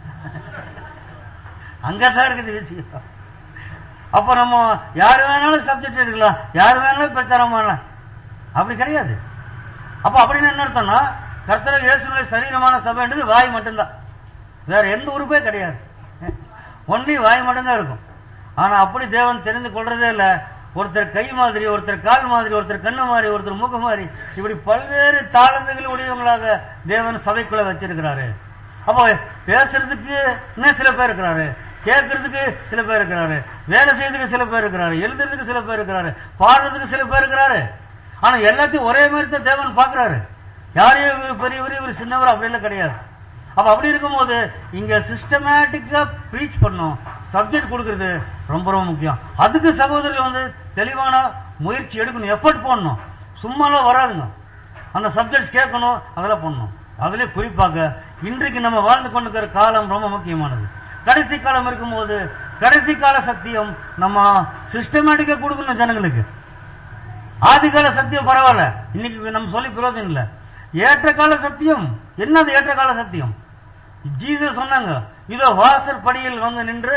அங்கதான் இருக்குது விஷயம் அப்ப நம்ம யாரு வேணாலும் சப்ஜெக்ட் எடுக்கலாம் யாரு வேணாலும் பிரச்சாரம் பண்ணலாம் அப்படி கிடையாது அப்ப அப்படின்னு என்ன அர்த்தம்னா கர்த்தர இயேசுனுடைய சரீரமான சபைன்றது வாய் மட்டும்தான் வேற எந்த உறுப்பே கிடையாது ஒன்லி வாய் மட்டும்தான் இருக்கும் ஆனா அப்படி தேவன் தெரிந்து கொள்றதே இல்ல ஒருத்தர் கை மாதிரி ஒருத்தர் கால் மாதிரி ஒருத்தர் கண்ணு மாதிரி ஒருத்தர் மூக்கு மாதிரி இப்படி பல்வேறு தாளந்துகள் உடையவங்களாக தேவன் சபைக்குள்ள வச்சிருக்கிறாரு அப்போ பேசுறதுக்கு இன்னும் சில பேர் இருக்கிறாரு கேட்கறதுக்கு சில பேர் இருக்கிறாரு வேலை செய்யறதுக்கு சில பேர் இருக்கிறாரு எழுதுறதுக்கு சில பேர் இருக்கிறாரு பாடுறதுக்கு சில பேர் இருக்கிறாரு ஆனா எல்லாத்தையும் ஒரே மாதிரி தான் தேவன் பாக்குறாரு யாரையும் இவர் பெரியவர் இவர் சின்னவர் அப்படிலாம் கிடையாது அப்ப அப்படி இருக்கும்போது இங்க சிஸ்டமேட்டிக்கா ப்ரீச் பண்ணும் சப்ஜெக்ட் கொடுக்கிறது ரொம்ப ரொம்ப முக்கியம் அதுக்கு சகோதரர்கள் வந்து தெளிவான முயற்சி எடுக்கணும் எஃபர்ட் போடணும் சும்மாலாம் வராதுங்க அந்த சப்ஜெக்ட்ஸ் கேட்கணும் அதெல்லாம் பண்ணணும் அதுல குறிப்பாக இன்றைக்கு நம்ம வாழ்ந்து கொண்டிருக்கிற காலம் ரொம்ப முக்கியமானது கடைசி காலம் இருக்கும்போது கடைசி கால சத்தியம் நம்ம சிஸ்டமேட்டிக்கா கொடுக்கணும் ஜனங்களுக்கு ஆதிகால சத்தியம் பரவாயில்ல இன்னைக்கு நம்ம சொல்லி பிரயோஜனம் இல்ல ஏற்ற கால சத்தியம் என்னது ஏற்ற கால சத்தியம் ஜீசஸ் சொன்னாங்க இதோ வாசல் படியில் வந்து நின்று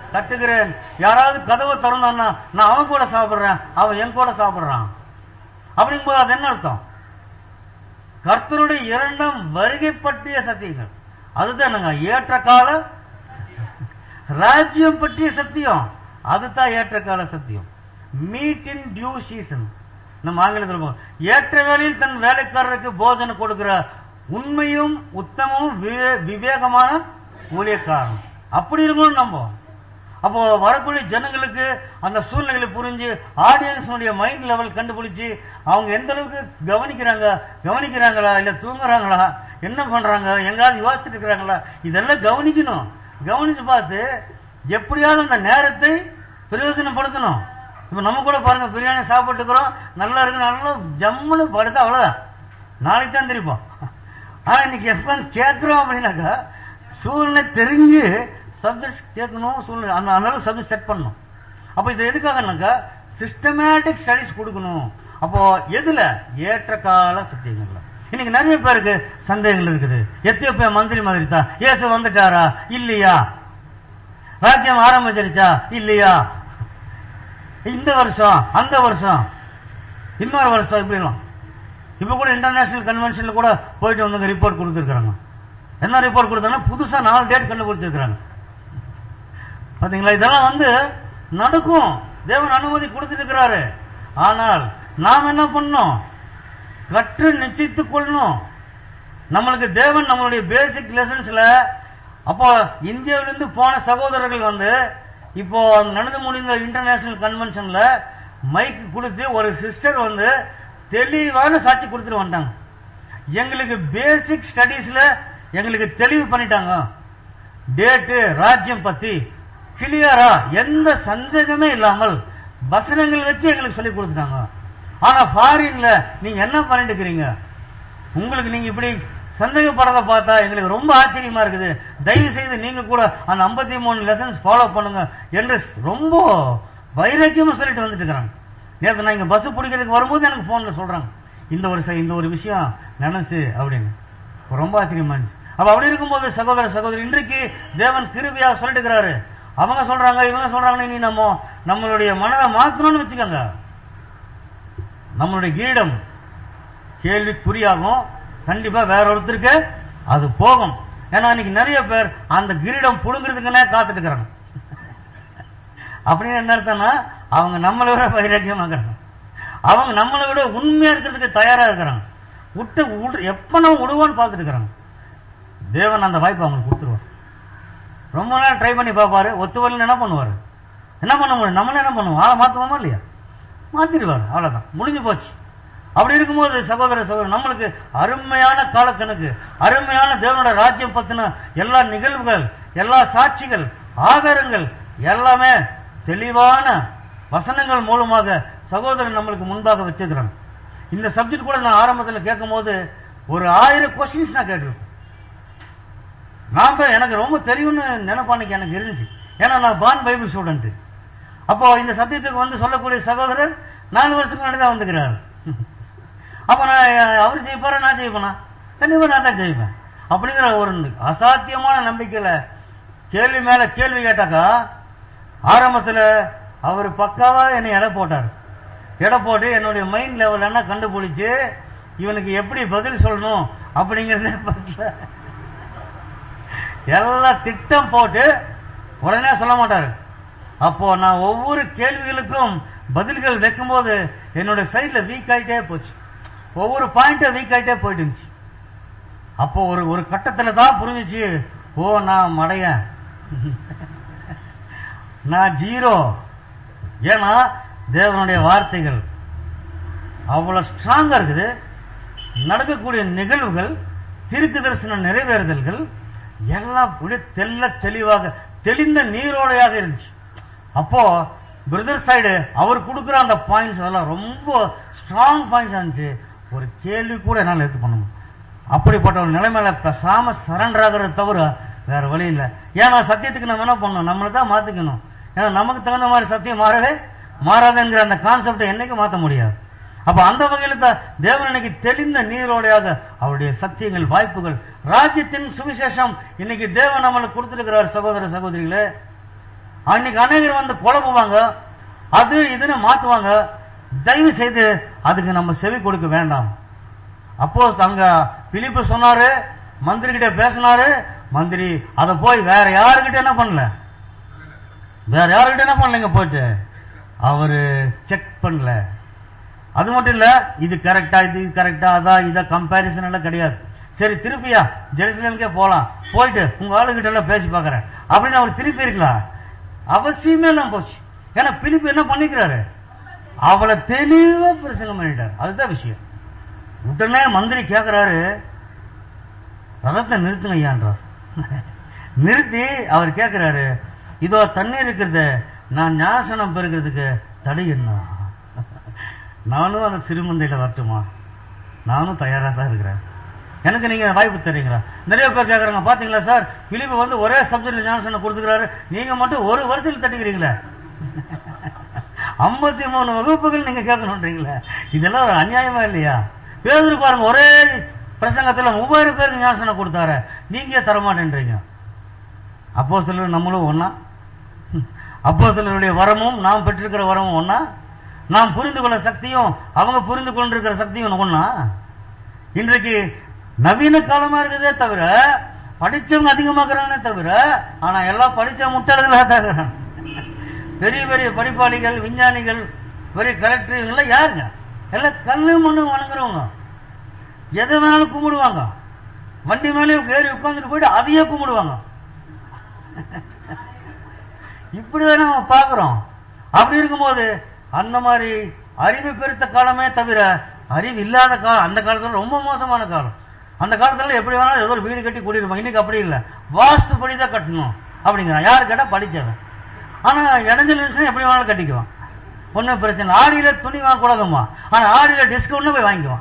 தட்டுகிறேன் யாராவது கதவை திறந்தான்னா நான் அவன் கூட சாப்பிடுறேன் அவன் என் கூட சாப்பிடுறான் அப்படிங்கும்போது அது என்ன அர்த்தம் கர்த்தருடைய இரண்டாம் வருகை பற்றிய சத்தியங்கள் அதுதான் என்னங்க ஏற்ற கால ராஜ்யம் பற்றிய சத்தியம் அதுதான் ஏற்ற கால சத்தியம் மீட் இன் டியூ சீசன் நம்ம ஆங்கிலத்தில் போவோம். ஏற்ற வேளையில் தன் வேலைக்காரருக்கு போஜனம் கொடுக்கிற உண்மையும் உத்தமமும் விவே- விவேகமான ஊழியக்காரன் அப்படி இருக்கணும் நம்ம அப்போ வரக்கூடிய ஜனங்களுக்கு அந்த சூழ்நிலைகளை புரிஞ்சு ஆடியன்ஸுடைய மைண்ட் லெவல் கண்டுபிடிச்சு அவங்க எந்த அளவுக்கு கவனிக்கிறாங்க கவனிக்கிறாங்களா இல்ல தூங்குறாங்களா என்ன பண்றாங்க எங்காவது யோசிச்சுட்டு இருக்கிறாங்களா இதெல்லாம் கவனிக்கணும் கவனிச்சு பார்த்து எப்படியாவது அந்த நேரத்தை பிரயோஜனப்படுத்தணும் இப்ப நம்ம கூட பாருங்க பிரியாணி சாப்பிட்டுக்கிறோம் நல்லா இருக்கு நல்லா ஜம்முன்னு படுத்தா அவ்வளவுதான் நாளைக்கு தான் தெரிப்போம் ஆனா இன்னைக்கு எப்ப கேட்கிறோம் அப்படின்னாக்கா சூழ்நிலை தெரிஞ்சு சப்ஜெக்ட் கேட்கணும் சூழ்நிலை அந்த அந்த அளவுக்கு சப்ஜெக்ட் செட் பண்ணணும் அப்ப இது எதுக்காகனாக்கா சிஸ்டமேட்டிக் ஸ்டடிஸ் கொடுக்கணும் அப்போ எதுல ஏற்ற கால சத்தியங்கள்ல இன்னைக்கு நிறைய பேருக்கு சந்தேகங்கள் இருக்குது எத்தியோப்பியா மந்திரி மாதிரி தான் இயேசு வந்துட்டாரா இல்லையா ராஜ்யம் ஆரம்பிச்சிருச்சா இல்லையா இந்த வருஷம் அந்த வருஷம் இன்னொரு வருஷம் இப்படிலாம் இப்ப கூட இன்டர்நேஷனல் கன்வென்ஷன்ல கூட போயிட்டு வந்து ரிப்போர்ட் கொடுத்துருக்காங்க என்ன ரிப்போர்ட் கொடுத்தாங்கன்னா புதுசா நாலு டேட் கண்டுபிடிச்சிருக்காங்க பாத்தீங்களா இதெல்லாம் வந்து நடக்கும் தேவன் அனுமதி கொடுத்திருக்கிறாரு ஆனால் நாம் என்ன பண்ணோம் கற்று நிச்சயித்துக் கொள்ளணும் நம்மளுக்கு தேவன் நம்மளுடைய பேசிக் லெசன்ஸ்ல அப்போ இந்தியாவிலிருந்து போன சகோதரர்கள் வந்து இப்போ நடந்து முடிந்த இன்டர்நேஷனல் கன்வென்ஷன்ல மைக் கொடுத்து ஒரு சிஸ்டர் வந்து தெளிவான சாட்சி கொடுத்துட்டு வந்துட்டாங்க எங்களுக்கு பேசிக் ஸ்டடீஸ்ல எங்களுக்கு தெளிவு பண்ணிட்டாங்க டேட்டு ராஜ்யம் பத்தி கிளியரா எந்த சந்தேகமே இல்லாமல் வசனங்கள் வச்சு எங்களுக்கு சொல்லி கொடுத்துட்டாங்க ஆனா ஃபாரின்ல நீங்க என்ன பண்ணிட்டு இருக்கிறீங்க உங்களுக்கு நீங்க இப்படி சந்தேகப்படுறத பார்த்தா எங்களுக்கு ரொம்ப ஆச்சரியமா இருக்குது தயவு செய்து நீங்க கூட அந்த 53 மூணு லெசன்ஸ் ஃபாலோ பண்ணுங்க என்று ரொம்ப வைராக்கியமா சொல்லிட்டு வந்துட்டு இருக்கிறாங்க நேற்று நான் இங்க பஸ் பிடிக்கிறதுக்கு வரும்போது எனக்கு போன்ல சொல்றாங்க இந்த ஒரு ச- இந்த ஒரு விஷயம் நினைச்சு அப்படின்னு ரொம்ப ஆச்சரியமா இருந்துச்சு அப்ப அப்படி இருக்கும்போது சகோதர சகோதரி இன்றைக்கு தேவன் கிருபியா சொல்லிட்டு இருக்கிறாரு அவங்க சொல்றாங்க இவங்க சொல்றாங்க நீ நம்ம நம்மளுடைய மனதை மாத்தணும்னு வச்சுக்கோங்க நம்மளுடைய கீடம் கேள்விக்குறியாகும் கண்டிப்பா வேற ஒருத்தருக்கு அது போகும் ஏன்னா இன்னைக்கு நிறைய பேர் அந்த கிரீடம் புடுங்கிறதுக்குன்னே காத்துட்டு இருக்கிறாங்க அப்படின்னு என்ன அர்த்தம்னா அவங்க நம்மளை விட வைராக்கியமாக்குறாங்க அவங்க நம்மளை விட உண்மையா இருக்கிறதுக்கு தயாரா இருக்கிறாங்க விட்டு விடு- எப்ப நம்ம விடுவோன்னு பார்த்துட்டு இருக்கிறாங்க தேவன் அந்த வாய்ப்பு அவங்களுக்கு கொடுத்துருவார் ரொம்ப நேரம் ட்ரை பண்ணி பார்ப்பாரு ஒத்து வரலன்னு என்ன பண்ணுவாரு என்ன பண்ண முடியும் நம்மள என்ன பண்ணுவோம் ஆளை மாத்துவோமா இல்லையா மாத்திடுவாரு அவ்வளவுதான் முடிஞ்சு போச்சு அப்படி இருக்கும்போது சகோதர சகோதரர் நம்மளுக்கு அருமையான காலக்கணக்கு அருமையான தேவனோட ராஜ்யம் பத்தின எல்லா நிகழ்வுகள் எல்லா சாட்சிகள் ஆதாரங்கள் எல்லாமே தெளிவான வசனங்கள் மூலமாக சகோதரன் நம்மளுக்கு முன்பாக வச்சிருக்கிறாங்க இந்த சப்ஜெக்ட் கூட நான் ஆரம்பத்தில் கேட்கும்போது ஒரு ஆயிரம் கொஸ்டின்ஸ் நான் கேட்டிருப்பேன் நான் தான் எனக்கு ரொம்ப தெரியும்னு நினைப்பானுக்கு எனக்கு இருந்துச்சு ஏன்னா நான் பான் பைபிள் ஸ்டூடெண்ட் அப்போ இந்த சத்தியத்துக்கு வந்து சொல்லக்கூடிய சகோதரர் நாலு வருஷத்துக்கு முன்னாடி தான் வந்துக்கிறார் அப்ப நான் அவர் ஜெயிப்பாரா நான் ஜெயிப்பேனா கண்டிப்பா நான் தான் ஜெயிப்பேன் அப்படிங்கிற ஒரு அசாத்தியமான நம்பிக்கையில கேள்வி மேல கேள்வி கேட்டாக்கா ஆரம்பத்துல அவர் பக்காவா என்னை எடை போட்டார் எடை போட்டு என்னுடைய மைண்ட் லெவல் என்ன கண்டுபிடிச்சு இவனுக்கு எப்படி பதில் சொல்லணும் அப்படிங்கறத first எல்லாம் திட்டம் போட்டு உடனே சொல்ல மாட்டாரு அப்போ நான் ஒவ்வொரு கேள்விகளுக்கும் பதில்கள் வைக்கும்போது என்னோட சைடுல வீக் ஆயிட்டே போச்சு ஒவ்வொரு பாயிண்டா வீக் ஆயிட்டே போயிட்டு இருந்துச்சு அப்போ ஒரு ஒரு கட்டத்துல தான் புரிஞ்சுச்சு ஓ நான் மடையன் நான் ஜீரோ ஏன்னா தேவனுடைய வார்த்தைகள் அவ்வளவு ஸ்ட்ராங்கா இருக்குது நடக்கக்கூடிய நிகழ்வுகள் திருக்கு தரிசன நிறைவேறுதல்கள் எல்லாம் அப்படியே தெல்ல தெளிவாக தெளிந்த நீரோடையாக இருந்துச்சு அப்போ பிரதர் சைடு அவர் கொடுக்குற அந்த பாயிண்ட்ஸ் அதெல்லாம் ரொம்ப ஸ்ட்ராங் பாயிண்ட்ஸ் இருந்துச்சு ஒரு கேள்வி கூட என்னால் எடுத்து பண்ண முடியும் அப்படிப்பட்ட ஒரு நிலைமையில பேசாம சரண்டர் ஆகிறத தவிர வேற வழி இல்லை ஏன்னா சத்தியத்துக்கு நம்ம என்ன பண்ணணும் நம்மளை தான் மாத்திக்கணும் ஏன்னா நமக்கு தகுந்த மாதிரி சத்தியம் மாறவே மாறாதுங்கிற அந்த கான்செப்டை என்னைக்கு மாத்த முடியாது அப்ப அந்த வகையில தான் தேவன் இன்னைக்கு தெளிந்த நீரோடையாக அவருடைய சத்தியங்கள் வாய்ப்புகள் ராஜ்யத்தின் சுவிசேஷம் இன்னைக்கு தேவன் நம்மளுக்கு கொடுத்திருக்கிறார் சகோதர சகோதரிகளே அன்னைக்கு அநேகர் வந்து குழப்புவாங்க அது இதுன்னு மாத்துவாங்க தயவு செய்து அதுக்கு நம்ம செவி கொடுக்க வேண்டாம் அப்போ அங்க பிலிப்பு சொன்னாரு மந்திரி கிட்ட பேசினாரு மந்திரி அத போய் வேற யாருக்கிட்ட என்ன பண்ணல வேற யாருக்கிட்ட என்ன பண்ணலங்க போயிட்டு அவரு செக் பண்ணல அது மட்டும் இல்ல இது கரெக்டா இது கரெக்டா அதான் இத கம்பாரிசன் எல்லாம் கிடையாது சரி திருப்பியா ஜெருசலேமுக்கே போலாம் போயிட்டு உங்க ஆளுகிட்ட எல்லாம் பேசி பாக்குறேன் அப்படின்னு அவர் திருப்பி இருக்கலாம் அவசியமே எல்லாம் போச்சு ஏன்னா பிலிப்பு என்ன பண்ணிக்கிறாரு அவளை தெளிவா பிரசங்கம் பண்ணிட்டார் அதுதான் விஷயம் உடனே மந்திரி கேக்குறாரு ரதத்தை நிறுத்துங்க ஐயான்றார் நிறுத்தி அவர் கேக்குறாரு இதோ தண்ணீர் இருக்கிறது நான் ஞாசனம் பெறுகிறதுக்கு தடை என்ன நானும் அந்த சிறுமந்தையில வரட்டுமா நானும் தயாரா தான் இருக்கிறேன் எனக்கு நீங்க வாய்ப்பு தரீங்களா நிறைய பேர் கேக்குறாங்க பாத்தீங்களா சார் பிலிப்பு வந்து ஒரே சப்ஜெக்ட்ல ஞானசனம் கொடுத்துக்கிறாரு நீங்க மட்டும் ஒரு வருஷத்துல தட்டிக்கிறீங்களே ஐம்பத்தி மூணு வகுப்புகள் நீங்க கேட்கணுன்றீங்களே இதெல்லாம் ஒரு அநியாயமா இல்லையா பேதுரு பாருங்க ஒரே பிரசங்கத்துல மூவாயிரம் பேருக்கு ஞானசனம் கொடுத்தாரு நீங்க தரமாட்டேன்றீங்க அப்போ சிலர் நம்மளும் ஒன்னா அப்போ சிலருடைய வரமும் நாம் பெற்றிருக்கிற வரமும் ஒன்னா நாம் புரிந்து கொள்ள சக்தியும் அவங்க புரிந்து கொண்டிருக்கிற சக்தியும் ஒன்னா இன்றைக்கு நவீன காலமா இருக்குதே தவிர படிச்சவங்க அதிகமாக்குறானே தவிர ஆனா எல்லாம் படிச்ச முட்டாளர்களா தான் இருக்கிறாங்க. பெரிய பெரிய படிப்பாளிகள் விஞ்ஞானிகள் பெரிய கலெக்டர் இவங்கெல்லாம் யாருங்க எல்லாம் கல்லு மண்ணு வணங்குறவங்க எதை வேணாலும் கும்பிடுவாங்க வண்டி மேலே ஏறி உட்கார்ந்துட்டு போயிட்டு அதையே கும்பிடுவாங்க இப்படிதான் நம்ம பாக்குறோம் அப்படி இருக்கும்போது அந்த மாதிரி அறிவு பெருத்த காலமே தவிர அறிவு இல்லாத காலம் அந்த காலத்துல ரொம்ப மோசமான காலம் அந்த காலத்துல எப்படி வேணாலும் ஏதோ ஒரு வீடு கட்டி குடியிருப்பாங்க இன்னைக்கு அப்படி இல்ல வாஸ்து படிதான் கட்டணும் அப்படிங்கிறான் யாரு கேட்டா படிச்சவன் ஆனா இடைஞ்சல் இருந்துச்சுன்னா எப்படி வேணாலும் கட்டிக்குவான் ஒன்னும் பிரச்சனை இல்ல. ஆடியில துணி வாங்க கூடாதுமா ஆனா ஆடியில டிஸ்கவுண்ட் போய் வாங்கிக்குவான்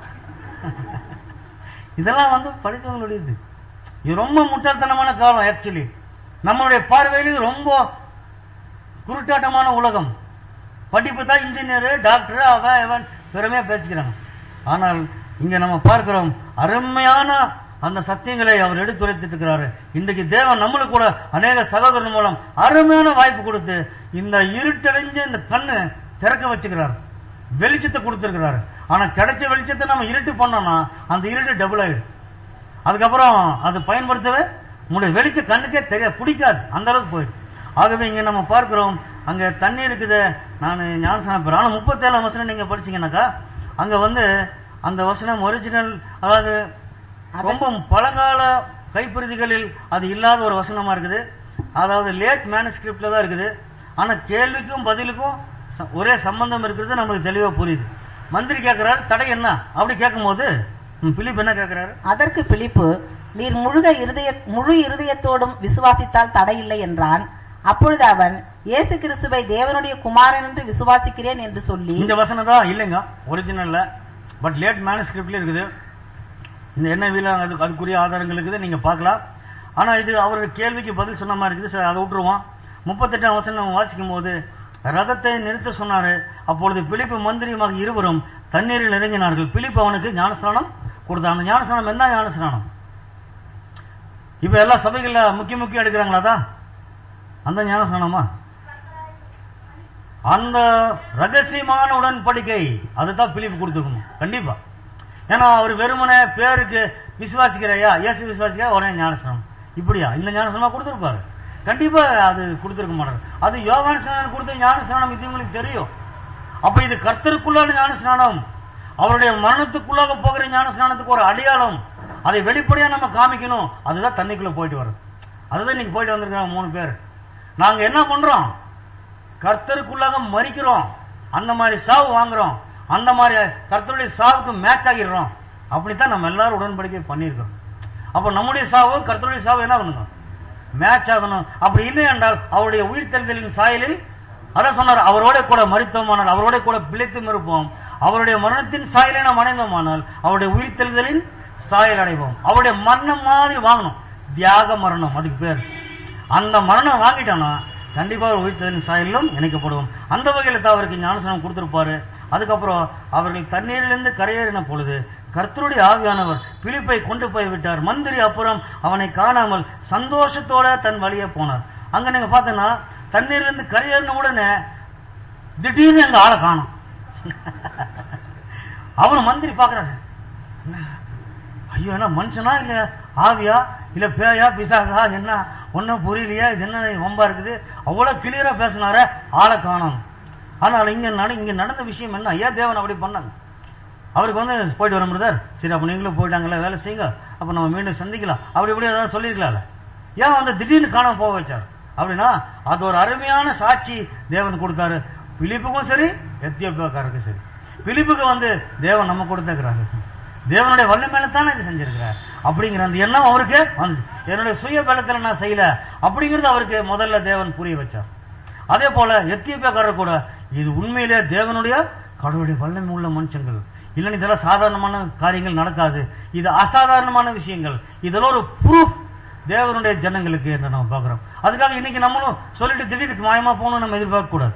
இதெல்லாம் வந்து படித்தவங்களுடைய இது இது ரொம்ப முட்டாள்தனமான காலம் ஆக்சுவலி நம்மளுடைய பார்வையில் இது ரொம்ப குருட்டாட்டமான உலகம் படிப்பு தான் இன்ஜினியர் டாக்டர் அவன் இவன் பெருமையா பேசிக்கிறாங்க ஆனால் இங்க நம்ம பார்க்கிறோம் அருமையான அந்த சத்தியங்களை அவர் எடுத்துரைத்துட்டு இருக்கிறாரு இன்றைக்கு தேவன் நம்மளுக்கு கூட அநேக சகோதரன் மூலம் அருமையான வாய்ப்பு கொடுத்து இந்த இருட்டடைஞ்ச இந்த கண்ணு திறக்க வச்சுக்கிறார் வெளிச்சத்தை கொடுத்திருக்கிறாரு ஆனா கிடைச்ச வெளிச்சத்தை நம்ம இருட்டு பண்ணோம்னா அந்த இருட்டு டபுள் ஆயிடும் அதுக்கப்புறம் அது பயன்படுத்தவே முடியும் வெளிச்ச கண்ணுக்கே தெரிய பிடிக்காது அந்த அளவுக்கு போயிடும் ஆகவே இங்க நம்ம பார்க்கிறோம் அங்க தண்ணி இருக்குது நான் ஞானசனம் பெறேன் ஆனா முப்பத்தேழாம் வசனம் நீங்க படிச்சீங்கன்னாக்கா அங்க வந்து அந்த வசனம் ஒரிஜினல் அதாவது ரொம்ப பழங்கால கைப்பிரதிகளில் அது இல்லாத ஒரு வசனமா இருக்குது அதாவது லேட் மேனுஸ்கிரிப்ட்ல தான் இருக்குது ஆனா கேள்விக்கும் பதிலுக்கும் ச- ஒரே சம்பந்தம் இருக்கிறது நம்மளுக்கு தெளிவா புரியுது மந்திரி கேட்கிறாரு தடை என்ன அப்படி கேட்கும்போது ம், பிலிப் என்ன கேட்கிறாரு அதற்கு பிலிப்பு நீர் முழுக இருதய முழு இருதயத்தோடும் விசுவாசித்தால் தடையில்லை என்றான் அப்பொழுது அவன் இயேசு கிறிஸ்துவை தேவனுடைய குமாரன் என்று விசுவாசிக்கிறேன் என்று சொல்லி இந்த வசனம் தான் இல்லைங்க ஒரிஜினல்ல பட் லேட் மேனுஸ்கிரிப்ட்ல இருக்குது இந்த என்ன வீல அதுக்கு அதுக்குரிய ஆதாரங்கள் இருக்குது நீங்க பார்க்கலாம் ஆனா இது அவருடைய கேள்விக்கு பதில் சொன்ன மாதிரி இருக்குது சரி அதை விட்டுருவோம் முப்பத்தெட்டாம் வசனம் நம்ம வாசிக்கும் போது ரதத்தை நிறுத்த சொன்னாரு அப்பொழுது பிலிப்பு மந்திரியுமாக இருவரும் தண்ணீரில் இறங்கினார்கள் பிலிப்பு அவனுக்கு ஞானஸ்நானம் கொடுத்தான் அந்த ஞானஸ்நானம் என்ன ஞானஸ்நானம் இப்ப எல்லா சபைகள்ல முக்கிய முக்கியம் எடுக்கிறாங்களா அதான்? அந்த ஞானஸ்நானமா அந்த ரகசியமான உடன்படிக்கை அதுதான் பிலிப்பு கொடுத்துருக்கணும் கண்டிப்பா ஏன்னா அவர் வெறுமனே பேருக்கு விசுவாசிக்கிறையா இயேசு விசுவாசிக்கிறா உடனே ஞானஸ்நானம் இப்படியா இந்த ஞானஸ்நானம் கொடுத்துருப்பாரு கண்டிப்பா அது கொடுத்துருக்க மாட்டாரு அது யோகான ஸ்நானம் கொடுத்த ஞானஸ்நானம் இது உங்களுக்கு தெரியும் அப்ப இது கர்த்தருக்குள்ளான ஞானஸ்நானம் அவருடைய மரணத்துக்குள்ளாக போகிற ஞானஸ்நானத்துக்கு ஒரு அடையாளம் அதை வெளிப்படையா நம்ம காமிக்கணும் அதுதான் தண்ணிக்குள்ள போயிட்டு வர்றது அதுதான் இன்னைக்கு போயிட்டு வந்திருக்காங்க மூணு பேர் நாங்க என்ன பண்றோம் கர்த்தருக்குள்ளாக மறிக்கிறோம் அந்த மாதிரி சாவு வாங்குறோம் அந்த மாதிரி கர்த்தருடைய சாவுக்கு மேட்ச் ஆகிடுறோம் அப்படித்தான் நம்ம எல்லாரும் உடன்படிக்கை பண்ணியிருக்கிறோம் அப்ப நம்முடைய சாவு கர்த்தருடைய சாவு என்ன பண்ணுங்க மேட்ச் ஆகணும் அப்படி இல்லை என்றால் அவருடைய உயிர்த்தெழுதலின் சாயலில் அதான் சொன்னார் அவரோட கூட மறித்தோமானால் அவரோட கூட பிழைத்தும் இருப்போம் அவருடைய மரணத்தின் சாயலை நாம் அடைந்தோமானால் அவருடைய உயிர்த்தெழுதலின் சாயல் அடைவோம் அவருடைய மரணம் மாதிரி வாங்கணும் தியாக மரணம் அதுக்கு பேர் அந்த மரணம் வாங்கிட்டோம்னா கண்டிப்பா அவர் உயிர்த்தெழுதலின் சாயலிலும் இணைக்கப்படுவோம் அந்த வகையில தான் அவருக்கு ஞானசனம் கொடுத்திருப்பாரு அதுக்கப்புறம் அவர்கள் தண்ணீரிலிருந்து கரையேறின பொழுது கர்த்தருடைய ஆவியானவர் பிலிப்பை கொண்டு போய் விட்டார் மந்திரி அப்புறம் அவனை காணாமல் சந்தோஷத்தோட தன் வழியே போனார் அங்க நீங்க பாத்தீங்கன்னா தண்ணீர்ல இருந்து கரையேறின உடனே திடீர்னு அங்க ஆளை காணும் அவன் மந்திரி பாக்குறாரு என்ன? ஐயோ என்ன மனுஷனா இல்ல ஆவியா இல்ல பேயா பிசாசா என்ன ஒன்னும் புரியலையா இது என்ன வம்பா இருக்குது அவ்வளவு கிளியரா பேசினார ஆளை காணோம் ஆனால் இங்க நட இங்க நடந்த விஷயம் என்ன ஐயா தேவன் அப்படி பண்ணாங்க அவருக்கு வந்து போயிட்டு வர பிரதர் சரி அப்ப நீங்களும் போயிட்டாங்கல்ல வேலை செய்யுங்க அப்ப நம்ம மீண்டும் சந்திக்கலாம் அப்படி இப்படி ஏதாவது சொல்லிருக்கலாம்ல ஏன் வந்து திடீர்னு காணாம போக வச்சார் அப்படின்னா அது ஒரு அருமையான சாட்சி தேவன் கொடுத்தாரு பிலிப்புக்கும் சரி எத்தியோப்பியாக்காரருக்கும் சரி பிலிப்புக்கு வந்து தேவன் நம்ம கொடுத்துக்கிறாரு தேவனுடைய வல்லமையில தானே இது செஞ்சிருக்கிறார் அப்படிங்கிற அந்த எண்ணம் அவருக்கு வந்து என்னுடைய சுய பலத்துல நான் செய்யல அப்படிங்கறது அவருக்கு முதல்ல தேவன் புரிய வச்சார் அதே போல எத்தியோப்பியாக்காரர் கூட இது உண்மையிலே தேவனுடைய கடவுளுடைய வல்லமை உள்ள மனுஷங்கள் இல்லைன்னு இதெல்லாம் சாதாரணமான காரியங்கள் நடக்காது இது அசாதாரணமான விஷயங்கள் இதெல்லாம் ஒரு ப்ரூஃப் தேவனுடைய ஜனங்களுக்கு என்று நம்ம பார்க்கிறோம் அதுக்காக இன்னைக்கு நம்மளும் சொல்லிட்டு திடீர்னு மாயமா போகணும் நம்ம எதிர்பார்க்க கூடாது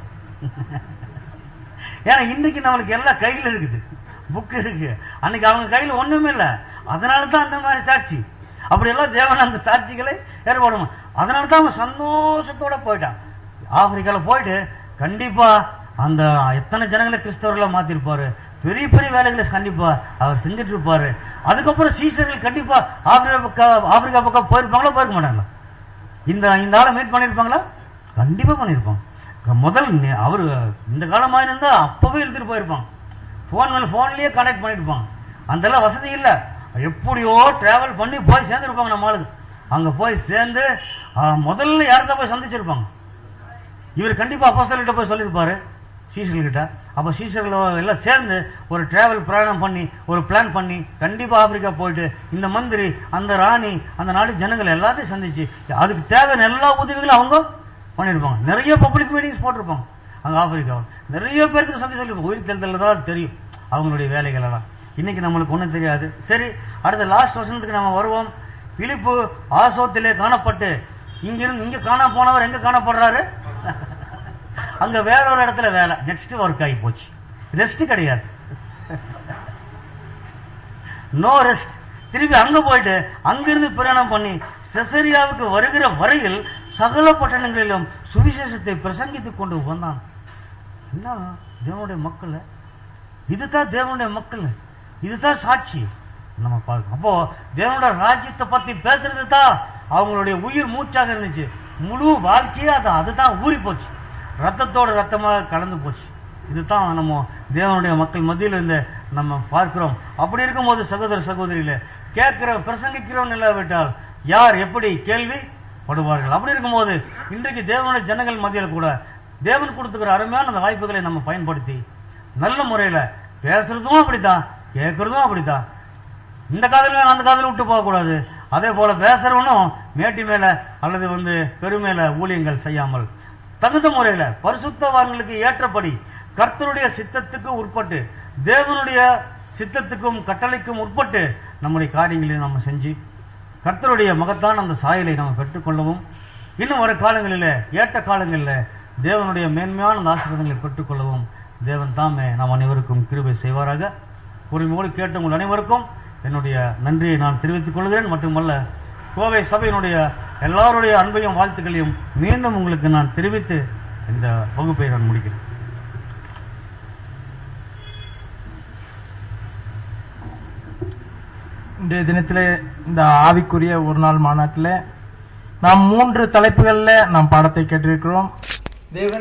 ஏன்னா இன்னைக்கு நம்மளுக்கு எல்லாம் கையில இருக்குது புக் இருக்கு அன்னைக்கு அவங்க கையில ஒண்ணுமே இல்ல அதனால தான் அந்த மாதிரி சாட்சி அப்படி எல்லாம் தேவன் அந்த சாட்சிகளை ஏற்படும் அதனால தான் அவன் சந்தோஷத்தோட போயிட்டான் ஆப்பிரிக்கால போயிட்டு கண்டிப்பா அந்த எத்தனை ஜனங்களை கிறிஸ்தவர்களா மாத்திருப்பாரு பெரிய பெரிய வேலைகளை கண்டிப்பா அவர் செஞ்சுட்டு இருப்பாரு அதுக்கப்புறம் சீசர்கள் கண்டிப்பா ஆப்பிரிக்கா பக்கம் ஆப்பிரிக்கா பக்கம் போயிருப்பாங்களா போயிருக்க மாட்டாங்களா இந்த இந்த ஆளை மீட் பண்ணிருப்பாங்களா கண்டிப்பா பண்ணிருப்பாங்க முதல் நே- அவரு இந்த காலமா இருந்தா அப்பவே எடுத்துட்டு போயிருப்பாங்க போன் மேல போன்லயே கனெக்ட் பண்ணிருப்பாங்க அந்த எல்லாம் வசதி இல்ல எப்படியோ டிராவல் பண்ணி போய் சேர்ந்துருப்பாங்க நம்ம ஆளுக்கு அங்க போய் சேர்ந்து ஆ, முதல்ல யார்கிட்ட போய் சந்திச்சிருப்பாங்க இவர் கண்டிப்பா அப்போஸ்தலர்கிட்ட போய் சொல்லியிருப்பாரு சீசர்கள் கிட்ட அப்ப சீசர்கள் எல்லாம் சேர்ந்து ஒரு டிராவல் பிரயாணம் பண்ணி ஒரு பிளான் பண்ணி கண்டிப்பா ஆப்பிரிக்கா போயிட்டு இந்த மந்திரி அந்த ராணி அந்த நாடு ஜனங்கள் எல்லாத்தையும் சந்திச்சு அதுக்கு தேவையான எல்லா உதவிகளும் அவங்க பண்ணிருப்பாங்க நிறைய பப்ளிக் மீட்டிங்ஸ் போட்டிருப்பாங்க அங்க ஆப்பிரிக்காவில் நிறைய பேருக்கு சந்தி சொல்லிருப்பாங்க உயிர் தேர்தலில் தான் தெரியும் அவங்களுடைய வேலைகள் எல்லாம் இன்னைக்கு நம்மளுக்கு ஒண்ணும் தெரியாது சரி அடுத்த லாஸ்ட் வருஷத்துக்கு நம்ம வருவோம் பிலிப்பு ஆசோத்திலே காணப்பட்டு இங்கிருந்து இங்க காண போனவர் எங்க காணப்படுறாரு அங்க வேற ஒரு இடத்துல வேலை நெக்ஸ்ட் ஒர்க் ஆகி போச்சு ரெஸ்ட் கிடையாது நோ ரெஸ்ட் திருப்பி அங்க போயிட்டு அங்கிருந்து பிரயாணம் பண்ணி செசரியாவுக்கு வருகிற வரையில் சகல பட்டணங்களிலும் சுவிசேஷத்தை பிரசங்கித்துக் கொண்டு வந்தான் என்ன தேவனுடைய மக்கள் இதுதான் தேவனுடைய மக்கள் இதுதான் சாட்சி நம்ம பார்க்கணும் அப்போ தேவனுடைய ராஜ்யத்தை பத்தி பேசுறது தான் அவங்களுடைய உயிர் மூச்சாக இருந்துச்சு முழு வாழ்க்கையே அது அதுதான் ஊறி போச்சு ரத்தத்தோட ரத்தமாக கலந்து போச்சு இதுதான் நம்ம தேவனுடைய மக்கள் மத்தியில் இருந்து நம்ம பார்க்கிறோம் அப்படி இருக்கும்போது சகோதர சகோதரிகளே கேட்கிற பிரசங்கிக்கிறோம் இல்லாவிட்டால் யார் எப்படி கேள்வி படுவார்கள் அப்படி இருக்கும்போது இன்றைக்கு தேவனுடைய ஜனங்கள் மத்தியில் கூட தேவன் கொடுத்துக்கிற அருமையான அந்த வாய்ப்புகளை நம்ம பயன்படுத்தி நல்ல முறையில பேசுறதும் அப்படித்தான் கேட்கறதும் அப்படித்தான் இந்த காதல அந்த காதல விட்டு போக கூடாது அதே போல பேசுறவனும் மேட்டி மேல அல்லது வந்து பெருமேல ஊழியங்கள் செய்யாமல் தகுந்த முறையில பரிசுத்தவான்களுக்கு ஏற்றபடி கர்த்தருடைய சித்தத்துக்கு உட்பட்டு தேவனுடைய சித்தத்துக்கும் கட்டளைக்கும் உட்பட்டு நம்முடைய காரியங்களை நம்ம செஞ்சு கர்த்தருடைய மகத்தான அந்த சாயலை நம்ம பெற்றுக்கொள்ளவும் இன்னும் வர காலங்களிலே ஏற்ற காலங்களில் தேவனுடைய மேன்மையான அந்த ஆசீர்வாதங்களை பெற்றுக்கொள்ளவும் தேவன் தாமே நாம் அனைவருக்கும் கிருபை செய்வாராக உரிமையோடு கேட்ட உங்கள் அனைவருக்கும் என்னுடைய நன்றியை நான் தெரிவித்துக் கொள்கிறேன் மட்டுமல்ல கோவை சபையினுடைய எல்லாருடைய அன்பையும் வாழ்த்துக்களையும் மீண்டும் உங்களுக்கு நான் தெரிவித்து இந்த வகுப்பை நான் முடிக்கிறேன் இன்றைய தினத்திலே இந்த ஆவிக்குரிய ஒரு நாள் மாநாட்டில் நாம் மூன்று தலைப்புகளில் நாம் பாடத்தை கேட்டிருக்கிறோம் தேவன்